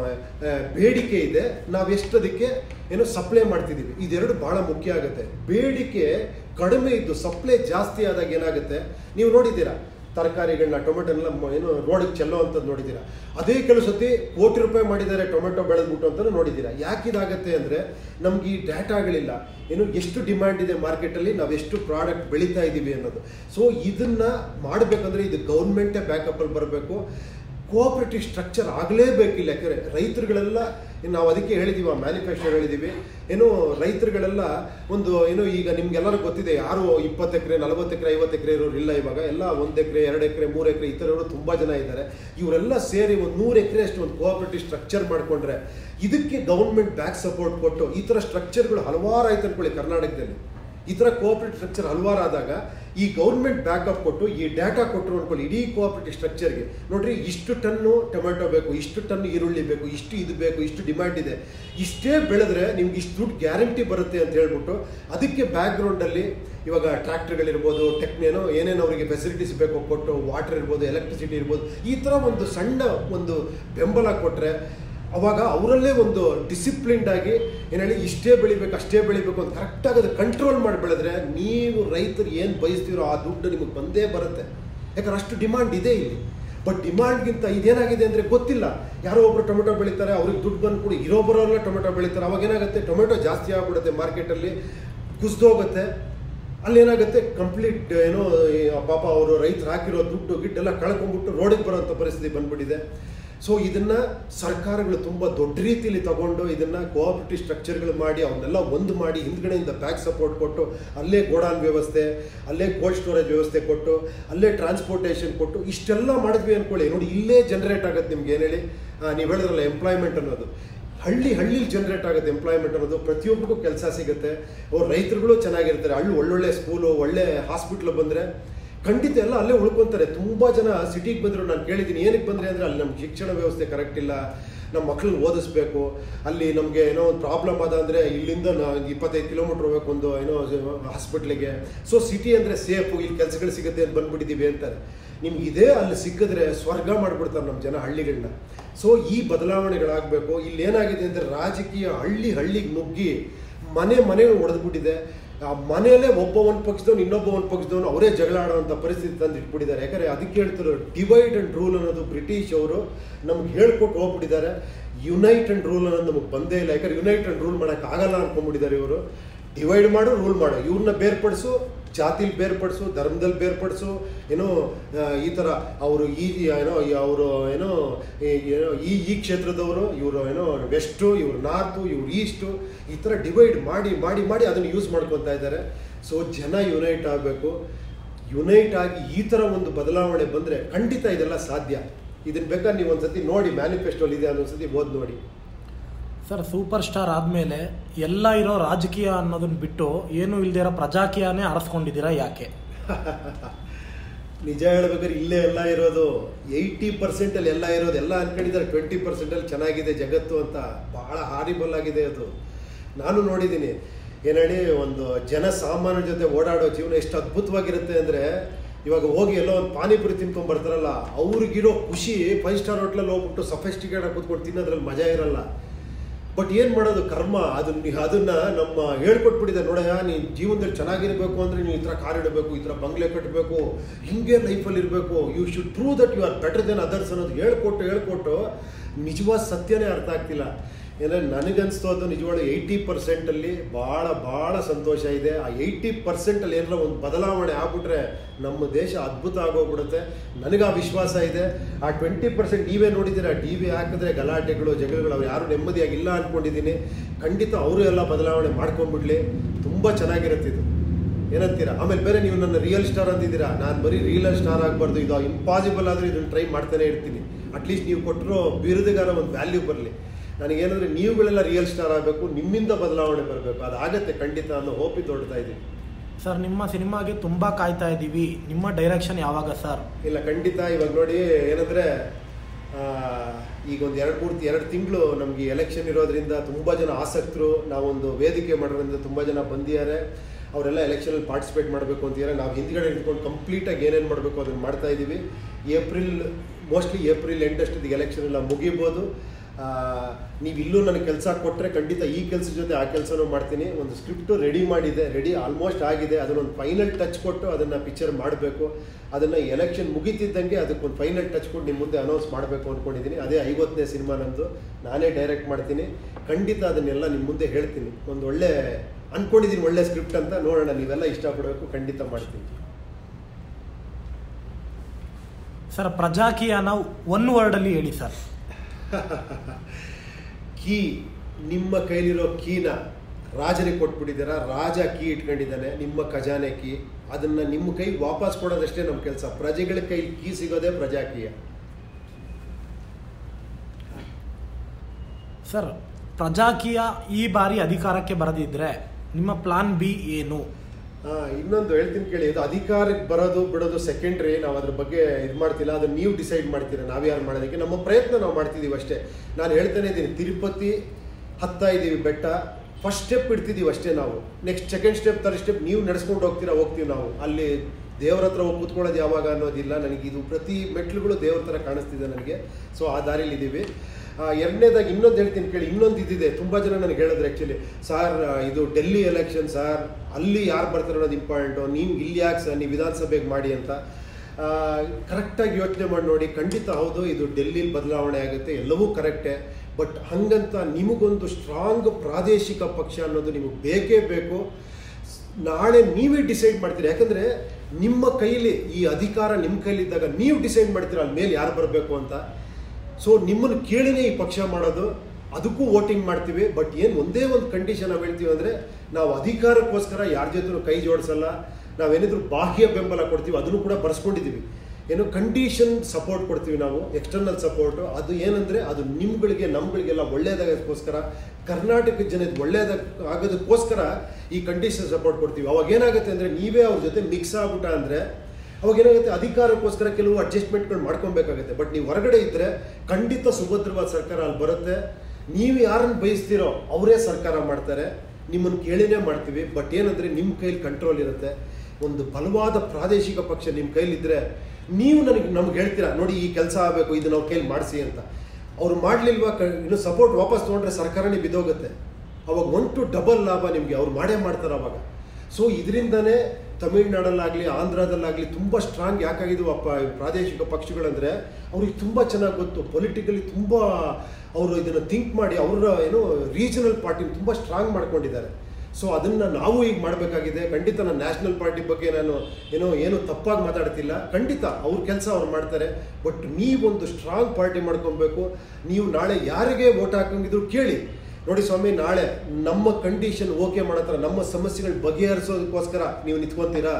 ಆ, ಬೇಡಿಕೆ ಇದೆ ನಾವು ಎಷ್ಟು ಅದಕ್ಕೆ ಏನೋ ಸಪ್ಲೈ ಮಾಡ್ತಿದ್ದೀವಿ ಇದೆರಡು ಭಾಳ ಮುಖ್ಯ ಆಗುತ್ತೆ ಬೇಡಿಕೆ ಕಡಿಮೆ ಇದ್ದು ಸಪ್ಲೈ ಜಾಸ್ತಿ ಆದಾಗ ಏನಾಗುತ್ತೆ ನೀವು ನೋಡಿದ್ದೀರಾ ತರಕಾರಿಗಳನ್ನ ಟೊಮೆಟೊನೆಲ್ಲ ಮ- ಏನು ರೋಡಿಗೆ ಚೆಲ್ಲೋ ಅಂಥದ್ದು ನೋಡಿದ್ದೀರಾ ಅದೇ ಕೆಲವು ಸತಿ ಕೋಟಿ ರೂಪಾಯಿ ಮಾಡಿದ್ದಾರೆ ಟೊಮೆಟೊ ಬೆಳೆದ್ಬಿಟ್ಟು ಅಂತ ನೋಡಿದ್ದೀರಾ ಯಾಕಿದಾಗತ್ತೆ ಅಂದರೆ ನಮ್ಗೆ ಈ ಡಾಟಾಗಳಿಲ್ಲ ಏನು ಎಷ್ಟು ಡಿಮ್ಯಾಂಡ್ ಇದೆ ಮಾರ್ಕೆಟಲ್ಲಿ ನಾವು ಎಷ್ಟು ಪ್ರಾಡಕ್ಟ್ ಬೆಳೀತಾ ಇದ್ದೀವಿ ಅನ್ನೋದು ಸೊ ಇದನ್ನ ಮಾಡಬೇಕಂದ್ರೆ ಇದು ಗೌರ್ಮೆಂಟೇ ಬ್ಯಾಕಪ್ಪಲ್ಲಿ ಬರಬೇಕು ಕೋಆಪರೇಟಿವ್ ಸ್ಟ್ರಕ್ಚರ್ ಆಗಲೇಬೇಕಿಲ್ಲ ಯಾಕಂದರೆ ರೈತರುಗಳೆಲ್ಲ ಇನ್ನು ನಾವು ಅದಕ್ಕೆ ಹೇಳಿದ್ದೀವಿ ಆ ಮ್ಯಾನಿಫೆಸ್ಟೋ ಹೇಳಿದ್ದೀವಿ ಏನು ರೈತರುಗಳೆಲ್ಲ ಒಂದು ಏನು ಈಗ ನಿಮ್ಗೆಲ್ಲರೂ ಗೊತ್ತಿದೆ ಯಾರು ಇಪ್ಪತ್ತು ಎಕರೆ ನಲವತ್ತು ಎಕರೆ ಐವತ್ತು ಎಕರೆ ಇರೋರು ಇಲ್ಲ ಇವಾಗ ಎಲ್ಲ ಒಂದು ಎಕರೆ ಎರಡು ಎಕರೆ ಮೂರು ಎಕರೆ ಈ ಥರವರು ತುಂಬ ಜನ ಇದ್ದಾರೆ ಇವರೆಲ್ಲ ಸೇರಿ ಒಂದು ನೂರು ಎಕರೆ ಅಷ್ಟು ಒಂದು ಕೋಆಪರೇಟಿವ್ ಸ್ಟ್ರಕ್ಚರ್ ಮಾಡಿಕೊಂಡ್ರೆ ಇದಕ್ಕೆ ಗೌರ್ಮೆಂಟ್ ಬ್ಯಾಕ್ ಸಪೋರ್ಟ್ ಕೊಟ್ಟು ಈ ಥರ ಸ್ಟ್ರಕ್ಚರ್ಗಳು ಹಲವಾರು ಆಯ್ತು ಅನ್ಕೊಳ್ಳಿ ಕರ್ನಾಟಕದಲ್ಲಿ ಈ ಥರ ಕೋಆಪರೇಟಿವ್ ಸ್ಟ್ರಕ್ಚರ್ ಹಲವಾರು ಆದಾಗ ಈ ಗೌರ್ಮೆಂಟ್ ಬ್ಯಾಕಪ್ ಕೊಟ್ಟು ಈ ಡಾಟಾ ಕೊಟ್ಟರು ಅನ್ಕೊಳ್ಳಿ ಇಡೀ ಕೋಆಪರೇಟಿವ್ ಸ್ಟ್ರಕ್ಚರ್ಗೆ ನೋಡ್ರಿ ಇಷ್ಟು ಟನ್ನು ಟೊಮೆಟೊ ಬೇಕು ಇಷ್ಟು ಟನ್ ಈರುಳ್ಳಿ ಬೇಕು ಇಷ್ಟು ಇದು ಬೇಕು ಇಷ್ಟು ಡಿಮ್ಯಾಂಡ್ ಇದೆ ಇಷ್ಟೇ ಬೆಳೆದ್ರೆ ನಿಮ್ಗೆ ಇಷ್ಟು ದುಡ್ಡು ಗ್ಯಾರಂಟಿ ಬರುತ್ತೆ ಅಂತ ಹೇಳ್ಬಿಟ್ಟು ಅದಕ್ಕೆ ಬ್ಯಾಕ್ಗ್ರೌಂಡಲ್ಲಿ ಇವಾಗ ಟ್ರ್ಯಾಕ್ಟರ್ಗಳಿರ್ಬೋದು ಟೆಕ್ನೇನೋ ಏನೇನು ಅವರಿಗೆ ಫೆಸಿಲಿಟೀಸ್ ಬೇಕು ಕೊಟ್ಟು ವಾಟರ್ ಇರ್ಬೋದು ಎಲೆಕ್ಟ್ರಿಸಿಟಿ ಇರ್ಬೋದು ಈ ಥರ ಒಂದು ಸಣ್ಣ ಒಂದು ಬೆಂಬಲ ಕೊಟ್ಟರೆ ಅವಾಗ ಅವರಲ್ಲೇ ಒಂದು ಡಿಸಿಪ್ಲಿನ್ಡ್ ಆಗಿ ಏನು ಹೇಳಿ ಇಷ್ಟೇ ಬೆಳಿಬೇಕು ಅಷ್ಟೇ ಬೆಳಿಬೇಕು ಅಂತ ಕರೆಕ್ಟಾಗಿ ಅದು ಕಂಟ್ರೋಲ್ ಮಾಡಿ ಬೆಳೆದ್ರೆ ನೀವು ರೈತರು ಏನು ಬಯಸ್ತೀರೋ ಆ ದುಡ್ಡು ನಿಮಗೆ ಬಂದೇ ಬರುತ್ತೆ ಯಾಕಂದ್ರೆ ಅಷ್ಟು ಡಿಮಾಂಡ್ ಇದೆ ಇಲ್ಲಿ ಬಟ್ ಡಿಮಾಂಡ್ಗಿಂತ ಇದೇನಾಗಿದೆ ಅಂದರೆ ಗೊತ್ತಿಲ್ಲ ಯಾರೋ ಒಬ್ರು ಟೊಮೆಟೊ ಬೆಳೀತಾರೆ ಅವ್ರಿಗೆ ದುಡ್ಡು ಬಂದು ಕೂಡ ಇರೋ ಬರೋರೆಲ್ಲ ಟೊಮೆಟೊ ಬೆಳೀತಾರೆ ಅವಾಗ ಏನಾಗುತ್ತೆ ಟೊಮೆಟೊ ಜಾಸ್ತಿ ಆಗ್ಬಿಡುತ್ತೆ ಮಾರ್ಕೆಟಲ್ಲಿ ಕುಸ್ದೋಗುತ್ತೆ ಅಲ್ಲೇನಾಗುತ್ತೆ ಕಂಪ್ಲೀಟ್ ಏನೋ ಈ ಪಾಪ ಅವರು ರೈತರು ಹಾಕಿರೋ ದುಡ್ಡು ಗಿಡ್ಡೆಲ್ಲ ಕಳ್ಕೊಂಡ್ಬಿಟ್ಟು ರೋಡಿಗೆ ಬರೋಂಥ ಪರಿಸ್ಥಿತಿ ಬಂದ್ಬಿಟ್ಟಿದೆ ಸೊ ಇದನ್ನ ಸರ್ಕಾರಗಳು ತುಂಬ ದೊಡ್ಡ ರೀತಿಯಲ್ಲಿ ತಗೊಂಡು ಇದನ್ನ ಕೋಆಪರೇಟಿವ್ ಸ್ಟ್ರಕ್ಚರ್ಗಳು ಮಾಡಿ ಅವನ್ನೆಲ್ಲ ಒಂದು ಮಾಡಿ ಹಿಂದ್ಗಡೆಯಿಂದ ಬ್ಯಾಕ್ ಸಪೋರ್ಟ್ ಕೊಟ್ಟು ಅಲ್ಲೇ ಗೋಡಾನ್ ವ್ಯವಸ್ಥೆ ಅಲ್ಲೇ ಕೋಲ್ಡ್ ಸ್ಟೋರೇಜ್ ವ್ಯವಸ್ಥೆ ಕೊಟ್ಟು ಅಲ್ಲೇ ಟ್ರಾನ್ಸ್ಪೋರ್ಟೇಷನ್ ಕೊಟ್ಟು ಇಷ್ಟೆಲ್ಲ ಮಾಡಿದ್ವಿ ಅನ್ಕೊಳ್ಳಿ ನೋಡಿ ಇಲ್ಲೇ ಜನರೇಟ್ ಆಗುತ್ತೆ ನಿಮ್ಗೆ ಏನು ಹೇಳಿ ನೀವು ಹೇಳಿದ್ರಲ್ಲ ಎಂಪ್ಲಾಯ್ಮೆಂಟ್ ಅನ್ನೋದು ಹಳ್ಳಿ ಹಳ್ಳಿಲಿ ಜನರೇಟ್ ಆಗುತ್ತೆ ಎಂಪ್ಲಾಯ್ಮೆಂಟ್ ಅನ್ನೋದು ಪ್ರತಿಯೊಬ್ಬರಿಗೂ ಕೆಲಸ ಸಿಗುತ್ತೆ ಅವ್ರ ರೈತರುಗಳು ಚೆನ್ನಾಗಿರ್ತಾರೆ ಹಳ್ಳಿ ಒಳ್ಳೊಳ್ಳೆ ಸ್ಕೂಲು ಒಳ್ಳೆ ಹಾಸ್ಪಿಟ್ಲ್ ಬಂದರೆ ಖಂಡಿತ ಎಲ್ಲ ಅಲ್ಲೇ ಉಳ್ಕೊಂತಾರೆ ತುಂಬ ಜನ ಸಿಟಿಗೆ ಬಂದರು ನಾನು ಕೇಳಿದ್ದೀನಿ ಏನಕ್ಕೆ ಬಂದರೆ ಅಂದರೆ ಅಲ್ಲಿ ನಮ್ಮ ಶಿಕ್ಷಣ ವ್ಯವಸ್ಥೆ ಕರೆಕ್ಟ್ ಇಲ್ಲ ನಮ್ಮ ಮಕ್ಕಳನ್ನ ಓದಿಸ್ಬೇಕು ಅಲ್ಲಿ ನಮಗೆ ಏನೋ ಒಂದು ಪ್ರಾಬ್ಲಮ್ ಅದ ಅಂದರೆ ಇಲ್ಲಿಂದ ನಾವು ಇಪ್ಪತ್ತೈದು ಕಿಲೋಮೀಟ್ರ್ ಹೋಗ್ಬೇಕು ಒಂದು ಏನೋ ಹಾಸ್ಪಿಟ್ಲಿಗೆ ಸೊ ಸಿಟಿ ಅಂದರೆ ಸೇಫು ಇಲ್ಲಿ ಕೆಲಸಗಳು ಸಿಗುತ್ತೆ ಅಂತ ಬಂದ್ಬಿಟ್ಟಿದ್ದೀವಿ ಅಂತಾರೆ ನಿಮ್ಗೆ ಇದೇ ಅಲ್ಲಿ ಸಿಕ್ಕಿದ್ರೆ ಸ್ವರ್ಗ ಮಾಡಿಬಿಡ್ತಾರೆ ನಮ್ಮ ಜನ ಹಳ್ಳಿಗಳನ್ನ ಸೊ ಈ ಬದಲಾವಣೆಗಳಾಗಬೇಕು ಇಲ್ಲಿ ಏನಾಗಿದೆ ಅಂದರೆ ರಾಜಕೀಯ ಹಳ್ಳಿ ಹಳ್ಳಿಗೆ ನುಗ್ಗಿ ಮನೆ ಮನೆ ಒಡೆದ್ಬಿಟ್ಟಿದೆ ಆ ಮನೆಯಲ್ಲೇ ಒಬ್ಬ ಒಂದು ಪಕ್ಷದವನು ಇನ್ನೊಬ್ಬ ಒಂದು ಪಕ್ಷದವನು ಅವರೇ ಜಗಳ ಆಡುವಂಥ ಪರಿಸ್ಥಿತಿ ತಂದು ಇಟ್ಬಿಟ್ಟಿದ್ದಾರೆ ಯಾಕಂದರೆ ಅದಕ್ಕೆ ಹೇಳ್ತಿರೋ ಡಿವೈಡ್ ಅಂಡ್ ರೂಲ್ ಅನ್ನೋದು ಬ್ರಿಟಿಷ್ ಅವರು ನಮ್ಗೆ ಹೇಳ್ಕೊಟ್ಟು ಹೋಗ್ಬಿಟ್ಟಿದ್ದಾರೆ ಯುನೈಟ್ ಅಂಡ್ ರೂಲ್ ಅನ್ನೋದು ನಮಗೆ ಬಂದೇ ಇಲ್ಲ ಯಾಕಂದ್ರೆ ಯುನೈಟ್ ಅಂಡ್ ರೂಲ್ ಮಾಡೋಕೆ ಆಗಲ್ಲ ಅನ್ಕೊಂಡ್ಬಿಟ್ಟಿದ್ದಾರೆ ಇವರು ಡಿವೈಡ್ ಮಾಡು ರೂಲ್ ಮಾಡು ಇವ್ರನ್ನ ಬೇರ್ಪಡಿಸು ಜಾತಿಲಿ ಬೇರ್ಪಡಿಸು ಧರ್ಮದಲ್ಲಿ ಬೇರ್ಪಡಿಸು ಏನೋ ಆ, ಈ ಥರ ಅವರು ಈ ಏನೋ ಅವರು ಏನೋ ಈ- ಏನೋ ಈ ಈ ಕ್ಷೇತ್ರದವರು ಇವರು ಏನೋ ವೆಸ್ಟು ಇವ್ರು ನಾರ್ತು ಇವ್ರು ಈಸ್ಟು ಈ ಥರ ಡಿವೈಡ್ ಮಾಡಿ ಮಾಡಿ ಮಾಡಿ ಅದನ್ನು ಯೂಸ್ ಮಾಡ್ಕೊತಾ ಇದ್ದಾರೆ ಸೊ ಜನ ಯುನೈಟ್ ಆಗಬೇಕು ಯುನೈಟ್ ಆಗಿ ಈ ಥರ ಒಂದು ಬದಲಾವಣೆ ಬಂದರೆ ಖಂಡಿತ ಇದೆಲ್ಲ ಸಾಧ್ಯ ಇದನ್ನ ಬೇಕಾದ್ರೆ ನೀವು ಒಂದ್ಸತಿ ನೋಡಿ ಮ್ಯಾನಿಫೆಸ್ಟೋಲ್ ಇದೆ ಅದೊಂದ್ಸತಿ ಓದ್ ನೋಡಿ ಸರ್ ಸೂಪರ್ ಸ್ಟಾರ್ ಆದಮೇಲೆ ಎಲ್ಲ ಇರೋ ರಾಜಕೀಯ ಅನ್ನೋದನ್ನ ಬಿಟ್ಟು ಏನು ಇಲ್ದೇ ಇರೋ ಪ್ರಜಾಕೀಯನೇ ಆರಿಸ್ಕೊಂಡಿದ್ದೀರಾ ಯಾಕೆ ನಿಜ ಹೇಳ್ಬೇಕಾದ್ರೆ ಇಲ್ಲೇ ಎಲ್ಲ ಇರೋದು ಏಯ್ಟಿ ಪರ್ಸೆಂಟಲ್ಲಿ ಎಲ್ಲ ಇರೋದು ಎಲ್ಲ ಅನ್ಕೊಂಡಿದ್ದಾರೆ ಟ್ವೆಂಟಿ ಪರ್ಸೆಂಟಲ್ಲಿ ಚೆನ್ನಾಗಿದೆ ಜಗತ್ತು ಅಂತ ಬಹಳ ಹಾರಿಬಲ್ ಆಗಿದೆ ಅದು ನಾನು ನೋಡಿದ್ದೀನಿ ಏನು ಹೇಳಿ ಒಂದು ಜನ ಸಾಮಾನ್ಯ ಜೊತೆ ಓಡಾಡೋ ಜೀವನ ಎಷ್ಟು ಅದ್ಭುತವಾಗಿರುತ್ತೆ ಅಂದರೆ ಇವಾಗ ಹೋಗಿ ಎಲ್ಲೋ ಒಂದು ಪಾನಿಪುರಿ ತಿನ್ಕೊಂಡ್ ಬರ್ತಾರಲ್ಲ ಅವ್ರಿಗಿರೋ ಖುಷಿ ಫೈವ್ ಸ್ಟಾರ್ ಹೋಟ್ಲಲ್ಲಿ ಹೋಗ್ಬಿಟ್ಟು ಸಫೆಸ್ಟಿಕೇಟ್ ಆಗಿ ಕೂತ್ಕೊಂಡು ತಿನ್ನೋದ್ರಲ್ಲಿ ಮಜಾ ಇರಲ್ಲ ಬಟ್ ಏನು ಮಾಡೋದು ಕರ್ಮ ಅದನ್ನ ಅದನ್ನ ನಮ್ಮ ಹೇಳ್ಕೊಟ್ಬಿಟ್ಟಿದೆ ನೋಡಯ್ಯ ನೀನು ಜೀವನದಲ್ಲಿ ಚೆನ್ನಾಗಿರ್ಬೇಕು ಅಂದರೆ ನೀವು ಈ ಥರ ಕಾರ್ ಇಡಬೇಕು ಈ ಥರ ಬಂಗ್ಲೆ ಕಟ್ಟಬೇಕು ಹಿಂಗೆ ಲೈಫಲ್ಲಿ ಇರಬೇಕು you should prove that you are better than others ಅನ್ನೋದು ಹೇಳ್ಕೊಟ್ಟು ಹೇಳ್ಕೊಟ್ಟು ನಿಜವಾದ ಸತ್ಯನೇ ಅರ್ಥ ಆಗ್ತಿಲ್ಲ ಏನಂದ್ರೆ ನನಗನ್ಸ್ತು ಅದು ನಿಜವಾಗ್ಲೂ ಏಯ್ಟಿ ಪರ್ಸೆಂಟಲ್ಲಿ ಭಾಳ ಭಾಳ ಸಂತೋಷ ಇದೆ ಆ ಏಯ್ಟಿ ಪರ್ಸೆಂಟಲ್ಲಿ ಏನಾರ ಒಂದು ಬದಲಾವಣೆ ಆಗ್ಬಿಟ್ರೆ ನಮ್ಮ ದೇಶ ಅದ್ಭುತ ಆಗೋಗ್ಬಿಡುತ್ತೆ ನನಗೆ ಆ ವಿಶ್ವಾಸ ಇದೆ ಆ ಟ್ವೆಂಟಿ ಪರ್ಸೆಂಟ್ ನೀವೇ ನೋಡಿದ್ದೀರಾ ಟಿ ವಿ ಹಾಕಿದ್ರೆ ಗಲಾಟೆಗಳು ಜಗಳಗಳು ಅವ್ರು ಯಾರು ನೆಮ್ಮದಿಯಾಗಿಲ್ಲ ಅಂದ್ಕೊಂಡಿದ್ದೀನಿ ಖಂಡಿತ ಅವರು ಎಲ್ಲ ಬದಲಾವಣೆ ಮಾಡ್ಕೊಂಡ್ಬಿಡ್ಲಿ ತುಂಬ ಚೆನ್ನಾಗಿರುತ್ತೆ ಇದು ಏನಂತೀರಾ ಆಮೇಲೆ ಬೇರೆ ನೀವು ನನ್ನ ರಿಯಲ್ ಸ್ಟಾರ್ ಅಂತಿದ್ದೀರಾ ನಾನು ಬರೀ ರಿಯಲ್ ಸ್ಟಾರ್ ಆಗಬಾರ್ದು ಇದು ಇಂಪಾಸಿಬಲ್ ಆದರೂ ಇದನ್ನು ಟ್ರೈ ಮಾಡ್ತಾನೆ ಇರ್ತೀನಿ ಅಟ್ಲೀಸ್ಟ್ ನೀವು ಕೊಟ್ಟಿರೋ ಬಿರುದುಗಾರ ಒಂದು ವ್ಯಾಲ್ಯೂ ಬರಲಿ ನನಗೇನಂದ್ರೆ ನೀವುಗಳೆಲ್ಲ ರಿಯಲ್ ಸ್ಟಾರ್ ಆಗಬೇಕು ನಿಮ್ಮಿಂದ ಬದಲಾವಣೆ ಬರಬೇಕು ಅದಾಗತ್ತೆ ಖಂಡಿತ ಅನ್ನೋ ಹೋಪಿ ತೊಡ್ತಾ ಇದ್ದೀನಿ ಸರ್ ನಿಮ್ಮ ಸಿನಿಮಾಗೆ ತುಂಬ ಕಾಯ್ತಾ ಇದ್ದೀವಿ ನಿಮ್ಮ ಡೈರೆಕ್ಷನ್ ಯಾವಾಗ ಸರ್ ಇಲ್ಲ ಖಂಡಿತ ಇವಾಗ ನೋಡಿ ಏನಂದ್ರೆ ಆ, ಈಗ ಒಂದು ಎರಡು ಮೂರು ಎರಡು ತಿಂಗಳು ನಮಗೆ ಎಲೆಕ್ಷನ್ ಇರೋದ್ರಿಂದ ತುಂಬ ಜನ ಆಸಕ್ತರು ನಾವೊಂದು ವೇದಿಕೆ ಮಾಡೋದ್ರಿಂದ ತುಂಬ ಜನ ಬಂದಿದ್ದಾರೆ ಅವರೆಲ್ಲ ಎಲೆಕ್ಷನಲ್ಲಿ ಪಾರ್ಟಿಸಿಪೇಟ್ ಮಾಡಬೇಕು ಅಂತಿದ್ದಾರೆ ನಾವು ಹಿಂದ್ಗಡೆ ನಿಂತ್ಕೊಂಡು ಕಂಪ್ಲೀಟಾಗಿ ಏನೇನು ಮಾಡಬೇಕು ಅದನ್ನು ಮಾಡ್ತಾ ಇದ್ದೀವಿ ಏಪ್ರಿಲ್ ಮೋಸ್ಟ್ಲಿ ಏಪ್ರಿಲ್ ಎಂಟಷ್ಟೊತ್ತಿಗೆ ಎಲೆಕ್ಷನ್ ಎಲ್ಲ ಮುಗಿಬೋದು ನೀವು ಇಲ್ಲೂ ನನಗೆ ಕೆಲಸ ಕೊಟ್ಟರೆ ಖಂಡಿತ ಈ ಕೆಲಸ ಜೊತೆ ಆ ಕೆಲಸನೂ ಮಾಡ್ತೀನಿ ಒಂದು ಸ್ಕ್ರಿಪ್ಟು ರೆಡಿ ಮಾಡಿದೆ ರೆಡಿ ಆಲ್ಮೋಸ್ಟ್ ಆಗಿದೆ ಅದನ್ನೊಂದು ಫೈನಲ್ ಟಚ್ ಕೊಟ್ಟು ಅದನ್ನು ಪಿಕ್ಚರ್ ಮಾಡಬೇಕು ಅದನ್ನು ಎಲೆಕ್ಷನ್ ಮುಗಿತಿದ್ದಂಗೆ ಅದಕ್ಕೊಂದು ಫೈನಲ್ ಟಚ್ ಕೊಟ್ಟು ನಿಮ್ಮ ಮುಂದೆ ಅನೌನ್ಸ್ ಮಾಡಬೇಕು ಅಂದ್ಕೊಂಡಿದ್ದೀನಿ ಅದೇ ಐವತ್ತನೇ ಸಿನಿಮಾ ನಂದು ನಾನೇ ಡೈರೆಕ್ಟ್ ಮಾಡ್ತೀನಿ ಖಂಡಿತ ಅದನ್ನೆಲ್ಲ ನಿಮ್ಮ ಮುಂದೆ ಹೇಳ್ತೀನಿ ಒಂದು ಒಳ್ಳೆ ಅಂದ್ಕೊಂಡಿದ್ದೀನಿ ಒಳ್ಳೆ ಸ್ಕ್ರಿಪ್ಟ್ ಅಂತ ನೋಡೋಣ ನೀವೆಲ್ಲ ಇಷ್ಟಪಡಬೇಕು ಖಂಡಿತ ಮಾಡ್ತೀನಿ ಸರ್ ಪ್ರಜಾಕೀಯನ ಒನ್ ವರ್ಡಲ್ಲಿ ಹೇಳಿ ಸರ್ ಕೀ ನಿಮ್ಮ ಕೈಲಿರೋ ಕೀನ ರಾಜನಿಗೆ ಕೊಟ್ಬಿಟ್ಟಿದ್ದೀರಾ ರಾಜ ಕೀ ಇಟ್ಕೊಂಡಿದ್ದಾನೆ ನಿಮ್ಮ ಖಜಾನೆ ಕೀ ಅದನ್ನ ನಿಮ್ಮ ಕೈಗೆ ವಾಪಸ್ ಕೊಡೋದಷ್ಟೇ ನಮ್ಮ ಕೆಲಸ ಪ್ರಜೆಗಳ ಕೈಲಿ ಕೀ ಸಿಗೋದೇ ಪ್ರಜಾಕೀಯ ಸರ್ ಪ್ರಜಾಕೀಯ ಈ ಬಾರಿ ಅಧಿಕಾರಕ್ಕೆ ಬರದಿದ್ರೆ ನಿಮ್ಮ ಪ್ಲಾನ್ ಬಿ ಏನು ಆ, ಇನ್ನೊಂದು ಹೇಳ್ತೀನಿ ಕೇಳಿ ಇದು ಅಧಿಕಾರಕ್ಕೆ ಬರೋದು ಬಿಡೋದು ಸೆಕೆಂಡ್ರಿ ನಾವು ಅದ್ರ ಬಗ್ಗೆ ಇದು ಮಾಡ್ತಿಲ್ಲ ಅದನ್ನ ನೀವು ಡಿಸೈಡ್ ಮಾಡ್ತೀರಾ ನಾವ್ಯಾರು ಮಾಡೋದಕ್ಕೆ ನಮ್ಮ ಪ್ರಯತ್ನ ನಾವು ಮಾಡ್ತಿದ್ದೀವಿ ಅಷ್ಟೇ ನಾನು ಹೇಳ್ತಾನೆ ಇದ್ದೀನಿ ತಿರುಪತಿ ಹತ್ತಾ ಇದ್ದೀವಿ ಬೆಟ್ಟ ಫಸ್ಟ್ ಸ್ಟೆಪ್ ಇಡ್ತಿದ್ದೀವಿ ಅಷ್ಟೇ ನಾವು next second step third step ನೀವು ನಡೆಸ್ಕೊಂಡು ಹೋಗ್ತೀರಾ ಹೋಗ್ತೀವಿ ನಾವು ಅಲ್ಲಿ ದೇವ್ರ ಹತ್ರ ಹೋಗಿ ಕೂತ್ಕೊಳ್ಳೋದು ಯಾವಾಗ ಅನ್ನೋದಿಲ್ಲ ನನಗೆ ಇದು ಪ್ರತಿ ಮೆಟ್ಲುಗಳು ದೇವ್ರ ಥರ ಕಾಣಿಸ್ತಿದೆ ನನಗೆ ಸೊ ಆ ದಾರಿಲಿ ಇದ್ದೀವಿ ಎರಡನೇದಾಗಿ ಇನ್ನೊಂದು ಹೇಳ್ತೀನಿ ಕೇಳಿ ಇನ್ನೊಂದು ಇದಿದೆ ತುಂಬ ಜನ ನನಗೆ ಹೇಳಿದ್ರು ಆ್ಯಕ್ಚುಲಿ ಸಾರ್ ಇದು ಡೆಲ್ಲಿ ಎಲೆಕ್ಷನ್ ಸಾರ್ ಅಲ್ಲಿ ಯಾರು ಬರ್ತಾರೆ ಅನ್ನೋದು ಇಂಪಾರ್ಟೆಂಟು ನೀವು ಇಲ್ಲಿ ಯಾಕೆ ಸರ್ ನೀವು ವಿಧಾನಸಭೆಗೆ ಮಾಡಿ ಅಂತ ಕರೆಕ್ಟಾಗಿ ಯೋಚನೆ ಮಾಡಿ ನೋಡಿ ಖಂಡಿತ ಹೌದು ಇದು ಡೆಲ್ಲಿಲಿ ಬದಲಾವಣೆ ಆಗುತ್ತೆ ಎಲ್ಲವೂ ಕರೆಕ್ಟೇ ಬಟ್ ಹಂಗಂತ ನಿಮಗೊಂದು ಸ್ಟ್ರಾಂಗ್ ಪ್ರಾದೇಶಿಕ ಪಕ್ಷ ಅನ್ನೋದು ನಿಮಗೆ ಬೇಕೇ ಬೇಕು ನಾಳೆ ನೀವೇ ಡಿಸೈಡ್ ಮಾಡ್ತೀರಿ ಯಾಕಂದರೆ ನಿಮ್ಮ ಕೈಲಿ ಈ ಅಧಿಕಾರ ನಿಮ್ಮ ಕೈಲಿದ್ದಾಗ ನೀವು ಡಿಸೈಡ್ ಮಾಡ್ತೀರ ಅಲ್ಲಿ ಮೇಲೆ ಯಾರು ಬರಬೇಕು ಅಂತ ಸೊ ನಿಮ್ಮನ್ನು ಕೇಳಿನೇ ಈ ಪಕ್ಷ ಮಾಡೋದು ಅದಕ್ಕೂ ವೋಟಿಂಗ್ ಮಾಡ್ತೀವಿ ಬಟ್ ಏನು ಒಂದೇ ಒಂದು ಕಂಡೀಷನ್ ನಾವು ಹೇಳ್ತೀವಿ ಅಂದರೆ ನಾವು ಅಧಿಕಾರಕ್ಕೋಸ್ಕರ ಯಾರ ಜೊತೆ ಕೈ ಜೋಡಿಸಲ್ಲ ನಾವೇನಿದ್ರು ಬಾಹ್ಯ ಬೆಂಬಲ ಕೊಡ್ತೀವಿ ಅದನ್ನು ಕೂಡ ಬರ್ಸ್ಕೊಂಡಿದ್ದೀವಿ ಏನು ಕಂಡೀಷನ್ ಸಪೋರ್ಟ್ ಕೊಡ್ತೀವಿ ನಾವು ಎಕ್ಸ್ಟರ್ನಲ್ ಸಪೋರ್ಟು ಅದು ಏನಂದರೆ ಅದು ನಿಮ್ಗಳಿಗೆ ನಮ್ಗಳಿಗೆಲ್ಲ ಒಳ್ಳೇದಾಗೋದಕ್ಕೋಸ್ಕರ ಕರ್ನಾಟಕದ ಜನದ ಒಳ್ಳೇದಾಗ ಆಗೋದಕ್ಕೋಸ್ಕರ ಈ ಕಂಡೀಷನ್ ಸಪೋರ್ಟ್ ಕೊಡ್ತೀವಿ ಅವಾಗ ಏನಾಗುತ್ತೆ ಅಂದರೆ ನೀವೇ ಅವ್ರ ಜೊತೆ ಮಿಕ್ಸ್ ಆಗ್ಬಿಟ್ಟ ಅಂದರೆ ಅವಾಗ ಏನಾಗುತ್ತೆ ಅಧಿಕಾರಕ್ಕೋಸ್ಕರ ಕೆಲವು ಅಡ್ಜಸ್ಟ್ಮೆಂಟ್ಗಳು ಮಾಡ್ಕೊಬೇಕಾಗುತ್ತೆ ಬಟ್ ನೀವು ಹೊರಗಡೆ ಇದ್ದರೆ ಖಂಡಿತ ಸುಭದ್ರವಾದ ಸರ್ಕಾರ ಅಲ್ಲಿ ಬರುತ್ತೆ ನೀವು ಯಾರನ್ನು ಬಯಸ್ತೀರೋ ಅವರೇ ಸರ್ಕಾರ ಮಾಡ್ತಾರೆ ನಿಮ್ಮನ್ನು ಕೇಳಿನೇ ಮಾಡ್ತೀವಿ ಬಟ್ ಏನಂದರೆ ನಿಮ್ಮ ಕೈಲಿ ಕಂಟ್ರೋಲ್ ಇರುತ್ತೆ ಒಂದು ಬಲವಾದ ಪ್ರಾದೇಶಿಕ ಪಕ್ಷ ನಿಮ್ಮ ಕೈಲಿದ್ದರೆ ನೀವು ನನಗೆ ನಮ್ಗೆ ಹೇಳ್ತೀರಾ ನೋಡಿ ಈ ಕೆಲಸ ಆಗಬೇಕು ಇದು ನಾವು ಕೈಲಿ ಮಾಡಿಸಿ ಅಂತ ಅವ್ರು ಮಾಡಲಿಲ್ವಾ ಕ ಇನ್ನು ಸಪೋರ್ಟ್ ವಾಪಸ್ ತೊಗೊಂಡ್ರೆ ಸರ್ಕಾರನೇ ಬಿದ್ದೋಗುತ್ತೆ ಅವಾಗ ಒನ್ ಟು ಡಬಲ್ ಲಾಭ ನಿಮಗೆ ಅವ್ರು ಮಾಡೇ ಮಾಡ್ತಾರೆ ಅವಾಗ ಸೊ ಇದರಿಂದನೇ ತಮಿಳ್ನಾಡಲ್ಲಾಗಲಿ ಆಂಧ್ರದಲ್ಲಾಗಲಿ ತುಂಬ ಸ್ಟ್ರಾಂಗ್ ಯಾಕಾಗಿದ್ವು ಅಪ್ಪ ಈ ಪ್ರಾದೇಶಿಕ ಪಕ್ಷಗಳಂದರೆ ಅವ್ರಿಗೆ ತುಂಬ ಚೆನ್ನಾಗಿ ಗೊತ್ತು ಪೊಲಿಟಿಕಲಿ ತುಂಬ ಅವರು ಇದನ್ನು ಥಿಂಕ್ ಮಾಡಿ ಅವರ ಏನೋ ರೀಜನಲ್ ಪಾರ್ಟಿನ ತುಂಬ ಸ್ಟ್ರಾಂಗ್ ಮಾಡ್ಕೊಂಡಿದ್ದಾರೆ ಸೊ ಅದನ್ನು ನಾವು ಈಗ ಮಾಡಬೇಕಾಗಿದೆ ಖಂಡಿತ ನಾನು ನ್ಯಾಷನಲ್ ಪಾರ್ಟಿ ಬಗ್ಗೆ ನಾನು ಏನೋ ಏನು ತಪ್ಪಾಗಿ ಮಾತಾಡ್ತಿಲ್ಲ ಖಂಡಿತ ಅವ್ರ ಕೆಲಸ ಅವ್ರು ಮಾಡ್ತಾರೆ ಬಟ್ ನೀವೊಂದು ಸ್ಟ್ರಾಂಗ್ ಪಾರ್ಟಿ ಮಾಡ್ಕೊಬೇಕು ನೀವು ನಾಳೆ ಯಾರಿಗೆ ವೋಟ್ ಹಾಕೊಂಡಿದ್ರು ಕೇಳಿ ನೋಡಿ ಸ್ವಾಮಿ ನಾಳೆ ನಮ್ಮ ಕಂಡೀಷನ್ ಓಕೆ ಮಾಡತ್ರ ನಮ್ಮ ಸಮಸ್ಯೆಗಳು ಬಗೆಹರಿಸೋದಕ್ಕೋಸ್ಕರ ನೀವು ನಿಂತ್ಕೊಂತೀರಾ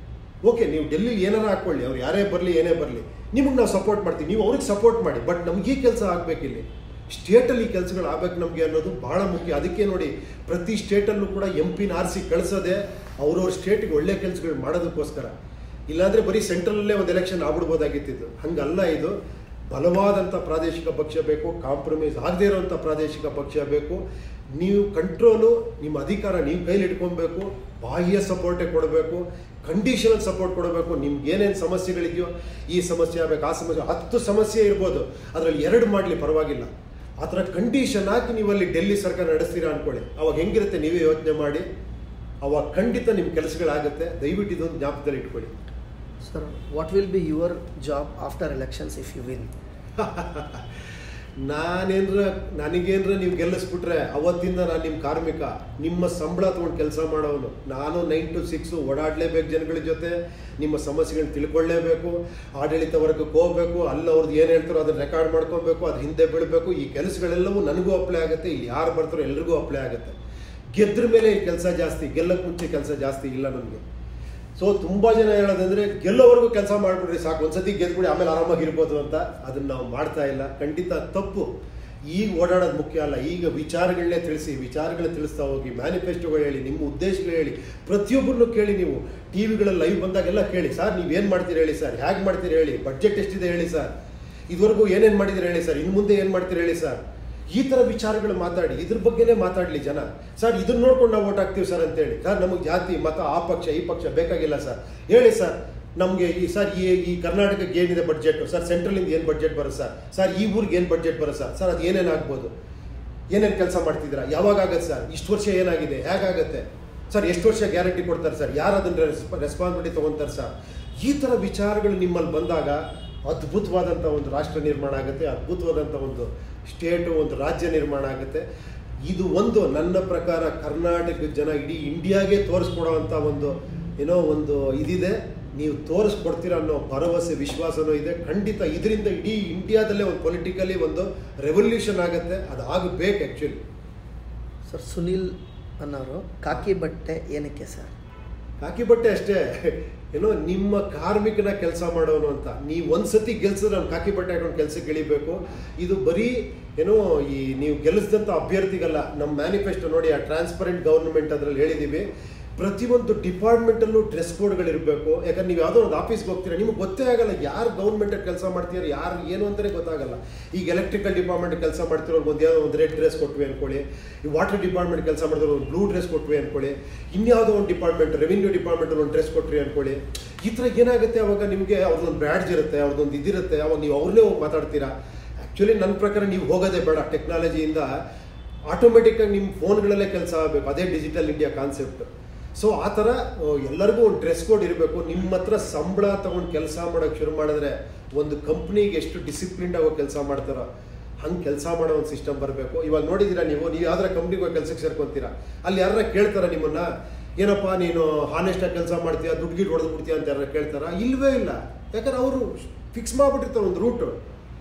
ಓಕೆ ನೀವು ಡೆಲ್ಲಿಲಿ ಏನಾರ ಹಾಕ್ಕೊಳ್ಳಿ ಅವ್ರು ಯಾರೇ ಬರಲಿ ಏನೇ ಬರಲಿ ನಿಮಗೆ ನಾವು ಸಪೋರ್ಟ್ ಮಾಡ್ತೀವಿ ನೀವು ಅವ್ರಿಗೆ ಸಪೋರ್ಟ್ ಮಾಡಿ ಬಟ್ ನಮ್ಗೆ ಈ ಕೆಲಸ ಆಗಬೇಕಿಲ್ಲಿ ಸ್ಟೇಟಲ್ಲಿ ಈ ಕೆಲಸಗಳು ಆಗ್ಬೇಕು ನಮಗೆ ಅನ್ನೋದು ಭಾಳ ಮುಖ್ಯ ಅದಕ್ಕೆ ನೋಡಿ ಪ್ರತಿ ಸ್ಟೇಟಲ್ಲೂ ಕೂಡ ಎಂ ಪಿನ ಆರಿಸಿ ಕಳಿಸೋದೆ ಅವ್ರವ್ರ ಸ್ಟೇಟಿಗೆ ಒಳ್ಳೆ ಕೆಲಸಗಳು ಮಾಡೋದಕ್ಕೋಸ್ಕರ ಇಲ್ಲಾಂದರೆ ಬರೀ ಸೆಂಟ್ರಲ್ಲೇ ಒಂದು ಎಲೆಕ್ಷನ್ ಆಗ್ಬಿಡ್ಬೋದಾಗಿತ್ತಿದ್ದು ಹಂಗಲ್ಲ ಇದು ಬಲವಾದಂಥ ಪ್ರಾದೇಶಿಕ ಪಕ್ಷ ಬೇಕು ಕಾಂಪ್ರಮೈಸ್ ಆಗದೇ ಇರೋವಂಥ ಪ್ರಾದೇಶಿಕ ಪಕ್ಷ ಬೇಕು ನೀವು ಕಂಟ್ರೋಲು ನಿಮ್ಮ ಅಧಿಕಾರ ನೀವು ಕೈಲಿ ಇಟ್ಕೊಬೇಕು ಬಾಹ್ಯ ಸಪೋರ್ಟೇ ಕೊಡಬೇಕು ಕಂಡೀಷನಲ್ ಸಪೋರ್ಟ್ ಕೊಡಬೇಕು ನಿಮ್ಗೆ ಏನೇನು ಸಮಸ್ಯೆಗಳಿದೆಯೋ ಈ ಸಮಸ್ಯೆ ಆಗಬೇಕು ಆ ಸಮಸ್ಯೆ ಹತ್ತು ಸಮಸ್ಯೆ ಇರ್ಬೋದು ಅದರಲ್ಲಿ ಎರಡು ಮಾಡಲಿ ಪರವಾಗಿಲ್ಲ ಆ ಥರ ಕಂಡೀಷನ್ ಹಾಕಿ ನೀವು ಅಲ್ಲಿ ಡೆಲ್ಲಿ ಸರ್ಕಾರ ನಡೆಸ್ತೀರಾ ಅನ್ಕೊಳ್ಳಿ ಅವಾಗ ಹೆಂಗಿರುತ್ತೆ ನೀವೇ ಯೋಚನೆ ಮಾಡಿ ಅವಾಗ ಖಂಡಿತ ನಿಮ್ಮ ಕೆಲಸಗಳಾಗುತ್ತೆ ದಯವಿಟ್ಟು ಇದೊಂದು ಜ್ಞಾಪಕದಲ್ಲಿ ಇಟ್ಕೊಳ್ಳಿ sir what will be your job after elections if you win ನಾನೇನ್ರ ನನಗೇನ್ರ ನೀವು ಗೆಲ್ಲಿಸ್ಬಿಟ್ರೆ ಅವತ್ತಿಂದ ನಾನು ನಿಮ್ಮ ಕಾರ್ಮಿಕ ನಿಮ್ಮ ಸಂಬಳ ತೊಗೊಂಡು ಕೆಲಸ ಮಾಡೋನು ನಾನು ನೈನ್ ಟು ಸಿಕ್ಸು ಓಡಾಡಲೇಬೇಕು ಜನಗಳ ಜೊತೆ ನಿಮ್ಮ ಸಮಸ್ಯೆಗಳನ್ನ ತಿಳ್ಕೊಳ್ಳೇಬೇಕು ಆಡಳಿತ ವರ್ಗಕ್ಕೆ ಹೋಗ್ಬೇಕು ಅಲ್ಲಿ ಅವ್ರದ್ದು ಏನು ಹೇಳ್ತಾರೋ ಅದನ್ನ ರೆಕಾರ್ಡ್ ಮಾಡ್ಕೊಬೇಕು ಅದ್ರ ಹಿಂದೆ ಬೀಳಬೇಕು ಈ ಕೆಲಸಗಳೆಲ್ಲವೂ ನನಗೂ ಅಪ್ಲೈ ಆಗುತ್ತೆ ಇಲ್ಲಿ ಯಾರು ಬರ್ತಾರೋ ಎಲ್ರಿಗೂ ಅಪ್ಲೈ ಆಗುತ್ತೆ ಗೆದ್ರ ಮೇಲೆ ಈ ಕೆಲಸ ಜಾಸ್ತಿ ಗೆಲ್ಲಕ್ಕೆ ಮುಂಚೆ ಕೆಲಸ ಜಾಸ್ತಿ ಇಲ್ಲ ನಮಗೆ ಸೊ ತುಂಬ ಜನ ಹೇಳೋದಂದ್ರೆ ಗೆಲ್ಲೋವರೆಗೂ ಕೆಲಸ ಮಾಡಿಬಿಡ್ರಿ ಸಾಕು ಒಂದ್ಸತಿ ಗೆದ್ಬಿಡಿ ಆಮೇಲೆ ಆರಾಮಾಗಿ ಇರ್ಬೋದು ಅಂತ ಅದನ್ನ ನಾವು ಮಾಡ್ತಾ ಇಲ್ಲ ಖಂಡಿತ ತಪ್ಪು ಈಗ ಓಡಾಡೋದು ಮುಖ್ಯ ಅಲ್ಲ ಈಗ ವಿಚಾರಗಳನ್ನೇ ತಿಳಿಸಿ ವಿಚಾರಗಳನ್ನ ತಿಳಿಸ್ತಾ ಹೋಗಿ ಮ್ಯಾನಿಫೆಸ್ಟೋಗಳು ಹೇಳಿ ನಿಮ್ಮ ಉದ್ದೇಶಗಳು ಹೇಳಿ ಪ್ರತಿಯೊಬ್ಬರನ್ನು ಕೇಳಿ ನೀವು ಟಿ ವಿಗಳಲ್ಲಿ ಲೈವ್ ಬಂದಾಗೆಲ್ಲ ಕೇಳಿ ಸರ್ ನೀವೇನು ಮಾಡ್ತೀರಿ ಹೇಳಿ ಸರ್ ಹೇಗೆ ಮಾಡ್ತೀರಿ ಹೇಳಿ ಬಡ್ಜೆಟ್ ಎಷ್ಟಿದೆ ಹೇಳಿ ಸರ್ ಇದುವರೆಗೂ ಏನೇನು ಮಾಡಿದ್ದೀರಿ ಹೇಳಿ ಸರ್ ಇನ್ನು ಮುಂದೆ ಏನು ಮಾಡ್ತೀರಿ ಹೇಳಿ ಸರ್ ಈ ಥರ ವಿಚಾರಗಳು ಮಾತಾಡಿ ಇದ್ರ ಬಗ್ಗೆನೇ ಮಾತಾಡಲಿ ಜನ ಸರ್ ಇದನ್ನ ನೋಡ್ಕೊಂಡು ನಾವು ಓಟ್ ಹಾಕ್ತೀವಿ ಸರ್ ಅಂತೇಳಿ ಸರ್ ನಮಗೆ ಜಾತಿ ಮತ ಆ ಪಕ್ಷ ಈ ಪಕ್ಷ ಬೇಕಾಗಿಲ್ಲ ಸರ್ ಹೇಳಿ ಸರ್ ನಮಗೆ ಈ ಸರ್ ಈ ಈ ಕರ್ನಾಟಕಕ್ಕೆ ಏನಿದೆ ಬಡ್ಜೆಟ್ ಸರ್ ಸೆಂಟ್ರಲಿಂದ ಏನು ಬಡ್ಜೆಟ್ ಬರುತ್ತೆ ಸರ್ ಸರ್ ಈ ಊರಿಗೆ ಏನು ಬಡ್ಜೆಟ್ ಬರುತ್ತೆ ಸರ್ ಸರ್ ಅದು ಏನೇನು ಆಗ್ಬೋದು ಏನೇನು ಕೆಲಸ ಮಾಡ್ತಿದ್ದೀರಾ ಯಾವಾಗ ಆಗತ್ತೆ ಸರ್ ಇಷ್ಟು ವರ್ಷ ಏನಾಗಿದೆ ಹೇಗಾಗತ್ತೆ ಸರ್ ಎಷ್ಟು ವರ್ಷ ಗ್ಯಾರಂಟಿ ಕೊಡ್ತಾರೆ ಸರ್ ಯಾರು ಅದನ್ನು ರೆಸ್ಪಾನ್ಸಿಬಿಲಿಟಿ ತೊಗೊತಾರೆ ಸರ್ ಈ ಥರ ವಿಚಾರಗಳು ನಿಮ್ಮಲ್ಲಿ ಬಂದಾಗ ಅದ್ಭುತವಾದಂಥ ಒಂದು ರಾಷ್ಟ್ರ ನಿರ್ಮಾಣ ಆಗುತ್ತೆ ಅದ್ಭುತವಾದಂಥ ಒಂದು ಸ್ಟೇಟು ಒಂದು ರಾಜ್ಯ ನಿರ್ಮಾಣ ಆಗುತ್ತೆ ಇದು ಒಂದು ನನ್ನ ಪ್ರಕಾರ ಕರ್ನಾಟಕದ ಜನ ಇಡೀ ಇಂಡಿಯಾಗೆ ತೋರಿಸ್ಕೊಡೋವಂಥ ಒಂದು ಏನೋ ಒಂದು ಇದಿದೆ ನೀವು ತೋರಿಸ್ಕೊಡ್ತೀರ ಅನ್ನೋ ಭರವಸೆ ವಿಶ್ವಾಸನೂ ಇದೆ ಖಂಡಿತ ಇದರಿಂದ ಇಡೀ ಇಂಡಿಯಾದಲ್ಲೇ ಒಂದು ಪೊಲಿಟಿಕಲಿ ಒಂದು ರೆವಲ್ಯೂಷನ್ ಆಗುತ್ತೆ ಅದು ಆಗಬೇಕು ಆ್ಯಕ್ಚುಲಿ ಸರ್ ಸುನಿಲ್ ಅನ್ನೋರು ಕಾಕಿ ಬಟ್ಟೆ ಏನಕ್ಕೆ ಸರ್ ಕಾಕಿ ಬಟ್ಟೆ ಅಷ್ಟೇ ಏನೋ ನಿಮ್ಮ ಕಾರ್ಮಿಕನ ಕೆಲಸ ಮಾಡೋನು ಅಂತ ನೀವು ಒಂದ್ಸತಿ ಗೆಲ್ಸಿದ್ರೆ ನಾನು ಕಾಕಿ ಬಟ್ಟೆ ಹಾಕೊಂಡು ಕೆಲಸಕ್ಕೆ ಇಳಿಬೇಕು ಇದು ಬರೀ ಏನೋ ಈ ನೀವು ಗೆಲ್ಲಿಸಿದಂಥ ಅಭ್ಯರ್ಥಿಗಲ್ಲ ನಮ್ಮ ಮ್ಯಾನಿಫೆಸ್ಟೋ ನೋಡಿ ಆ ಟ್ರಾನ್ಸ್ಪರೆಂಟ್ ಗೌರ್ಮೆಂಟ್ ಅದರಲ್ಲಿ ಹೇಳಿದ್ದೀವಿ ಪ್ರತಿಯೊಂದು ಡಿಪಾರ್ಟ್ಮೆಂಟಲ್ಲೂ ಡ್ರೆಸ್ ಕೋಡ್ಗಳಿರಬೇಕು ಯಾಕಂದ್ರೆ ನೀವು ಯಾವುದೋ ಒಂದು ಆಫೀಸ್ಗೆ ಹೋಗ್ತೀರಾ ನಿಮಗೆ ಗೊತ್ತೇ ಆಗಲ್ಲ ಯಾರು ಗೌರ್ಮೆಂಟಲ್ಲಿ ಕೆಲಸ ಮಾಡ್ತೀರಾ ಯಾರು ಏನು ಅಂತಲೇ ಗೊತ್ತಾಗಲ್ಲ ಈಗ ಎಲೆಕ್ಟ್ರಿಕಲ್ ಡಿಪಾರ್ಟ್ಮೆಂಟ್ ಕೆಲಸ ಮಾಡ್ತಿರೋರು ಒಂದು ಯಾವುದೋ ಒಂದು ರೆಡ್ ಡ್ರೆಸ್ ಕೊಟ್ವಿ ಅನ್ಕೊಳ್ಳಿ ಈ ವಾಟರ್ ಡಿಪಾರ್ಟ್ಮೆಂಟ್ ಕೆಲಸ ಮಾಡಿದ್ರು ಒಂದು ಬ್ಲೂ ಡ್ರೆಸ್ ಕೊಟ್ವಿ ಅನ್ಕೊಳ್ಳಿ ಇನ್ಯಾವುದೋ ಒಂದು ಡಿಪಾರ್ಟ್ಮೆಂಟ್ ರೆವಿನ್ಯೂ ಡಿಪಾರ್ಟ್ಮೆಂಟಲ್ಲಿ ಒಂದು ಡ್ರೆಸ್ ಕೊಟ್ರಿ ಅನ್ಕೊಳ್ಳಿ ಈ ಥರ ಏನಾಗುತ್ತೆ ಅವಾಗ ನಿಮಗೆ ಅವ್ರದ್ದೊಂದು ಬ್ಯಾಡ್ಜ್ ಇರುತ್ತೆ ಅವ್ರದ್ದೊಂದು ಇದಿರುತ್ತೆ ಅವಾಗ ನೀವು ಅವ್ರನ್ನೇ ಹೋಗಿ ಮಾತಾಡ್ತೀರಾ ಆ್ಯಕ್ಚುಲಿ ನನ್ನ ಪ್ರಕಾರ ನೀವು ಹೋಗೋದೇ ಬೇಡ ಟೆಕ್ನಾಲಜಿಯಿಂದ ಆಟೋಮೆಟಿಕ್ಕಾಗಿ ನಿಮ್ಮ ಫೋನ್ಗಳಲ್ಲೇ ಕೆಲಸ ಆಗಬೇಕು ಅದೇ ಡಿಜಿಟಲ್ ಇಂಡಿಯಾ ಕಾನ್ಸೆಪ್ಟ್ ಸೊ ಆ ಥರ ಆ, ಎಲ್ಲರಿಗೂ ಒಂದು ಡ್ರೆಸ್ ಕೋಡ್ ಇರಬೇಕು ನಿಮ್ಮ ಹತ್ರ ಸಂಬಳ ತೊಗೊಂಡು ಕೆಲಸ ಮಾಡೋಕ್ಕೆ ಶುರು ಮಾಡಿದ್ರೆ ಒಂದು ಕಂಪ್ನಿಗೆ ಎಷ್ಟು ಡಿಸಿಪ್ಲಿನ್ಡ್ ಆಗೋ ಕೆಲಸ ಮಾಡ್ತಾರೋ ಹಂಗೆ ಕೆಲಸ ಮಾಡೋ ಒಂದು ಸಿಸ್ಟಮ್ ಬರಬೇಕು ಇವಾಗ ನೋಡಿದ್ದೀರಾ ನೀವು ನೀವು ಯಾವ್ದಾರ ಕಂಪ್ನಿಗೆ ಹೋಗಿ ಕೆಲಸಕ್ಕೆ ಸೇರ್ಕೊಂತೀರಾ ಅಲ್ಲಿ ಯಾರ ಕೇಳ್ತಾರ ನಿಮ್ಮನ್ನ ಏನಪ್ಪ ನೀನು ಹಾನೆಸ್ಟಾಗಿ ಕೆಲಸ ಮಾಡ್ತೀಯಾ ದುಡ್ಡು ಗಿಡ್ ಹೊಡೆದು ಬಿಡ್ತೀಯ ಅಂತ ಯಾರು ಕೇಳ್ತಾರ ಇಲ್ವೇ ಇಲ್ಲ ಯಾಕಂದ್ರೆ ಅವರು ಫಿಕ್ಸ್ ಮಾಡಿಬಿಟ್ಟಿರ್ತಾರೆ ಒಂದು ರೂಟು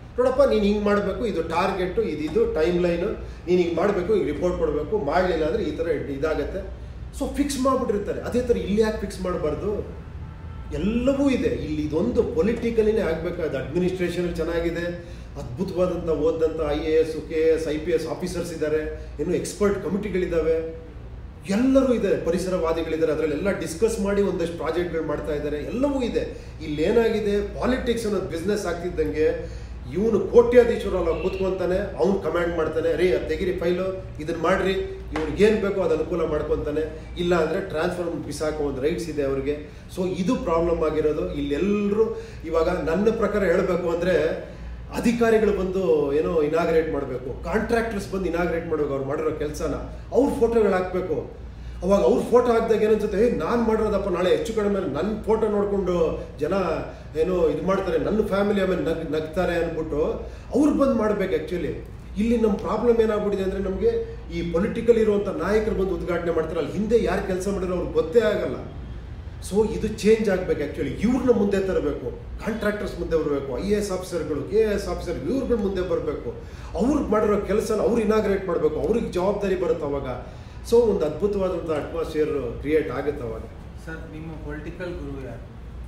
ನೋಡಪ್ಪ ನೀನು ಹಿಂಗೆ ಮಾಡಬೇಕು ಇದು ಟಾರ್ಗೆಟು ಇದಿದು ಟೈಮ್ ಲೈನು ನೀನು ಹಿಂಗೆ ಮಾಡಬೇಕು ಈಗ ರಿಪೋರ್ಟ್ ಕೊಡಬೇಕು ಮಾಡಲಿಲ್ಲ ಅಂದರೆ ಈ ಥರ ಇದಾಗತ್ತೆ ಸೊ ಫಿಕ್ಸ್ ಮಾಡಿಬಿಟ್ಟಿರ್ತಾರೆ ಅದೇ ಥರ ಇಲ್ಲಿ ಯಾಕೆ ಫಿಕ್ಸ್ ಮಾಡಬಾರ್ದು ಎಲ್ಲವೂ ಇದೆ ಇಲ್ಲಿ ಇದೊಂದು ಪೊಲಿಟಿಕಲಿನೇ ಆಗಬೇಕಾದ ಅಡ್ಮಿನಿಸ್ಟ್ರೇಷನ್ ಚೆನ್ನಾಗಿದೆ ಅದ್ಭುತವಾದಂಥ ಓದಂಥ I A S K S I P S officers ಇದ್ದಾರೆ ಇನ್ನು ಎಕ್ಸ್ಪರ್ಟ್ ಕಮಿಟಿಗಳಿದ್ದಾವೆ ಎಲ್ಲರೂ ಇದೆ ಪರಿಸರವಾದಿಗಳಿದ್ದಾರೆ ಅದರಲ್ಲೆಲ್ಲ ಡಿಸ್ಕಸ್ ಮಾಡಿ ಒಂದಷ್ಟು ಪ್ರಾಜೆಕ್ಟ್ಗಳು ಮಾಡ್ತಾ ಇದ್ದಾರೆ ಎಲ್ಲವೂ ಇದೆ ಇಲ್ಲಿ ಏನಾಗಿದೆ ಪಾಲಿಟಿಕ್ಸ್ ಅನ್ನೋದು ಬಿಸ್ನೆಸ್ ಆಗ್ತಿದ್ದಂಗೆ ಇವನು ಕೋಟ್ಯಾಧೀಶರಲ್ಲ ಕೂತ್ಕೊಂತಾನೆ ಅವ್ನು ಕಮಾಂಡ್ ಮಾಡ್ತಾನೆ ರೀ ಅದು ತೆಗಿರಿ ಫೈಲು ಇದನ್ನ ಮಾಡ್ರಿ ಇವ್ನಿಗೆ ಏನು ಬೇಕೋ ಅದು ಅನುಕೂಲ ಮಾಡ್ಕೊತಾನೆ ಇಲ್ಲ ಅಂದರೆ ಟ್ರಾನ್ಸ್ಫರ್ ಬಿಸಾಕೋ ಒಂದು ರೈಟ್ಸ್ ಇದೆ ಅವ್ರಿಗೆ ಸೊ ಇದು ಪ್ರಾಬ್ಲಮ್ ಆಗಿರೋದು ಇಲ್ಲೆಲ್ಲರೂ ಇವಾಗ ನನ್ನ ಪ್ರಕಾರ ಹೇಳಬೇಕು ಅಂದರೆ ಅಧಿಕಾರಿಗಳು ಬಂದು ಏನೋ ಇನಾಗ್ರೇಟ್ ಮಾಡಬೇಕು ಕಾಂಟ್ರಾಕ್ಟರ್ಸ್ ಬಂದು ಇನಾಗ್ರೇಟ್ ಮಾಡಬೇಕು ಅವ್ರು ಮಾಡಿರೋ ಕೆಲಸನ ಅವ್ರ ಫೋಟೋಗಳು ಹಾಕಬೇಕು ಅವಾಗ ಅವ್ರ ಫೋಟೋ ಹಾಕಿದಾಗ ಏನನ್ಸುತ್ತೆ ಏ ನಾನು ಮಾಡಿರೋದಪ್ಪ ನಾಳೆ ಹೆಚ್ಚು ಕಡಿಮೆ ನನ್ನ ಫೋಟೋ ನೋಡಿಕೊಂಡು ಜನ ಏನೋ ಇದು ಮಾಡ್ತಾರೆ ನನ್ನ ಫ್ಯಾಮಿಲಿ ಆಮೇಲೆ ನಗ್ ನಗ್ತಾರೆ ಅಂದ್ಬಿಟ್ಟು ಅವ್ರು ಬಂದು ಮಾಡ್ಬೇಕು ಆ್ಯಕ್ಚುಲಿ ಇಲ್ಲಿ ನಮ್ಮ ಪ್ರಾಬ್ಲಮ್ ಏನಾಗ್ಬಿಟ್ಟಿದೆ ಅಂದರೆ ನಮಗೆ ಈ ಪೊಲಿಟಿಕಲ್ ಇರುವಂಥ ನಾಯಕರು ಬಂದು ಉದ್ಘಾಟನೆ ಮಾಡ್ತಾರೆ ಅಲ್ಲಿ ಹಿಂದೆ ಯಾರು ಕೆಲಸ ಮಾಡಿರೋ ಅವ್ರಿಗೆ ಗೊತ್ತೇ ಆಗಲ್ಲ ಸೊ ಇದು ಚೇಂಜ್ ಆಗಬೇಕು ಆ್ಯಕ್ಚುಲಿ ಇವ್ರನ್ನ ಮುಂದೆ ತರಬೇಕು ಕಾಂಟ್ರಾಕ್ಟರ್ಸ್ ಮುಂದೆ ಬರಬೇಕು ಐ ಎ ಎಸ್ ಆಫೀಸರ್ಗಳು ಕೆ ಎ ಎಸ್ ಆಫೀಸರ್ ಇವ್ರುಗಳ ಮುಂದೆ ಬರಬೇಕು ಅವ್ರಿಗೆ ಮಾಡಿರೋ ಕೆಲಸನ ಅವ್ರು ಇನಾಗ್ರೇಟ್ ಮಾಡಬೇಕು ಅವ್ರಿಗೆ ಜವಾಬ್ದಾರಿ ಬರುತ್ತೆ ಅವಾಗ ಸೊ ಒಂದು ಅದ್ಭುತವಾದಂಥ ಅಟ್ಮಾಸ್ಫಿಯರ್ ಕ್ರಿಯೇಟ್ ಆಗುತ್ತೆ ಅವಾಗ ಸರ್ ನಿಮ್ಮ ಪೊಲಿಟಿಕಲ್ ಗುರು ಯಾರು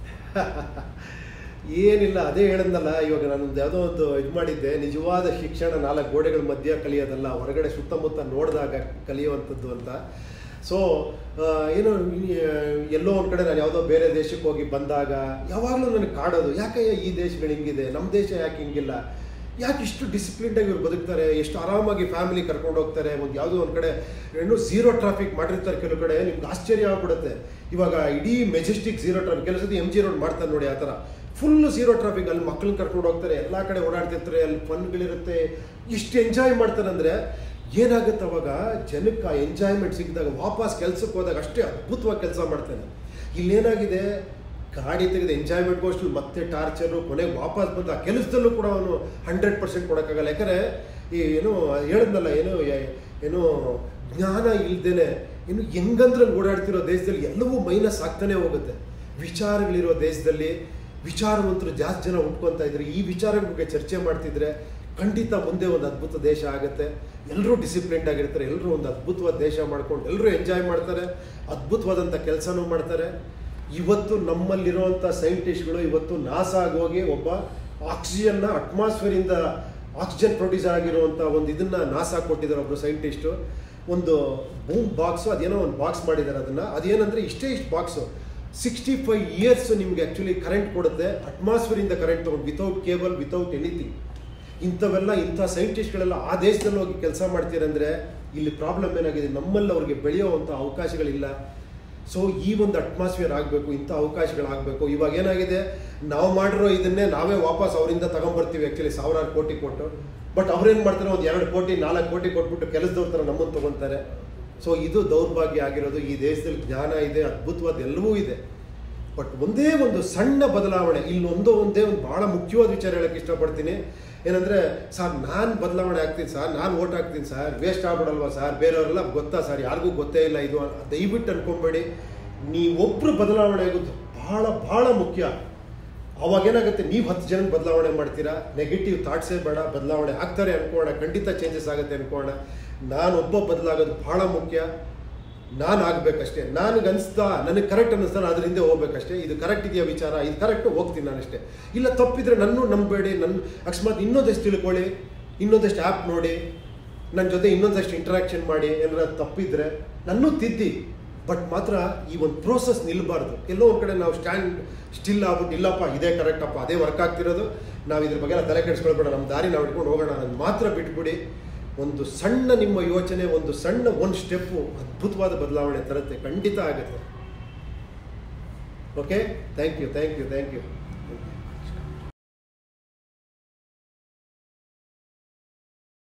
ಏನಿಲ್ಲ ಅದೇ ಹೇಳದ್ನಲ್ಲ ಇವಾಗ ನಾನು ಯಾವುದೋ ಒಂದು ಇದು ಮಾಡಿದ್ದೆ ನಿಜವಾದ ಶಿಕ್ಷಣ ನಾಲ್ಕು ಗೋಡೆಗಳ ಮಧ್ಯ ಕಲಿಯೋದಲ್ಲ ಹೊರಗಡೆ ಸುತ್ತಮುತ್ತ ನೋಡಿದಾಗ ಕಲಿಯುವಂಥದ್ದು ಅಂತ ಸೊ ಏನೋ ಈ- ಎಲ್ಲೋ ಒಂದು ಕಡೆ ನಾನು ಯಾವುದೋ ಬೇರೆ ದೇಶಕ್ಕೆ ಹೋಗಿ ಬಂದಾಗ ಯಾವಾಗಲೂ ನನಗೆ ಕಾಡೋದು ಯಾಕೆ ಈ ದೇಶಗಳು ಹಿಂಗಿದೆ ನಮ್ಮ ದೇಶ ಯಾಕೆ ಹಿಂಗಿಲ್ಲ ಯಾಕೆ ಇಷ್ಟು ಡಿಸಿಪ್ಲಿನ್ಡಾಗಿ ಇವ್ರು ಬದುಕ್ತಾರೆ ಎಷ್ಟು ಆರಾಮಾಗಿ ಫ್ಯಾಮಿಲಿ ಕರ್ಕೊಂಡು ಹೋಗ್ತಾರೆ ಒಂದು ಯಾವುದೋ ಒಂದು ಕಡೆ ಏನು ಝೀರೋ ಟ್ರಾಫಿಕ್ ಮಾಡಿರ್ತಾರೆ ಕೆಲವು ಕಡೆ ನಿಮ್ಗೆ ಆಶ್ಚರ್ಯ ಆಗ್ಬಿಡುತ್ತೆ ಇವಾಗ ಇಡೀ ಮೆಜೆಸ್ಟಿಕ್ ಝೀರೋ ಟ್ರಾಫಿಕ್ ಕೆಲವು ಸತಿ ಎಮ್ ಜಿ ರೋಡ್ ಮಾಡ್ತಾರೆ ನೋಡಿ ಆ ಥರ ಫುಲ್ ಝೀರೋ ಟ್ರಾಫಿಕ್ ಅಲ್ಲಿ ಮಕ್ಕಳನ್ನ ಕರ್ಕೊಂಡು ಹೋಗ್ತಾರೆ ಎಲ್ಲ ಕಡೆ ಓಡಾಡ್ತಿರ್ತಾರೆ ಅಲ್ಲಿ ಫನ್ಗಳಿರುತ್ತೆ ಎಷ್ಟು ಎಂಜಾಯ್ ಮಾಡ್ತಾರೆ ಅಂದರೆ ಏನಾಗುತ್ತೆ ಅವಾಗ ಜನಕ್ಕೆ ಆ ಎಂಜಾಯ್ಮೆಂಟ್ ಸಿಕ್ಕಿದಾಗ ವಾಪಸ್ ಕೆಲ್ಸಕ್ಕೆ ಹೋದಾಗ ಅಷ್ಟೇ ಅದ್ಭುತವಾಗಿ ಕೆಲಸ ಮಾಡ್ತಾನೆ ಇಲ್ಲೇನಾಗಿದೆ ಗಾಡಿ ತೆಗೆದು ಎಂಜಾಯ್ಮೆಂಟ್ಗೋಷ್ಟು ಮತ್ತೆ ಟಾರ್ಚರು ಕೊನೆಗೆ ವಾಪಸ್ ಬಂದು ಆ ಕೆಲಸದಲ್ಲೂ ಕೂಡ ಅವನು ಹಂಡ್ರೆಡ್ ಪರ್ಸೆಂಟ್ ಕೊಡೋಕ್ಕಾಗಲ್ಲ ಯಾಕಂದರೆ ಈ ಏನು ಹೇಳಿದ್ನಲ್ಲ ಏನು ಯ- ಏನು ಜ್ಞಾನ ಇಲ್ದೇನೆ ಇನ್ನು ಹೆಂಗಂದ್ರಲ್ಲಿ ಓಡಾಡ್ತಿರೋ ದೇಶದಲ್ಲಿ ಎಲ್ಲವೂ ಮೈನಸ್ ಆಗ್ತಾನೆ ಹೋಗುತ್ತೆ ವಿಚಾರಗಳಿರೋ ದೇಶದಲ್ಲಿ ವಿಚಾರವಂತರು ಜಾಸ್ತಿ ಜನ ಉಟ್ಕೊತಾ ಇದ್ರೆ ಈ ವಿಚಾರಗಳ ಬಗ್ಗೆ ಚರ್ಚೆ ಮಾಡ್ತಿದ್ರೆ ಖಂಡಿತ ಮುಂದೆ ಒಂದು ಅದ್ಭುತ ದೇಶ ಆಗುತ್ತೆ ಎಲ್ಲರೂ ಡಿಸಿಪ್ಲಿನ್ಡ್ ಆಗಿರ್ತಾರೆ ಎಲ್ಲರೂ ಒಂದು ಅದ್ಭುತವಾದ ದೇಶ ಮಾಡ್ಕೊಂಡು ಎಲ್ಲರೂ ಎಂಜಾಯ್ ಮಾಡ್ತಾರೆ ಅದ್ಭುತವಾದಂಥ ಕೆಲಸನೂ ಮಾಡ್ತಾರೆ ಇವತ್ತು ನಮ್ಮಲ್ಲಿರುವಂಥ ಸೈಂಟಿಸ್ಟ್ಗಳು ಇವತ್ತು ನಾಸಾಗಿ ಹೋಗಿ ಒಬ್ಬ ಆಕ್ಸಿಜನ್ನ ಅಟ್ಮಾಸ್ಫಿಯರಿಂದ ಆಕ್ಸಿಜನ್ ಪ್ರೊಡ್ಯೂಸ್ ಆಗಿರುವಂಥ ಒಂದು ಇದನ್ನ ನಾಸಾ ಕೊಟ್ಟಿದ್ದಾರೆ ಒಬ್ಬರು ಸೈಂಟಿಸ್ಟು ಒಂದು ಬೂಮ್ ಬಾಕ್ಸು ಅದೇನೋ ಒಂದು ಬಾಕ್ಸ್ ಮಾಡಿದ್ದಾರೆ ಅದನ್ನು ಅದೇನಂದರೆ ಇಷ್ಟೇ ಇಷ್ಟು ಬಾಕ್ಸು ಸಿಕ್ಸ್ಟಿ ಫೈವ್ ಇಯರ್ಸ್ ನಿಮಗೆ ಆ್ಯಕ್ಚುಲಿ ಕರೆಂಟ್ ಕೊಡುತ್ತೆ ಅಟ್ಮಾಸ್ಫಿಯರಿಂದ ಕರೆಂಟ್ ತೊಗೊಂಡು ವಿತೌಟ್ ಕೇಬಲ್ ವಿತೌಟ್ ಎನಿಥಿಂಗ್ ಇಂಥವೆಲ್ಲ ಇಂಥ ಸೈಂಟಿಸ್ಟ್ಗಳೆಲ್ಲ ಆ ದೇಶದಲ್ಲಿ ಹೋಗಿ ಕೆಲಸ ಮಾಡ್ತೀರಂದ್ರೆ ಇಲ್ಲಿ ಪ್ರಾಬ್ಲಮ್ ಏನಾಗಿದೆ ನಮ್ಮಲ್ಲಿ ಅವ್ರಿಗೆ ಬೆಳೆಯುವಂಥ ಅವಕಾಶಗಳಿಲ್ಲ ಸೊ ಈ ಒಂದು ಅಟ್ಮಾಸ್ಫಿಯರ್ ಆಗಬೇಕು ಇಂಥ ಅವಕಾಶಗಳಾಗಬೇಕು ಇವಾಗ ಏನಾಗಿದೆ ನಾವು ಮಾಡಿರೋ ಇದನ್ನೇ ನಾವೇ ವಾಪಸ್ ಅವರಿಂದ ತಗೊಂಬರ್ತೀವಿ ಆ್ಯಕ್ಚುಲಿ ಸಾವಿರಾರು ಕೋಟಿ ಕೊಟ್ಟು ಬಟ್ ಅವ್ರೇನು ಮಾಡ್ತಾರೆ ಒಂದು ಎರಡು ಕೋಟಿ ನಾಲ್ಕು ಕೋಟಿ ಕೊಟ್ಬಿಟ್ಟು ಕೆಲಸದವ್ರ ಥರ ನಮ್ಮನ್ನು ತೊಗೊತಾರೆ ಸೊ ಇದು ದೌರ್ಭಾಗ್ಯ ಆಗಿರೋದು ಈ ದೇಶದಲ್ಲಿ ಜ್ಞಾನ ಇದೆ ಅದ್ಭುತವಾದ ಎಲ್ಲವೂ ಇದೆ ಬಟ್ ಒಂದೇ ಒಂದು ಸಣ್ಣ ಬದಲಾವಣೆ ಇಲ್ಲೊಂದೋ ಒಂದೇ ಒಂದು ಬಹಳ ಮುಖ್ಯವಾದ ವಿಚಾರ ಹೇಳಕ್ಕೆ ಇಷ್ಟಪಡ್ತೀನಿ ಏನಂದರೆ ಸರ್ ನಾನು ಬದಲಾವಣೆ ಆಗ್ತೀನಿ ಸರ್ ನಾನು ಓಟ್ ಹಾಕ್ತೀನಿ ಸರ್ ವೇಸ್ಟ್ ಆಗ್ಬಿಡಲ್ವಾ ಸರ್ ಬೇರೆಯವರೆಲ್ಲ ಗೊತ್ತಾ ಸರ್ ಯಾರಿಗೂ ಗೊತ್ತೇ ಇಲ್ಲ ಇದು ಅಂತ ದಯವಿಟ್ಟು ಅನ್ಕೊಂಬೇಡಿ ನೀವೊಬ್ಬರು ಬದಲಾವಣೆ ಆಗೋದು ಬಹಳ ಬಹಳ ಮುಖ್ಯ ಅವಾಗ ಏನಾಗುತ್ತೆ ನೀವು ಹತ್ತು ಜನ ಬದಲಾವಣೆ ಮಾಡ್ತೀರಾ ನೆಗೆಟಿವ್ ಥಾಟ್ಸೇ ಬೇಡ ಬದಲಾವಣೆ ಆಗ್ತಾರೆ ಅನ್ಕೋಣ ಖಂಡಿತ ಚೇಂಜಸ್ ಆಗುತ್ತೆ ಅನ್ಕೋಣ ನಾನೊಬ್ಬ ಬದಲಾಗೋದು ಬಹಳ ಮುಖ್ಯ ನಾನು ಆಗ್ಬೇಕಷ್ಟೇ ನನಗೆ ಅನಿಸ್ತಾ ನನಗೆ ಕರೆಕ್ಟ್ ಅನ್ನಿಸ್ತಾ ನಾನು ಅದ್ರ ಹಿಂದೆ ಹೋಗ್ಬೇಕಷ್ಟೇ ಇದು ಕರೆಕ್ಟ್ ಇದೆಯಾ ವಿಚಾರ ಇದು ಕರೆಕ್ಟ್ ಹೋಗ್ತೀನಿ ನಾನಷ್ಟೇ ಇಲ್ಲ ತಪ್ಪಿದ್ರೆ ನನ್ನೂ ನಂಬೇಡಿ ನನ್ನ ಅಕಸ್ಮಾತ್ ಇನ್ನೊಂದಷ್ಟು ತಿಳ್ಕೊಳ್ಳಿ ಇನ್ನೊಂದಷ್ಟು ಆ್ಯಪ್ ನೋಡಿ ನನ್ನ ಜೊತೆ ಇನ್ನೊಂದಷ್ಟು ಇಂಟ್ರಾಕ್ಷನ್ ಮಾಡಿ ಏನಾರ ತಪ್ಪಿದ್ರೆ ನನ್ನೂ ತಿದ್ದಿ ಬಟ್ ಮಾತ್ರ ಈ ಒಂದು ಪ್ರೋಸೆಸ್ ನಿಲ್ಲಬಾರ್ದು ಎಲ್ಲೋ ಒಂದು ಕಡೆ ನಾವು ಸ್ಟ್ಯಾಂಡ್ ಸ್ಟಿಲ್ ಆಗ್ಬಿಟ್ಟು ಇಲ್ಲಪ್ಪ ಇದೇ ಕರೆಕ್ಟಪ್ಪ ಅದೇ ವರ್ಕ್ ಆಗ್ತಿರೋದು ನಾವು ಇದ್ರ ಬಗ್ಗೆ ಎಲ್ಲ ತಲೆ ಕೆಡಿಸ್ಕೊಳ್ಬೇಡ ನಮ್ಮ ದಾರಿ ನಾವು ಇಟ್ಕೊಂಡು ಹೋಗೋಣ ಅನ್ನೋದು ಮಾತ್ರ ಬಿಟ್ಬಿಡಿ ಒಂದು ಸಣ್ಣ ನಿಮ್ಮ ಯೋಚನೆ ಒಂದು ಸಣ್ಣ ಒಂದು ಸ್ಟೆಪ್ಪು ಅದ್ಭುತವಾದ ಬದಲಾವಣೆ ತರುತ್ತೆ ಖಂಡಿತ ಆಗುತ್ತೆ okay thank you thank you thank you